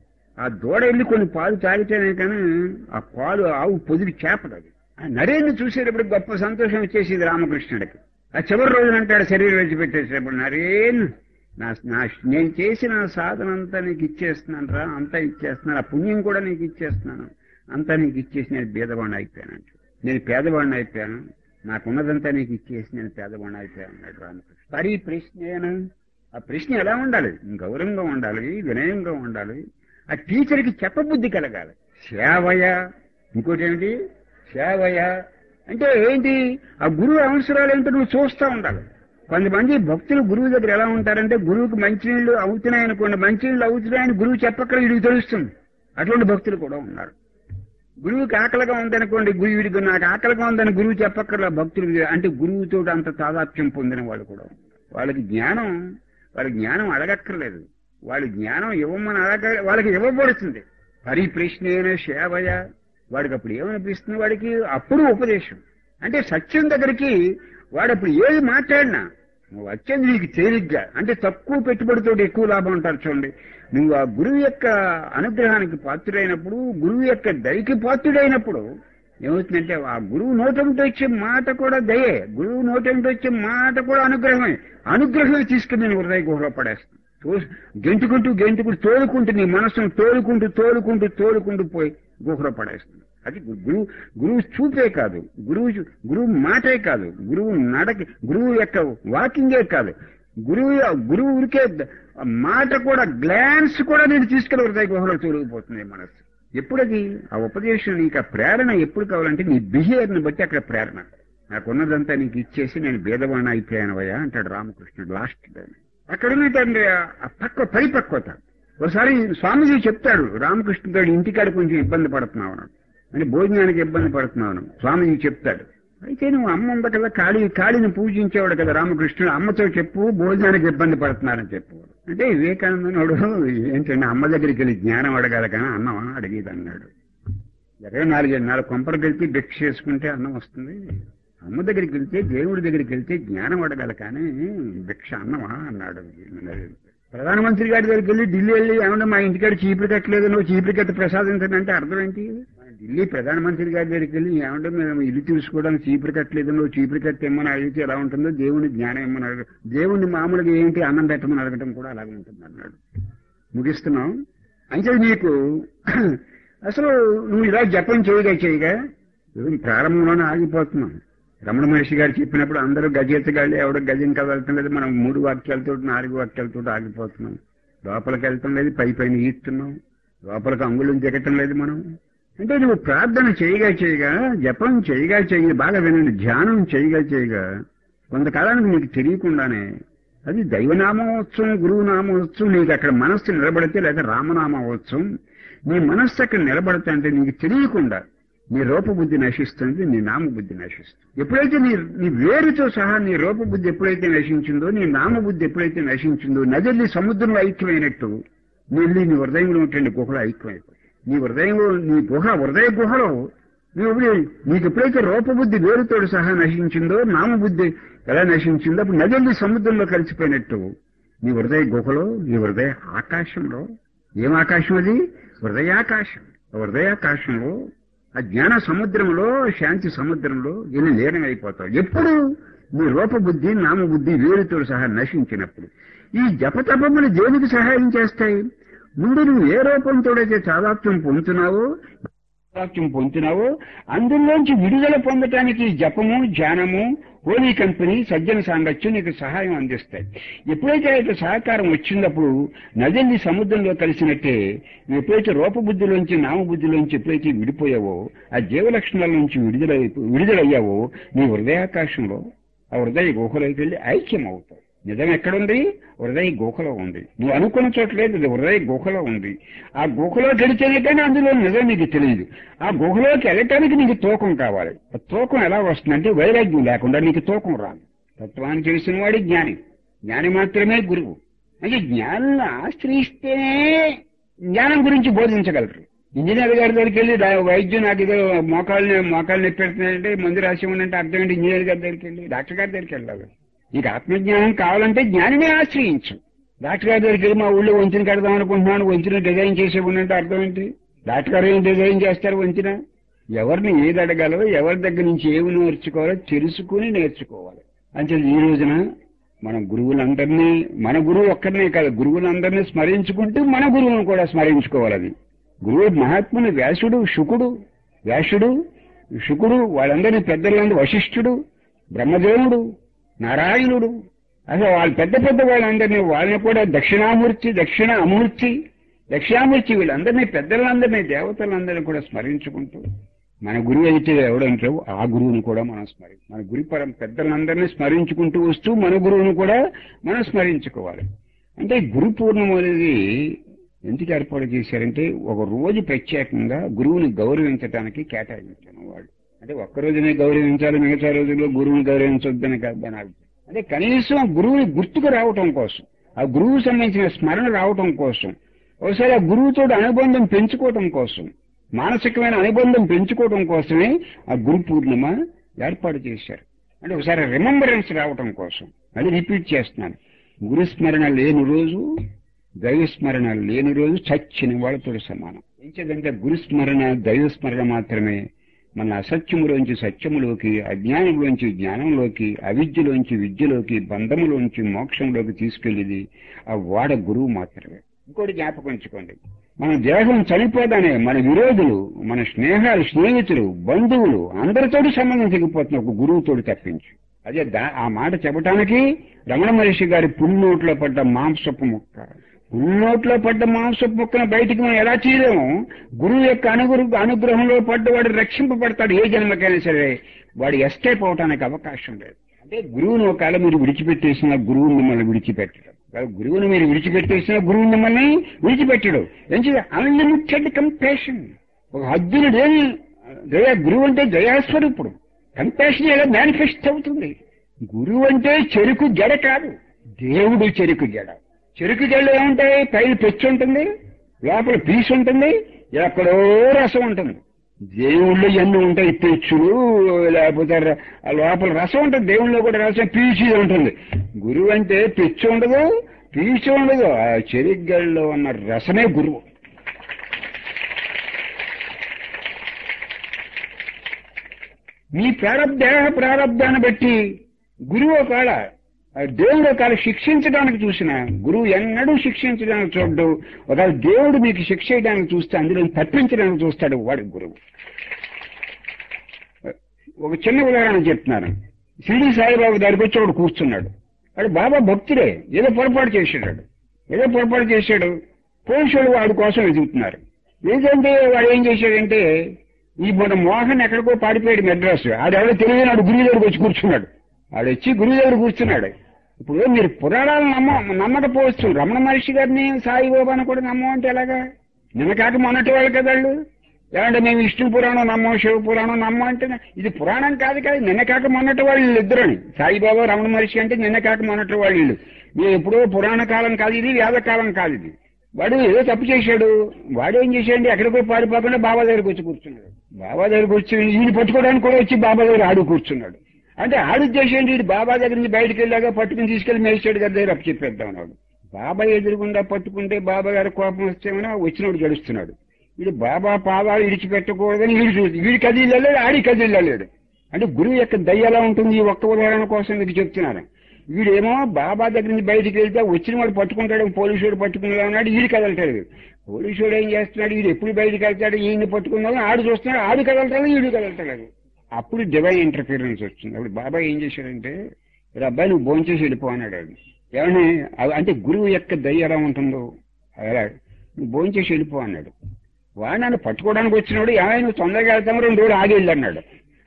ఆ దూడ వెళ్ళి కొన్ని పాలు తాగితేనే కానీ ఆ పాలు ఆవు పొదిరి చేపదు అది ఆ నరేంద్ర చూసేటప్పుడు గొప్ప సంతోషం వచ్చేసింది రామకృష్ణుడికి ఆ చివరి రోజున అంటాడు శరీరం విడిచిపెట్టేసేటప్పుడు నరేన్ నా నా నేను చేసిన సాధన అంతా నీకు ఇచ్చేస్తున్నాను రా అంతా ఇచ్చేస్తున్నాను ఆ పుణ్యం కూడా నీకు ఇచ్చేస్తున్నాను అంతా నీకు ఇచ్చేసి నేను పేదవాడిని అయిపోయాను అంటాడు. నేను పేదవాడిని అయిపోయాను నాకున్నదంతా నీకు ఇచ్చేసి నేను పేదవాడిని అయిపోయాను అన్నాడు రామకృష్ణ పరి ప్రశ్న ఆ ప్రశ్న ఎలా ఉండాలి గౌరవంగా ఉండాలి వినయంగా ఉండాలి ఆ టీచర్కి చెప్పబుద్ధి కలగాలి సేవయ ఇంకోటి ఏమిటి సేవయ అంటే ఏంటి ఆ గురువు అవసరాలు ఏంటో నువ్వు చూస్తూ ఉండాలి కొంతమంది భక్తులు గురువు దగ్గర ఎలా ఉంటారంటే గురువుకి మంచినీళ్ళు అవుతున్నాయి అనుకోండి మంచినీళ్ళు అవుతున్నాయని గురువు చెప్పక్కడ వీడికి తెలుస్తుంది అటువంటి భక్తులు కూడా ఉన్నారు గురువుకి ఆకలిగా ఉందనుకోండి గురువుడికి నాకు ఆకలిగా ఉందని గురువు చెప్పక్కర్లా భక్తులు అంటే గురువుతో అంత తాదాత్మ్యం పొందిన వాళ్ళు కూడా ఉన్నారు. వాళ్ళకి జ్ఞానం వాళ్ళ జ్ఞానం అడగక్కర్లేదు వాళ్ళ జ్ఞానం ఇవ్వమని అడగ వాళ్ళకి ఇవ్వబడుతుంది పరిప్రశ్న సేవయ వాడికి అప్పుడు ఏమనిపిస్తుంది వాడికి అప్పుడు ఉపదేశం అంటే సత్యం దగ్గరికి వాడు అప్పుడు ఏది మాట్లాడినా నువ్వు వచ్చేది నీకు తేలిగ్గా అంటే తక్కువ పెట్టుబడితో ఎక్కువ లాభం అంటారు చూడండి నువ్వు ఆ గురువు యొక్క అనుగ్రహానికి పాత్రుడైనప్పుడు గురువు యొక్క దయకి పాత్రుడైనప్పుడు ఏమవుతుందంటే ఆ గురువు నోటంతో వచ్చే మాట కూడా దయే గురువు నోటంతో వచ్చే మాట కూడా అనుగ్రహమే అనుగ్రహమే తీసుకుని నేను హృదయ గుహలో పడేస్తాను తో- గెంటుకుంటూ గెంటుకుంటూ తోలుకుంటూ నీ మనసును తోలుకుంటూ తోలుకుంటూ తోలుకుంటూ పోయి గుహలో పడేస్తుంది అది గు- గురువు గురువు చూపే కాదు గురువు చూ- గురువు మాటే కాదు గురువు నడక గురువు యొక్క వాకింగే కాదు గురువు గురువు ఉరికే ద- మాట కూడా గ్లాన్స్ కూడా నేను తీసుకెళ్ళి హృదయ గుహలో తొలగిపోతుంది మనసు ఎప్పుడది ఆ ఉపదేశం నీకు ఆ ప్రేరణ ఎప్పుడు కావాలంటే నీ బిహేవియర్ని బట్టి అక్కడ ప్రేరణ నాకున్నదంతా నీకు ఇచ్చేసి నేను భేదవాణ అయిపోయానవయ్యా అంటాడు రామకృష్ణుడు లాస్ట్ అక్కడ ఉన్నటువంటి ఆ పక్వ పరిపక్వత ఒకసారి స్వామీజీ చెప్తాడు రామకృష్ణుడు ఇంటికాడ కొంచెం ఇబ్బంది పడుతున్నావు అన్నాడు. అంటే భోజనానికి ఇబ్బంది పడుతున్నాను స్వామీజీ చెప్తాడు అయితే నువ్వు అమ్మ ఉంది కదా కాళీ కాళీని పూజించేవాడు కదా రామకృష్ణుడు అమ్మతో చెప్పు భోజనానికి ఇబ్బంది పడుతున్నారని చెప్పు అంటే వివేకానందనుడు ఏంటంటే అమ్మ దగ్గరికి వెళ్ళి జ్ఞానం అడగాలి కానీ అన్నం అడిగేది అన్నాడు ఇరవై నాలుగు నాలుగు కొంపలకు వెళ్తే భిక్ష చేసుకుంటే అన్నం వస్తుంది అమ్మ దగ్గరికి వెళ్తే దేవుడి దగ్గరికి వెళ్తే జ్ఞానం అడగాలి కానీ భిక్ష అన్నమా అన్నాడు ప్రధానమంత్రి గారి దగ్గరికి వెళ్ళి ఢిల్లీ వెళ్ళి ఏమన్నా మా ఇంటికాడ చీపురు కట్టలేదు నువ్వు చీపురు కట్టి ప్రసాదించండి అంటే అర్థం ఏంటి ఢిల్లీ ప్రధానమంత్రి గారి దగ్గరికి వెళ్ళి ఏమంటే మేము ఇల్లు తీసుకోవడానికి చీపురు కట్టలేదు నువ్వు చీపురు కట్టి ఇమ్మని అడిగితే ఎలా ఉంటుందో దేవుని జ్ఞానం ఇమ్మని అడగ దేవుని మామూలుగా ఏంటి అన్నం పెట్టమని అడగటం కూడా అలాగే ఉంటుంది అన్నాడు ముగిస్తున్నాం అంటే నీకు అసలు నువ్వు ఇలా జపం చేయగా చేయగా ఏం ప్రారంభంలోనే ఆగిపోతున్నాం రమణ మహర్షి గారు చెప్పినప్పుడు అందరూ గజెత్తగాళ్ళు ఎవడో గజం కదలటం లేదు మనం మూడు వాక్యాలతో నాలుగు వాక్యాలతో ఆగిపోతున్నాం లోపలికి వెళ్తాం లేదు పై పైన ఈస్తున్నాం లోపలికి అంగుళం దిగటం లేదు మనం అంటే నువ్వు ప్రార్థన చేయగా చేయగా జపం చేయగా చేయగా బాగా వినండి ధ్యానం చేయగా చేయగా కొంతకాలానికి నీకు తెలియకుండానే అది దైవనామోత్సవం గురువు నామోత్సవం నీకు అక్కడ మనస్సు నిలబడితే లేదా రామనామోత్సవం నీ మనస్సు అక్కడ నిలబడితే అంటే నీకు తెలియకుండా నీ రూపబుద్ధి నశిస్తుంది నీ నామబుద్ధి నశిస్తుంది ఎప్పుడైతే నీ నీ వేరుతో సహా నీ రూపబుద్ధి ఎప్పుడైతే నశించిందో నీ నామబుద్ధి ఎప్పుడైతే నశించిందో నదిల్లి సముద్రంలో ఐక్యమైనట్టు నీ వెళ్ళి నీ హృదయంలో ఉంటే గుహలో ఐక్యమైపోయి నీ హృదయంలో నీ గుహ హృదయ గుహలో నువ్వు ఎప్పుడు- నీకు ఎప్పుడైతే రూపబుద్ధి వేరుతోడు సహా నశించిందో నామబుద్ధి ఎలా నశించిందో అప్పుడు నదిల్లి సముద్రంలో కలిసిపోయినట్టు నీ హృదయ గుహలో నీ హృదయ ఆకాశంలో ఏం ఆకాశం అది హృదయాకాశం హృదయాకాశంలో ఆ జ్ఞాన సముద్రంలో శాంతి సముద్రంలో వెళ్ళి లీనమైపోతావు ఎప్పుడు నీ రూపబుద్ధి నామబుద్ధి వేరుతో సహా నశించినప్పుడు ఈ జపతపములు దేనికి సహాయం చేస్తాయి ముందు నువ్వు ఏ రూపంతోడైతే తాదాత్మ్యం పొందుతున్నావో వాక్యం పొందుతున్నావో అందులోంచి విడుదల పొందటానికి జపము ధ్యానము హోలీ కంపెనీ సజ్జన సాంగత్యం నీకు సహాయం అందిస్తాయి ఎప్పుడైతే అయితే సహకారం వచ్చినప్పుడు నదిని సముద్రంలో కలిసినట్టే నువ్వు ఎప్పుడైతే రూపబుద్ధిలోంచి నామబుద్ధిలోంచి ఎప్పుడైతే విడిపోయావో ఆ జీవలక్షణాల నుంచి విడుదల విడుదలయ్యావో నీ హృదయాకాశంలో ఆ హృదయ గుహలోకి వెళ్ళి ఐక్యం అవుతావు నిజం ఎక్కడుంది హృదయ గుహలో ఉంది నువ్వు అనుకున్న చోట లేదు అది హృదయ గుహలో ఉంది ఆ గుహలోకి వెళితేనే కానీ అందులో నిజం నీకు తెలియదు ఆ గుహలోకి వెళ్ళటానికి నీకు తూకం కావాలి ఆ తూకం ఎలా వస్తుందంటే వైరాగ్యం లేకుండా నీకు తూకం రాదు తత్వాన్ని తెలిసిన వాడి జ్ఞాని జ్ఞాని మాత్రమే గురువు అంటే జ్ఞానాన్ని ఆశ్రయిస్తేనే జ్ఞానం గురించి బోధించగలరు ఇంజనీర్ గారి దగ్గరికి వెళ్ళి డా- వైద్యం నాకు ఏదో మోకాళ్ళు మోకాళ్ళు నొప్పి పెడుతున్నాయంటే మందు రాసి ఉండంటే అర్థం ఏంటి ఇంజనీర్ గారి దగ్గరికి వెళ్ళి డాక్టర్ గారి దగ్గరికి వెళ్ళాలి నీకు ఆత్మజ్ఞానం కావాలంటే జ్ఞానినే ఆశ్రయించు డాక్టర్ గారి దగ్గరికి వెళ్ళి మా ఊళ్ళో వంచిన కడదాం అనుకుంటున్నాను వంచిన డిజైన్ చేసే ఉండంటే అర్థం ఏంటి డాక్టర్ గారు ఏం డిజైన్ చేస్తారు వంచిన ఎవరిని ఏది అడగాలో ఎవరి దగ్గర నుంచి ఏమి నేర్చుకోవాలో తెలుసుకుని నేర్చుకోవాలి అంటే ఈ రోజున మన గురువులందరినీ మన గురువు ఒక్కరినే కాదు గురువులందరినీ స్మరించుకుంటూ మన గురువును కూడా స్మరించుకోవాలి అది గురువు మహాత్ముని వ్యాసుడు శుకుడు వ్యాసుడు శుకుడు వాళ్ళందరినీ పెద్దలందరూ వశిష్ఠుడు బ్రహ్మదేవుడు నారాయణుడు అసలు వాళ్ళు పెద్ద పెద్ద వాళ్ళందరినీ వాళ్ళని కూడా దక్షిణామూర్తి దక్షిణ అమూర్తి దక్షిణామూర్తి వీళ్ళందరినీ పెద్దలందరినీ దేవతలందరినీ కూడా స్మరించుకుంటూ మన గురువు అయితే ఎవడంటావు ఆ గురువును కూడా మనం స్మరి మన గురి పరం పెద్దలందరినీ స్మరించుకుంటూ వస్తూ మన గురువును కూడా మనం స్మరించుకోవాలి అంటే గురు పూర్ణం అనేది ఎందుకు ఏర్పాటు చేశారంటే ఒక రోజు ప్రత్యేకంగా గురువుని గౌరవించడానికి కేటాయించాను వాడు అంటే ఒక్క రోజునే గౌరవించాలి మిగతా రోజుల్లో గురువుని గౌరవించొద్దని కాదు దాని అర్థం. అంటే కనీసం ఆ గురువుని గుర్తుకు రావటం కోసం ఆ గురువుకు సంబంధించిన స్మరణ రావటం కోసం ఒకసారి ఆ గురువుతో అనుబంధం పెంచుకోవటం కోసం మానసికమైన అనుబంధం పెంచుకోవడం కోసమే ఆ గురు పూర్ణిమ ఏర్పాటు చేశారు అంటే ఒకసారి రిమెంబరెన్స్ రావటం కోసం అది రిపీట్ చేస్తున్నాను గురు స్మరణ లేని రోజు దైవ స్మరణ లేని రోజు చచ్చిన వాళ్ళతో సమానం ఎంచేదంటే గురు స్మరణ దైవ స్మరణ మాత్రమే మన అసత్యములోంచి సత్యములోకి అజ్ఞానంలోంచి జ్ఞానంలోకి అవిద్యలోంచి విద్యలోకి బంధములోంచి మోక్షంలోకి తీసుకెళ్ళేది ఆ వాడ గురువు మాత్రమే ఇంకోటి జ్ఞాపకం ఉంచుకోండి మన దేహం చనిపోదానే మన విరోధులు మన స్నేహాలు స్నేహితులు బంధువులు అందరితోటి సంబంధం తెగిపోతున్న ఒక గురువుతోటి తప్పించి అదే దా- ఆ మాట చెప్పడానికి రమణ మహర్షి గారి పున్నోట్లో పడ్డ మాంసపు ముక్క పున్నోట్లో పడ్డ మాంసపు ముక్కను బయటికి మనం ఎలా చేయలేము గురువు యొక్క అనుగురు అనుగ్రహంలో పడ్డవాడు రక్షింపబడతాడు ఏ జన్మకైనా సరే వాడు ఎస్కేప్ అవటానికి అవకాశం లేదు అంటే గురువును ఒకవేళ మీరు విడిచిపెట్టేసిన గురువు మిమ్మల్ని విడిచిపెట్టడం ఒకవేళ గురువును మీరు విడిచిపెట్టేసిన గురువు మిమ్మల్ని విడిచిపెట్టడు ఎందుకంటే అన్లిమిటెడ్ కంపేషన్ ఒక హద్దులు లేని దయా గురువు అంటే దయాస్వరూపుడు కంపాషన్ ఎలా మేనిఫెస్ట్ అవుతుంది గురువు అంటే చెరుకు జడ కాదు దేవుడు చెరుకు జడ చెరుకు జడలో ఏముంటాయి పైన పెచ్చు ఉంటుంది లోపల పీసు ఉంటుంది ఎక్కడో రసం ఉంటుంది దేవుళ్ళు ఎన్ని ఉంటాయి పెచ్చులు లేకపోతే ర- ఆ లోపల రసం ఉంటుంది దేవుళ్ళలో కూడా రసం పీచు ఉంటుంది గురువు అంటే పెచ్చు ఉండదు పీచు ఉండదు ఆ చెరిగ్గల్లో ఉన్న రసమే గురువు మీ ప్రారంభ ప్రారంధాన్ని బట్టి గురువు ఒకవేళ ఆ దేవుడు ఒకవేళ శిక్షించడానికి చూసిన గురువు ఎన్నడూ శిక్షించడానికి చూడడు ఒకవేళ దేవుడు మీకు శిక్ష చేయడానికి చూస్తే అందులో తప్పించడానికి చూస్తాడు వాడి గురువు ఒక చిన్న ఉదాహరణ చెప్తున్నాను షిరిడి సాయిబాబు దగ్గరికి వచ్చి ఒకడు కూర్చున్నాడు వాడు బాబా భక్తుడే ఏదో పొరపాటు చేశాడు ఏదో పొరపాటు చేశాడు పోలీసులు వాడి కోసం వెతుకుతున్నారు ఏంటంటే వాడు ఏం చేశాడంటే ఈ మన మోహన్ ఎక్కడికో పాడిపోయాడు మెడ్రాస్ ఆడెవడో తెలియని వాడు గురువు దగ్గరికి వచ్చి కూర్చున్నాడు ఆడు వచ్చి గురువు దగ్గర కూర్చున్నాడు ఇప్పుడు మీరు పురాణాలు నమ్మ నమ్మకపోవచ్చు రమణ మహర్షి గారిని సాయిబాబాని కూడా నమ్మమంటే ఎలాగా నిన్న కాక మొన్నటి వాళ్ళు కదా వాళ్ళు ఏమంటే మేము విష్ణు పురాణం నమ్మం శివ పురాణం నమ్మం అంటే ఇది పురాణం కాదు కదా నిన్న కాక మొన్నటి వాళ్ళు ఇద్దరని సాయిబాబా రమణ మహర్షి అంటే నిన్న కాక మొన్నటి వాళ్ళు వీళ్ళు మేము ఎప్పుడో పురాణ కాలం కాదు ఇది వేదకాలం కాదు ఇది వాడు ఏదో తప్పు చేశాడు వాడు ఏం చేశాడు ఎక్కడికో పారిపోకుండా బాబా దగ్గరికి వచ్చి కూర్చున్నాడు బాబా దగ్గరికి వచ్చి ఈయన పట్టుకోవడానికి కూడా వచ్చి బాబా దగ్గర ఆడు కూర్చున్నాడు అంటే ఆడు ఉద్దేశం ఏంటి? ఈడు బాబా దగ్గర నుంచి బయటకు వెళ్ళాక పట్టుకుని తీసుకెళ్లి మేజిస్ట్రేట్ గారి దగ్గర అప్పు చెప్పేద్దాం అన్నాడు బాబా ఎదురుగుండా పట్టుకుంటే బాబా గారి కోపం వస్తేమో వచ్చినోడు గడుస్తున్నాడు వీడు బాబా పాదాలు ఇడిచిపెట్టకూడదని వీడు చూసి వీడి కది వెళ్ళలేడు ఆడి కది వెళ్ళలేడు అంటే గురువు యొక్క దయ ఎలా ఉంటుంది ఈ ఒక్క ఉదాహరణ కోసం మీకు చెప్తున్నాను వీడేమో బాబా దగ్గర నుంచి బయటికి వెళ్తే వచ్చిన వాడు పట్టుకుంటాడు పోలీసు వాడు పట్టుకున్నాడు అన్నాడు వీడు కదలటాడు పోలీసు వాడు ఏం చేస్తున్నాడు వీడు ఎప్పుడు బయటికి వెళ్తాడు ఈయన్ని పట్టుకుందాం ఆడు చూస్తున్నాడు ఆడు కదలటాడు వీడు కదలటాడు అప్పుడు డివైన్ ఇంటర్ఫీరెన్స్ వచ్చింది అప్పుడు బాబా ఏం చేశాడంటే "రే అబ్బాయి నువ్వు భోంచేసి వెళ్ళిపో అన్నాడు ఆయన. ఏమని అవి- అంటే గురువు యొక్క దయ ఎలా ఉంటుందో అలా నువ్వు భోంచేసి వెళ్ళిపో అన్నాడు వాడు నన్ను పట్టుకోవడానికి వచ్చినప్పుడు ఏమైనా నువ్వు తొందరగా వెళ్తాము రెండు రోజులు ఆగి వెళ్ళు" అన్నాడు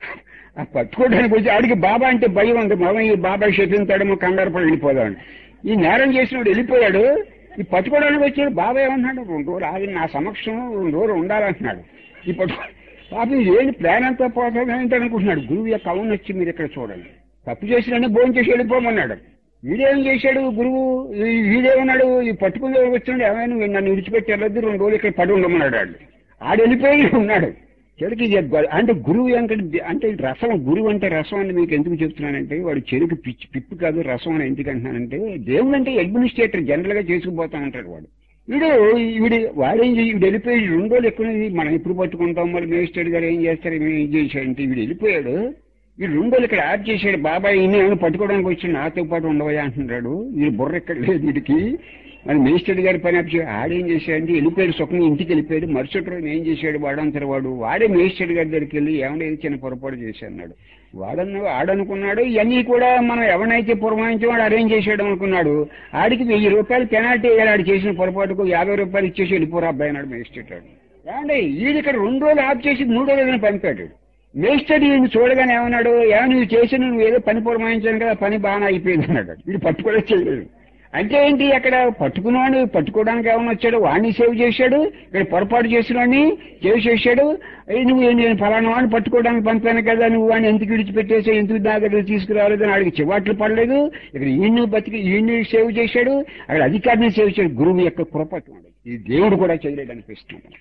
ఆ పట్టుకోవడానికి వచ్చి ఆడికి బాబా అంటే భయం ఉంది మామ ఈ బాబా శపించాడేమో కంగారు పడి వెళ్ళిపోదామని ఈ నేరం చేసినప్పుడు వెళ్ళిపోయాడు ఈ పట్టుకోవడానికి వచ్చాడు బాబా ఏమన్నాడు రెండు రోజులు ఆగి నా సమక్షం రెండు రోజులు ఉండాలంటున్నాడు ఈ పట్టుకో పాపం ఏంటి ప్లాన్ అంతా పోతుంది ఏంటి అనుకుంటున్నాడు గురువు యొక్క అవును వచ్చి మీరు ఇక్కడ చూడండి తప్పు చేసినని భోజనం చేసి వెళ్ళిపోమన్నాడు వీడేం చేశాడు గురువు ఈ- వీడేమన్నాడు ఈ పట్టుకుని వచ్చినాడు ఏమైనా నువ్వు నన్ను విడిచిపెట్టి వెళ్ళొద్దు రెండు రోజులు ఇక్కడ పడి ఉండమన్నాడు ఆడు ఆడు వెళ్ళిపోయి ఉన్నాడు చెడుకి అంటే గురువు అంటే అంటే రసం గురువు అంటే రసం అని మీకు ఎందుకు చెప్తున్నానంటే వాడు చెరుకు పిచ్చి పిప్పి కాదు రసం అని ఎందుకు అంటున్నానంటే దేవుడు అంటే అడ్మినిస్ట్రేటర్ జనరల్ గా చేసుకుపోతా ఉంటాడు వాడు వీడు వీడు వాడేం చేయి వీడు వెళ్ళిపోయి రెండు రోజులు ఎక్కువ మనం ఎప్పుడు పట్టుకుంటాం మరి మేజిస్ట్రేట్ గారు ఏం చేస్తారు మేము ఏం చేశాడంటే వీడు వెళ్ళిపోయాడు వీడు రెండు రోజులు ఇక్కడ యాడ్ చేశాడు బాబాయ్ ఇన్ని ఏమైనా పట్టుకోవడానికి వచ్చి నాతో పాటు ఉండవయ్యా అంటున్నాడు వీడు బుర్ర ఎక్కడ లేదు వీడికి మరి మేజిస్ట్రేట్ గారి పని అప్పి ఆడేం చేశాడంటే వెళ్ళిపోయాడు సుఖం ఇంటికి వెళ్ళిపోయాడు మరుసటి రోజు ఏం చేశాడు వాడంతర వాడు వాడే మేజిస్ట్రేట్ గారి దగ్గరికి వెళ్ళి ఏమైనా ఏదో చిన్న పొరపాటు చేశాడు అన్నాడు వాడన్న ఆడనుకున్నాడు ఇవన్నీ కూడా మనం ఎవరినైతే పురమాయించి వాడు అరేంజ్ చేసాడు అనుకున్నాడు ఆడికి వెయ్యి రూపాయలు పెనాల్టీ వేయాలి ఆడు చేసిన పొరపాటుకు యాభై రూపాయలు ఇచ్చేసి వెళ్ళిపోరా అబ్బాయి అన్నాడు మేజిస్ట్రేట్ వాడు ఏమండి వీడు ఇక్కడ రెండు రోజులు ఆఫ్ చేసి మూడో రోజున పంపాడు మేజిస్ట్రేట్ ఈయన చూడగానే ఏమన్నాడు ఏమో నువ్వు చేసి నువ్వు ఏదో పని పురమాయించాను కదా పని బాగా అయిపోయింది అన్నాడు వీడు పట్టుకోవడం చేయలేదు అంటే ఏంటి అక్కడ పట్టుకున్నవాడు పట్టుకోవడానికి ఏమైనా వచ్చాడు వాడిని సేవ్ చేశాడు ఇక్కడ పొరపాటు చేసిన వాడిని సేవ్ చేశాడు "ఏయ్, నువ్వు నేను ఫలానా వాడిని పట్టుకోవడానికి పంపాను కదా నువ్వు వాడిని ఎందుకు విడిచిపెట్టేసి ఎందుకు నా దగ్గర తీసుకురాలేదు అని ఆడికి చివాట్లు పడలేదు ఇక్కడ ఈయన్ని బతికి ఈయన్ని సేవ్ చేశాడు అక్కడ అధికారిని సేవ్ చేశాడు గురువు యొక్క కృపత్వం ఈ దేవుడు కూడా చేయలేడు అనిపిస్తుంది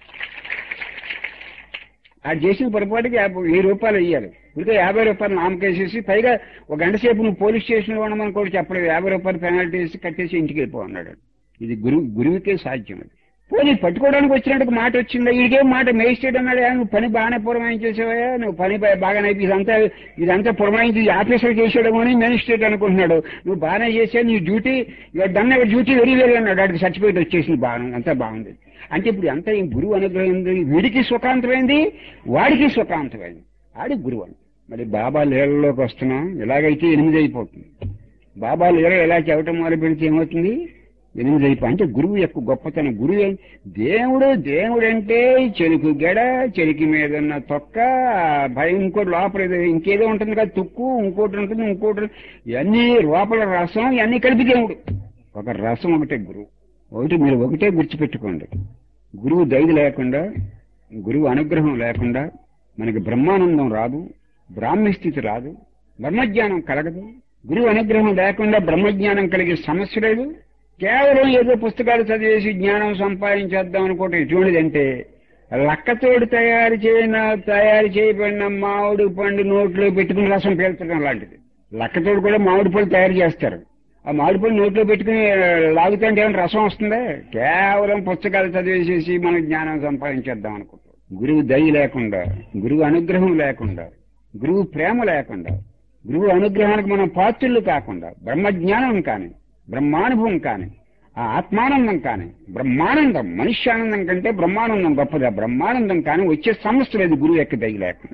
ఆ చేసిన పొరపాటుకి యాభై వెయ్యి రూపాయలు ఇయ్యాలి ఇంకా యాభై రూపాయలు నామకేసేసి పైగా ఒక గంట సేపు నువ్వు పోలీస్ స్టేషన్లో ఉండమని కూడా చెప్పలేదు యాభై రూపాయలు పెనాల్టీ వేసి కట్టేసి ఇంటికి వెళ్ళిపో అన్నాడు ఇది గురువు గురువుకే సాధ్యం అది పోనీ పట్టుకోవడానికి వచ్చినట్టు మాట వచ్చిందా వీడికేం మాట మేజిస్ట్రేట్ అన్నాడు "ఆ, నువ్వు పని బాగానే పురమాయించేసావా నువ్వు పని బా- బాగానే అయిపోయి ఇదంతా ఇదంతా పురమాయించి ఆఫీసర్ చేసాడేమో అని మేజిస్ట్రేట్ అనుకుంటున్నాడు నువ్వు బాగానే చేసావు నీ duty done your duty very very అన్నాడు వాడికి సర్టిఫికేట్ వచ్చేసింది బాగా అంతా బాగుంది అంటే ఇప్పుడు అంతా ఈ గురువు అనుగ్రహం ఉంది. వీడికి సుఖాంతమైంది వాడికి సుఖాంతమైంది ఆడి గురువు అని మరి బాబా లీలలోకి వస్తున్నాం ఇలాగైతే ఎనిమిది అయిపోతుంది బాబా లీల ఎలా చెప్పటం మొదలు పెడితే ఏమవుతుంది ఎనిమిది అయిపో అంటే గురువు యొక్క గొప్పతనం గురువు ఏం- దేవుడు దేవుడు అంటే చెరుకు గెడ చెరికి మీద ఉన్న తొక్క భయం ఇంకోటి లోపల ఏదో ఇంకేదో ఉంటుంది కదా తుక్కు ఇంకోటి ఉంటుంది ఇంకోటి ఉంటుంది. ఇవన్నీ లోపల రసం ఇవన్నీ కలిపి దేవుడు ఒక రసం ఒకటే గురువు ఒకటి మీరు ఒకటే గుర్తుపెట్టుకోండి గురువు దయది లేకుండా గురువు అనుగ్రహం లేకుండా మనకి బ్రహ్మానందం రాదు బ్రాహ్మ్య స్థితి రాదు బ్రహ్మజ్ఞానం కలగదు గురువు అనుగ్రహం లేకుండా బ్రహ్మజ్ఞానం కలిగే సమస్య లేదు కేవలం ఏదో పుస్తకాలు చదివేసి జ్ఞానం సంపాదించేద్దాం అనుకోవటం ఎటువంటిదంటే లక్కతోడు తయారు చేయన తయారు చేయబడిన మామిడి పండు నోట్లో పెట్టుకుని రసం పీల్చడం లాంటిది లక్కతోడు కూడా మామిడి పళ్ళు తయారు చేస్తారు ఆ మామిడి పళ్ళు నోట్లో పెట్టుకుని లాగుతుంటే ఏమైనా రసం వస్తుందా కేవలం పుస్తకాలు చదివేసేసి మనం జ్ఞానం సంపాదించేద్దాం అనుకుంటాం గురువు దయ లేకుండా గురువు అనుగ్రహం లేకుండా గురువు ప్రేమ లేకుండా గురువు అనుగ్రహానికి మనం పాత్రులు కాకుండా బ్రహ్మజ్ఞానం కాని బ్రహ్మానుభవం కాని ఆ ఆత్మానందం కాని బ్రహ్మానందం మనుష్యానందం కంటే బ్రహ్మానందం గొప్పది ఆ బ్రహ్మానందం కానీ వచ్చే సమస్య లేదు గురువు యొక్క దయ లేకుండా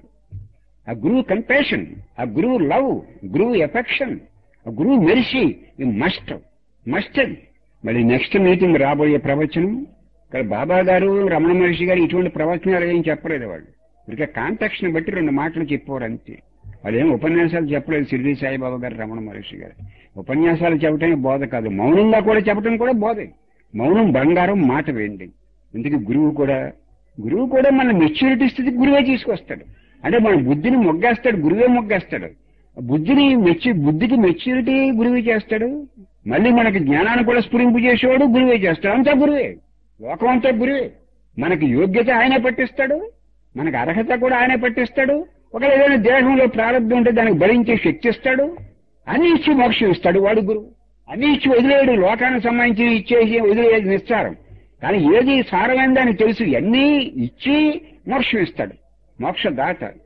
ఆ గురువు కంపేషన్ ఆ గురువు లవ్ గురువు ఎఫెక్షన్ ఆ గురువు మెరిసి ఇది మస్ట్ మస్ట్ అది మళ్ళీ నెక్స్ట్ మీటింగ్ రాబోయే ప్రవచనం ఇక్కడ బాబా గారు రమణ మహర్షి గారు ఇటువంటి ప్రవచనాలు ఏం చెప్పలేదు వాళ్ళు ఇక కాంటాక్షన్ బట్టి రెండు మాటలు చెప్పారు అంతే వాళ్ళు ఏం ఉపన్యాసాలు చెప్పలేదు షిరిడి సాయిబాబా గారు రమణ మహర్షి గారు ఉపన్యాసాలు చెప్పటమే బోధ కాదు మౌనంగా కూడా చెప్పడం కూడా బోధే మౌనం బంగారం మాట వేయండి ఇందుకు గురువు కూడా గురువు కూడా మన మెచ్యూరిటీ స్థితికి గురువే తీసుకొస్తాడు అంటే మన బుద్ధిని మొగ్గేస్తాడు గురువే మొగ్గేస్తాడు బుద్ధిని మెచ్చి బుద్ధికి మెచ్యూరిటీ గురువే చేస్తాడు మళ్ళీ మనకి జ్ఞానాన్ని కూడా స్ఫురింపు చేసేవాడు గురువే చేస్తాడు అంతా గురువే లోకం అంతా గురువే మనకి యోగ్యత ఆయనే పట్టిస్తాడు మనకి అర్హత కూడా ఆయనే పట్టిస్తాడు ఒకవేళ ఏదైనా దేహంలో ప్రారంభం ఉంటే దానికి భరించే శక్తి ఇస్తాడు అన్ని ఇచ్చి మోక్షం ఇస్తాడు వాడు గురువు అన్ని ఇచ్చి వదిలేడు లోకానికి సంబంధించి ఇచ్చేసి వదిలేది నిస్సారం కానీ ఏది సారమైందని తెలుసు అన్నీ ఇచ్చి మోక్షం ఇస్తాడు మోక్ష దాత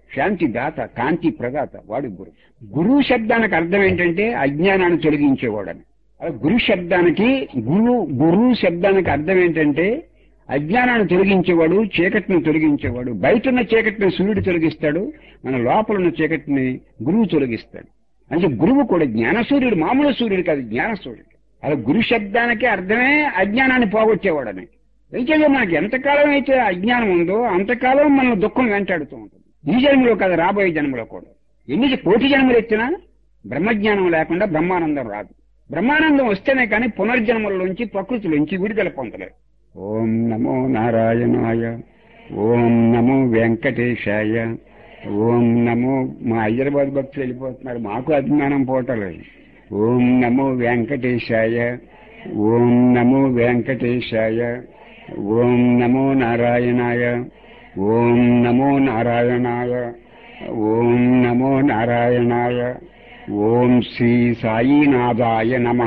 శాంతి దాత కాంతి ప్రదాత వాడు గురు గురువు శబ్దానికి అర్థం ఏంటంటే అజ్ఞానాన్ని తొలగించేవాడని అలా గురు శబ్దానికి గురు గురువు శబ్దానికి అర్థం ఏంటంటే అజ్ఞానాన్ని తొలగించేవాడు చీకటిని తొలగించేవాడు బయట ఉన్న చీకటిని సూర్యుడు తొలగిస్తాడు మన లోపల ఉన్న చీకటిని గురువు తొలగిస్తాడు అంటే గురువు కూడా జ్ఞానసూర్యుడు మామూలు సూర్యుడు కాదు జ్ఞానసూర్యుడు అలా గురు శబ్దానికి అర్థమే అజ్ఞానాన్ని పోగొట్టేవాడని అయితే మనకి ఎంతకాలం అయితే అజ్ఞానం ఉందో అంతకాలం మన దుఃఖం వెంటాడుతూ ఉంటుంది ఈ జన్మలో కాదు రాబోయే జన్మలో కూడా ఎన్ని కోటి జన్మలు ఎత్తినా బ్రహ్మజ్ఞానం లేకుండా బ్రహ్మానందం రాదు బ్రహ్మానందం వస్తేనే కానీ పునర్జన్మలోంచి ప్రకృతిలోంచి విడుదల పొందలేదు ఓం నమో నారాయణాయ ఓం నమో వెంకటేశాయ ఓం నమో మా హైదరాబాద్ భక్తులు వెళ్ళిపోతున్నారు మాకు అభిమానం పోవటలేదు ఓం నమో వెంకటేశాయ ఓం నమో వెంకటేశాయ ఓం నమో నారాయణాయ ఓం నమో నారాయణాయ ఓం నమో నారాయణాయ ఓం శ్రీ సాయినాథాయ నమ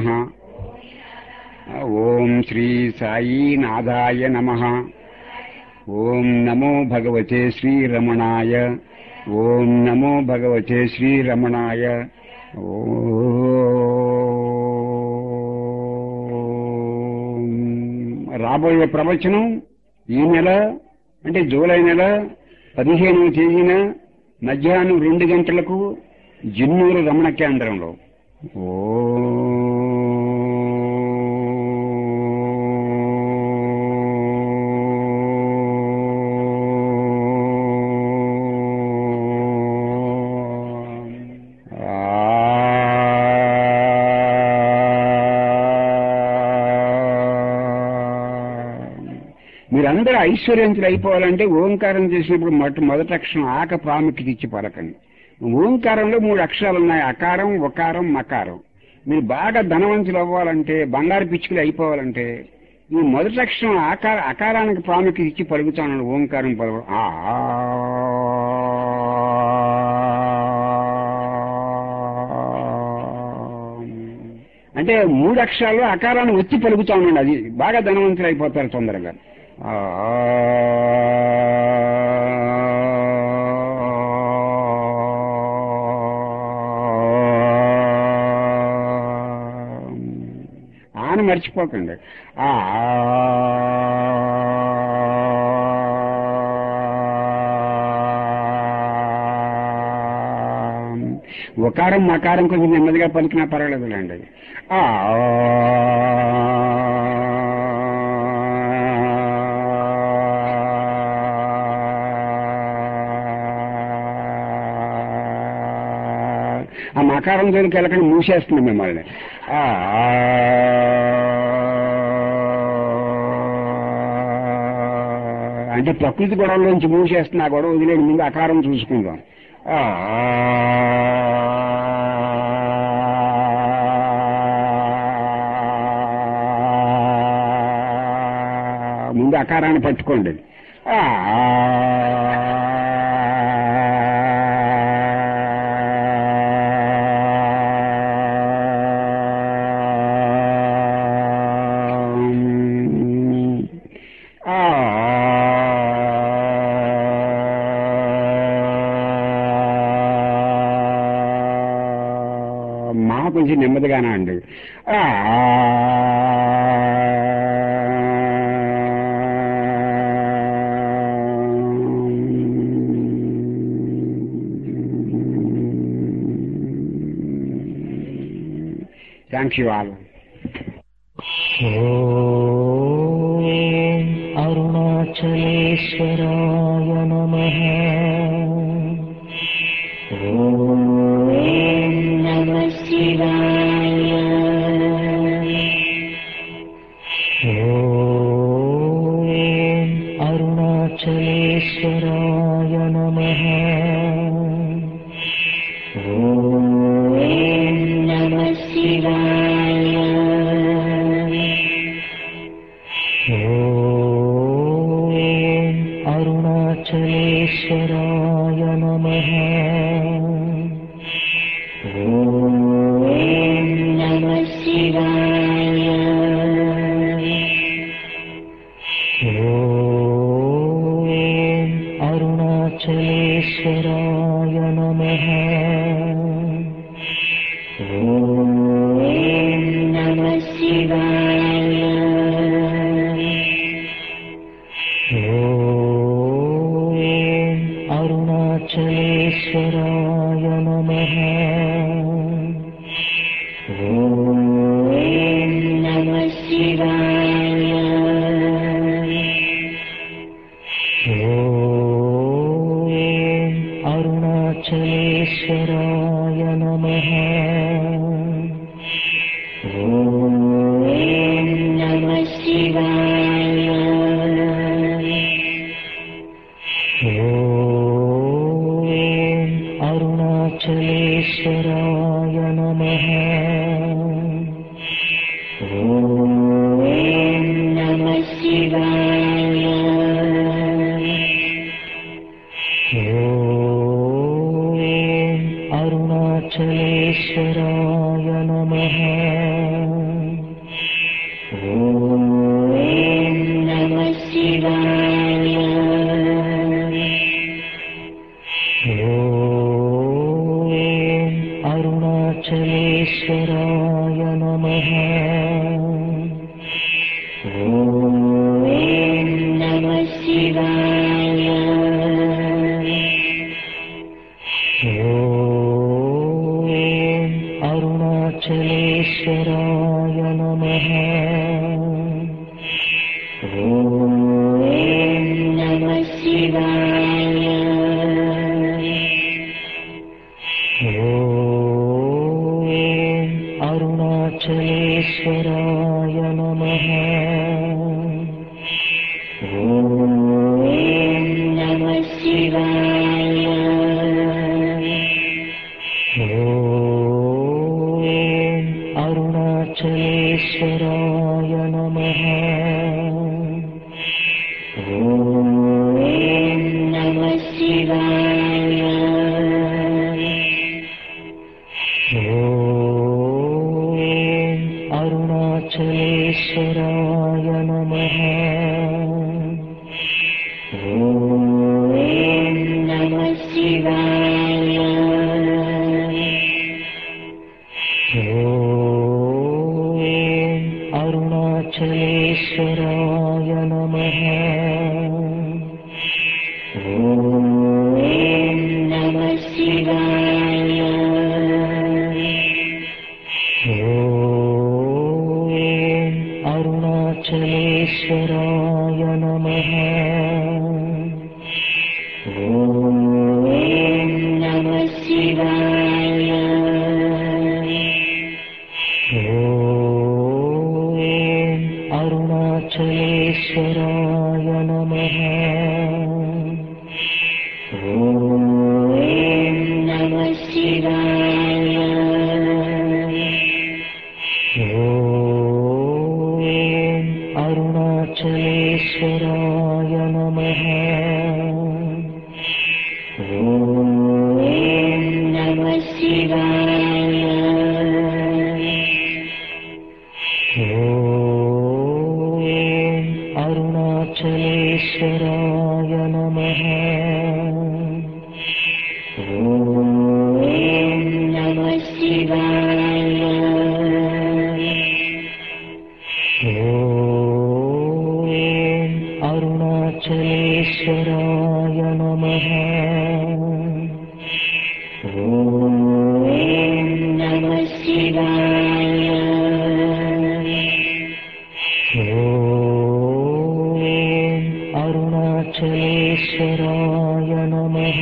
ఓం శ్రీ సాయినాథాయ నమ ఓం నమో భగవతే శ్రీరమణాయ ఓం నమో భగవతే శ్రీరమణాయ ఓం రాబోయే ప్రవచనం ఈ నెల అంటే జూలై నెల పదిహేనవ తేదీన మధ్యాహ్నం రెండు గంటలకు జిన్నూరు రమణ కేంద్రంలో మీరందరూ ఐశ్వర్యంతులు అయిపోవాలంటే ఓంకారం చేసినప్పుడు మొట్ట మొదటి అక్షరం ఆక ప్రాముఖ్యత ఇచ్చి పలకండి ఓంకారంలో మూడు అక్షరాలు ఉన్నాయి అకారం ఒకారం మకారం మీరు బాగా ధనవంతులు అవ్వాలంటే బంగారు పిచ్చుకలు అయిపోవాలంటే ఈ మొదటి అక్షరం ఆకార అకారానికి ప్రాముఖ్యత ఇచ్చి పలుకుతాను ఓంకారం పలుకు ఆ అంటే మూడు అక్షరాలు అకారాన్ని వచ్చి పలుకుతా ఉండండి అది బాగా ధనవంతులు అయిపోతారు తొందరగా ఆ ఆన మర్చిపోకండి ఆ ఒకారం మకారం కొంచెం నెమ్మదిగా పలికినా పర్వాలేదులేండి ఆ ఆ మకారం జోలికి వెళ్ళకుండా మూసేస్తుంది మిమ్మల్ని ఆ అంటే ప్రకృతి గొడవలోంచి మూసేస్తుంది ఆ గొడవ వదిలేని ముందు అకారం చూసుకుందాం ఆ ముందు అకారాన్ని పట్టుకోండి ఆ మా కొంచెం నెమ్మదిగానే అండి ఆ థ్యాంక్ యూ ఆల్ ॐ अरुणाचलेश्वराय नमः ॐ नमः शिवाय ॐ अरुणाचलेश्वराय नमः ॐ नमः शिवाय ॐ अरुणाचलेश्वराय नमः ॐ नमः शिवाय ॐ अरुणाचलेश्वराय अरुणाचलेश्वराय नमः ॐ नमः शिवाय ॐ अरुणाचलेश्वराय नमः ॐ नमः शिवाय ॐ अरुणाचलेश्वराय नमः ॐ नमः शिवाय ॐ अरुणाचलेश्वराय नमः ॐ नमः शिवाय ॐ अरुणाचलेश्वराय नमः ॐ नमः शिवाय ॐ अरुणाचलेश्वराय नमः ॐ नमः शिवाय ॐ अरुणाचलेश्वराय नमः ॐ नमः शिवाय ॐ अरुणाचलेश्वराय नमः ॐ नमः शिवाय ॐ अरुणाचलेश्वराय नमः ॐ नमः शिवाय ॐ अरुणाचलेश्वराय नमः ॐ नमः शिवाय ॐ अरुणाचलेश्वराय नमः ॐ नमः शिवाय ॐ अरुणाचलेश्वराय नमः ॐ नमः शिवाय ॐ अरुणाचलेश्वराय नमः ॐ नमः शिवाय ॐ अरुणाचलेश्वराय नमः ॐ नमः शिवाय ॐ अरुणाचलेश्वराय नमः ॐ नमः शिवाय ॐ अरुणाचलेश्वराय नमः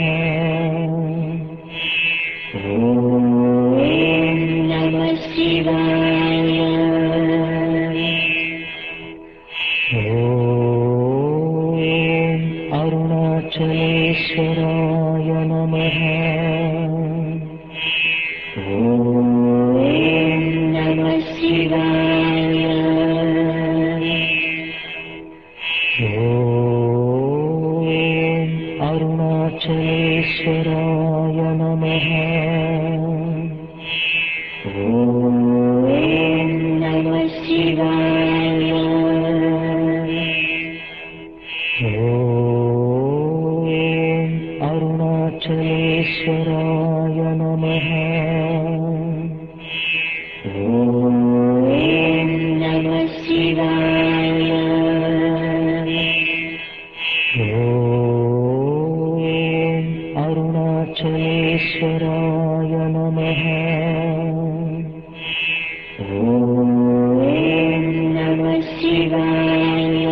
ॐ नमः शिवाय ॐ अरुणाचलेश्वराय नमः ॐ नमः शिवाय ॐ अरुणाचलेश्वराय नमः ॐ नमः शिवाय ॐ अरुणाचलेश्वराय नमः ॐ नमः शिवाय ॐ अरुणाचले అరుణాచలేశ్వరాయ నమ ఓం నమ శివాయ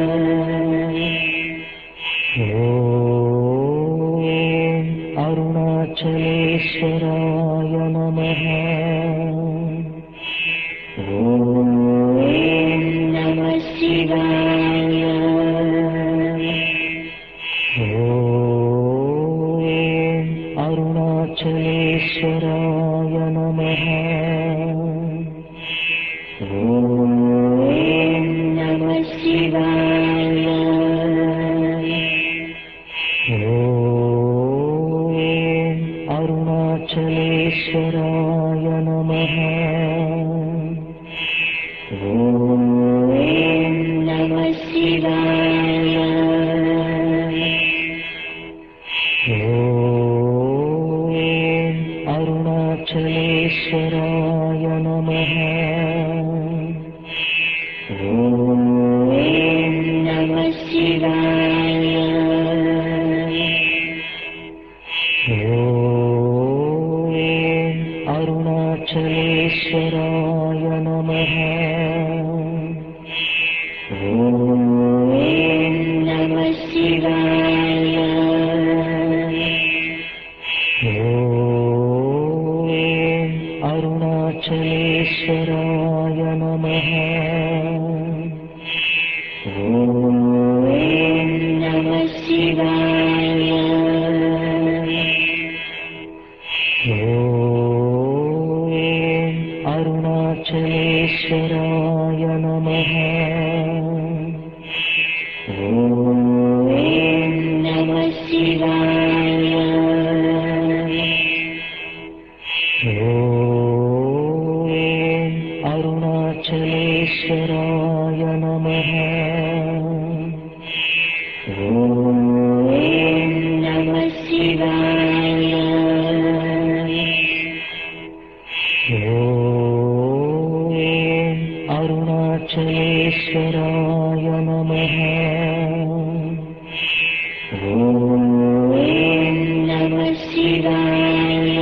ఓం అరుణాచలేశ్వరాయ నమ ఓం నమ శివాయ ఓం అరుణాచలేశ్వరాయ నమ ఓం నమ శివాయ ఓం అరుణాచలేశ్వరాయ నమ ఓం నమ శివాయ ఓం అరుణాచలేశ్వరాయ నమ ఓం నమ శివాయ ఓం అరుణాచలేశ్వరాయ నమ ఓం నమ శివాయ ఓం అరుణాచలేశ్వరాయ నమ ఓం నమ శివాయ ఓం అరుణాచలేశ్వరాయ నమ ఓం నమ శివాయ ఓం అరుణాచలేశ్వరాయ నమ ఓం నమ శివాయ ఓం అరుణాచలేశ్వరాయ నమ ఓం నమ శివాయ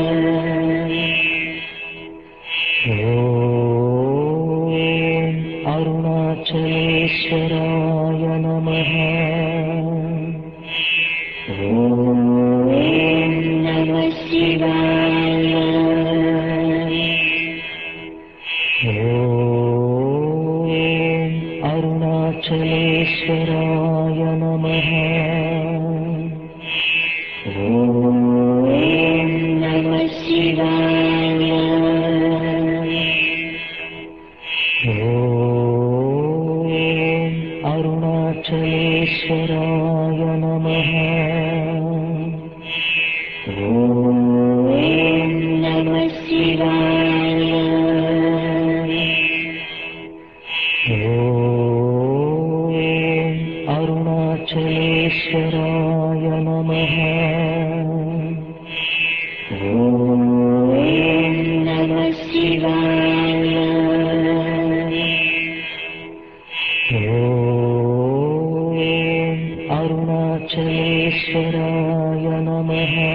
ఓం అరుణాచలేశ్వరాయ నమ ఓం నమ శివాయ ఓం అరుణాచలేశ్వరాయ నమ ఓం నమ శివాయ ఓం అరుణాచలేశ్వరాయ నమ ఓం నమ శివాయ ఓం అరుణాచలేశ్వరాయ నమ ఓం నమ శివాయ ఓం అరుణాచలేశ్వరాయ నమ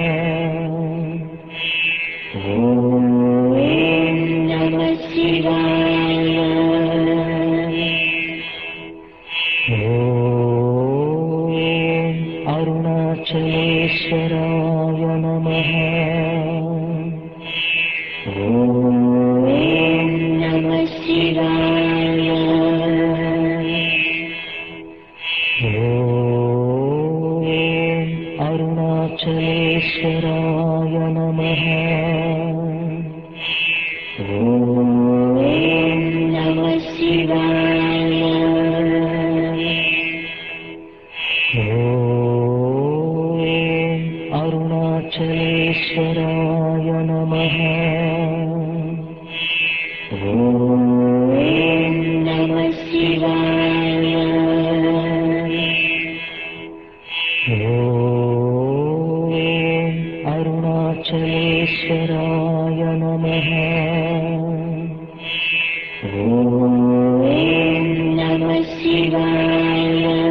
ఓం నమ శివాయ ఓం అరుణాచలేశ్వరాయ నమ ఓం నమ శివాయ ఓం అరుణాచలేశ్వరాయ నమ ఓం నమ శివాయ ఓం అరుణాచలేశ్వరాయ నమ ఓం నమ శివాయ ఓం అరుణాచలేశ్వరాయ నమ ఓం నమ శివాయ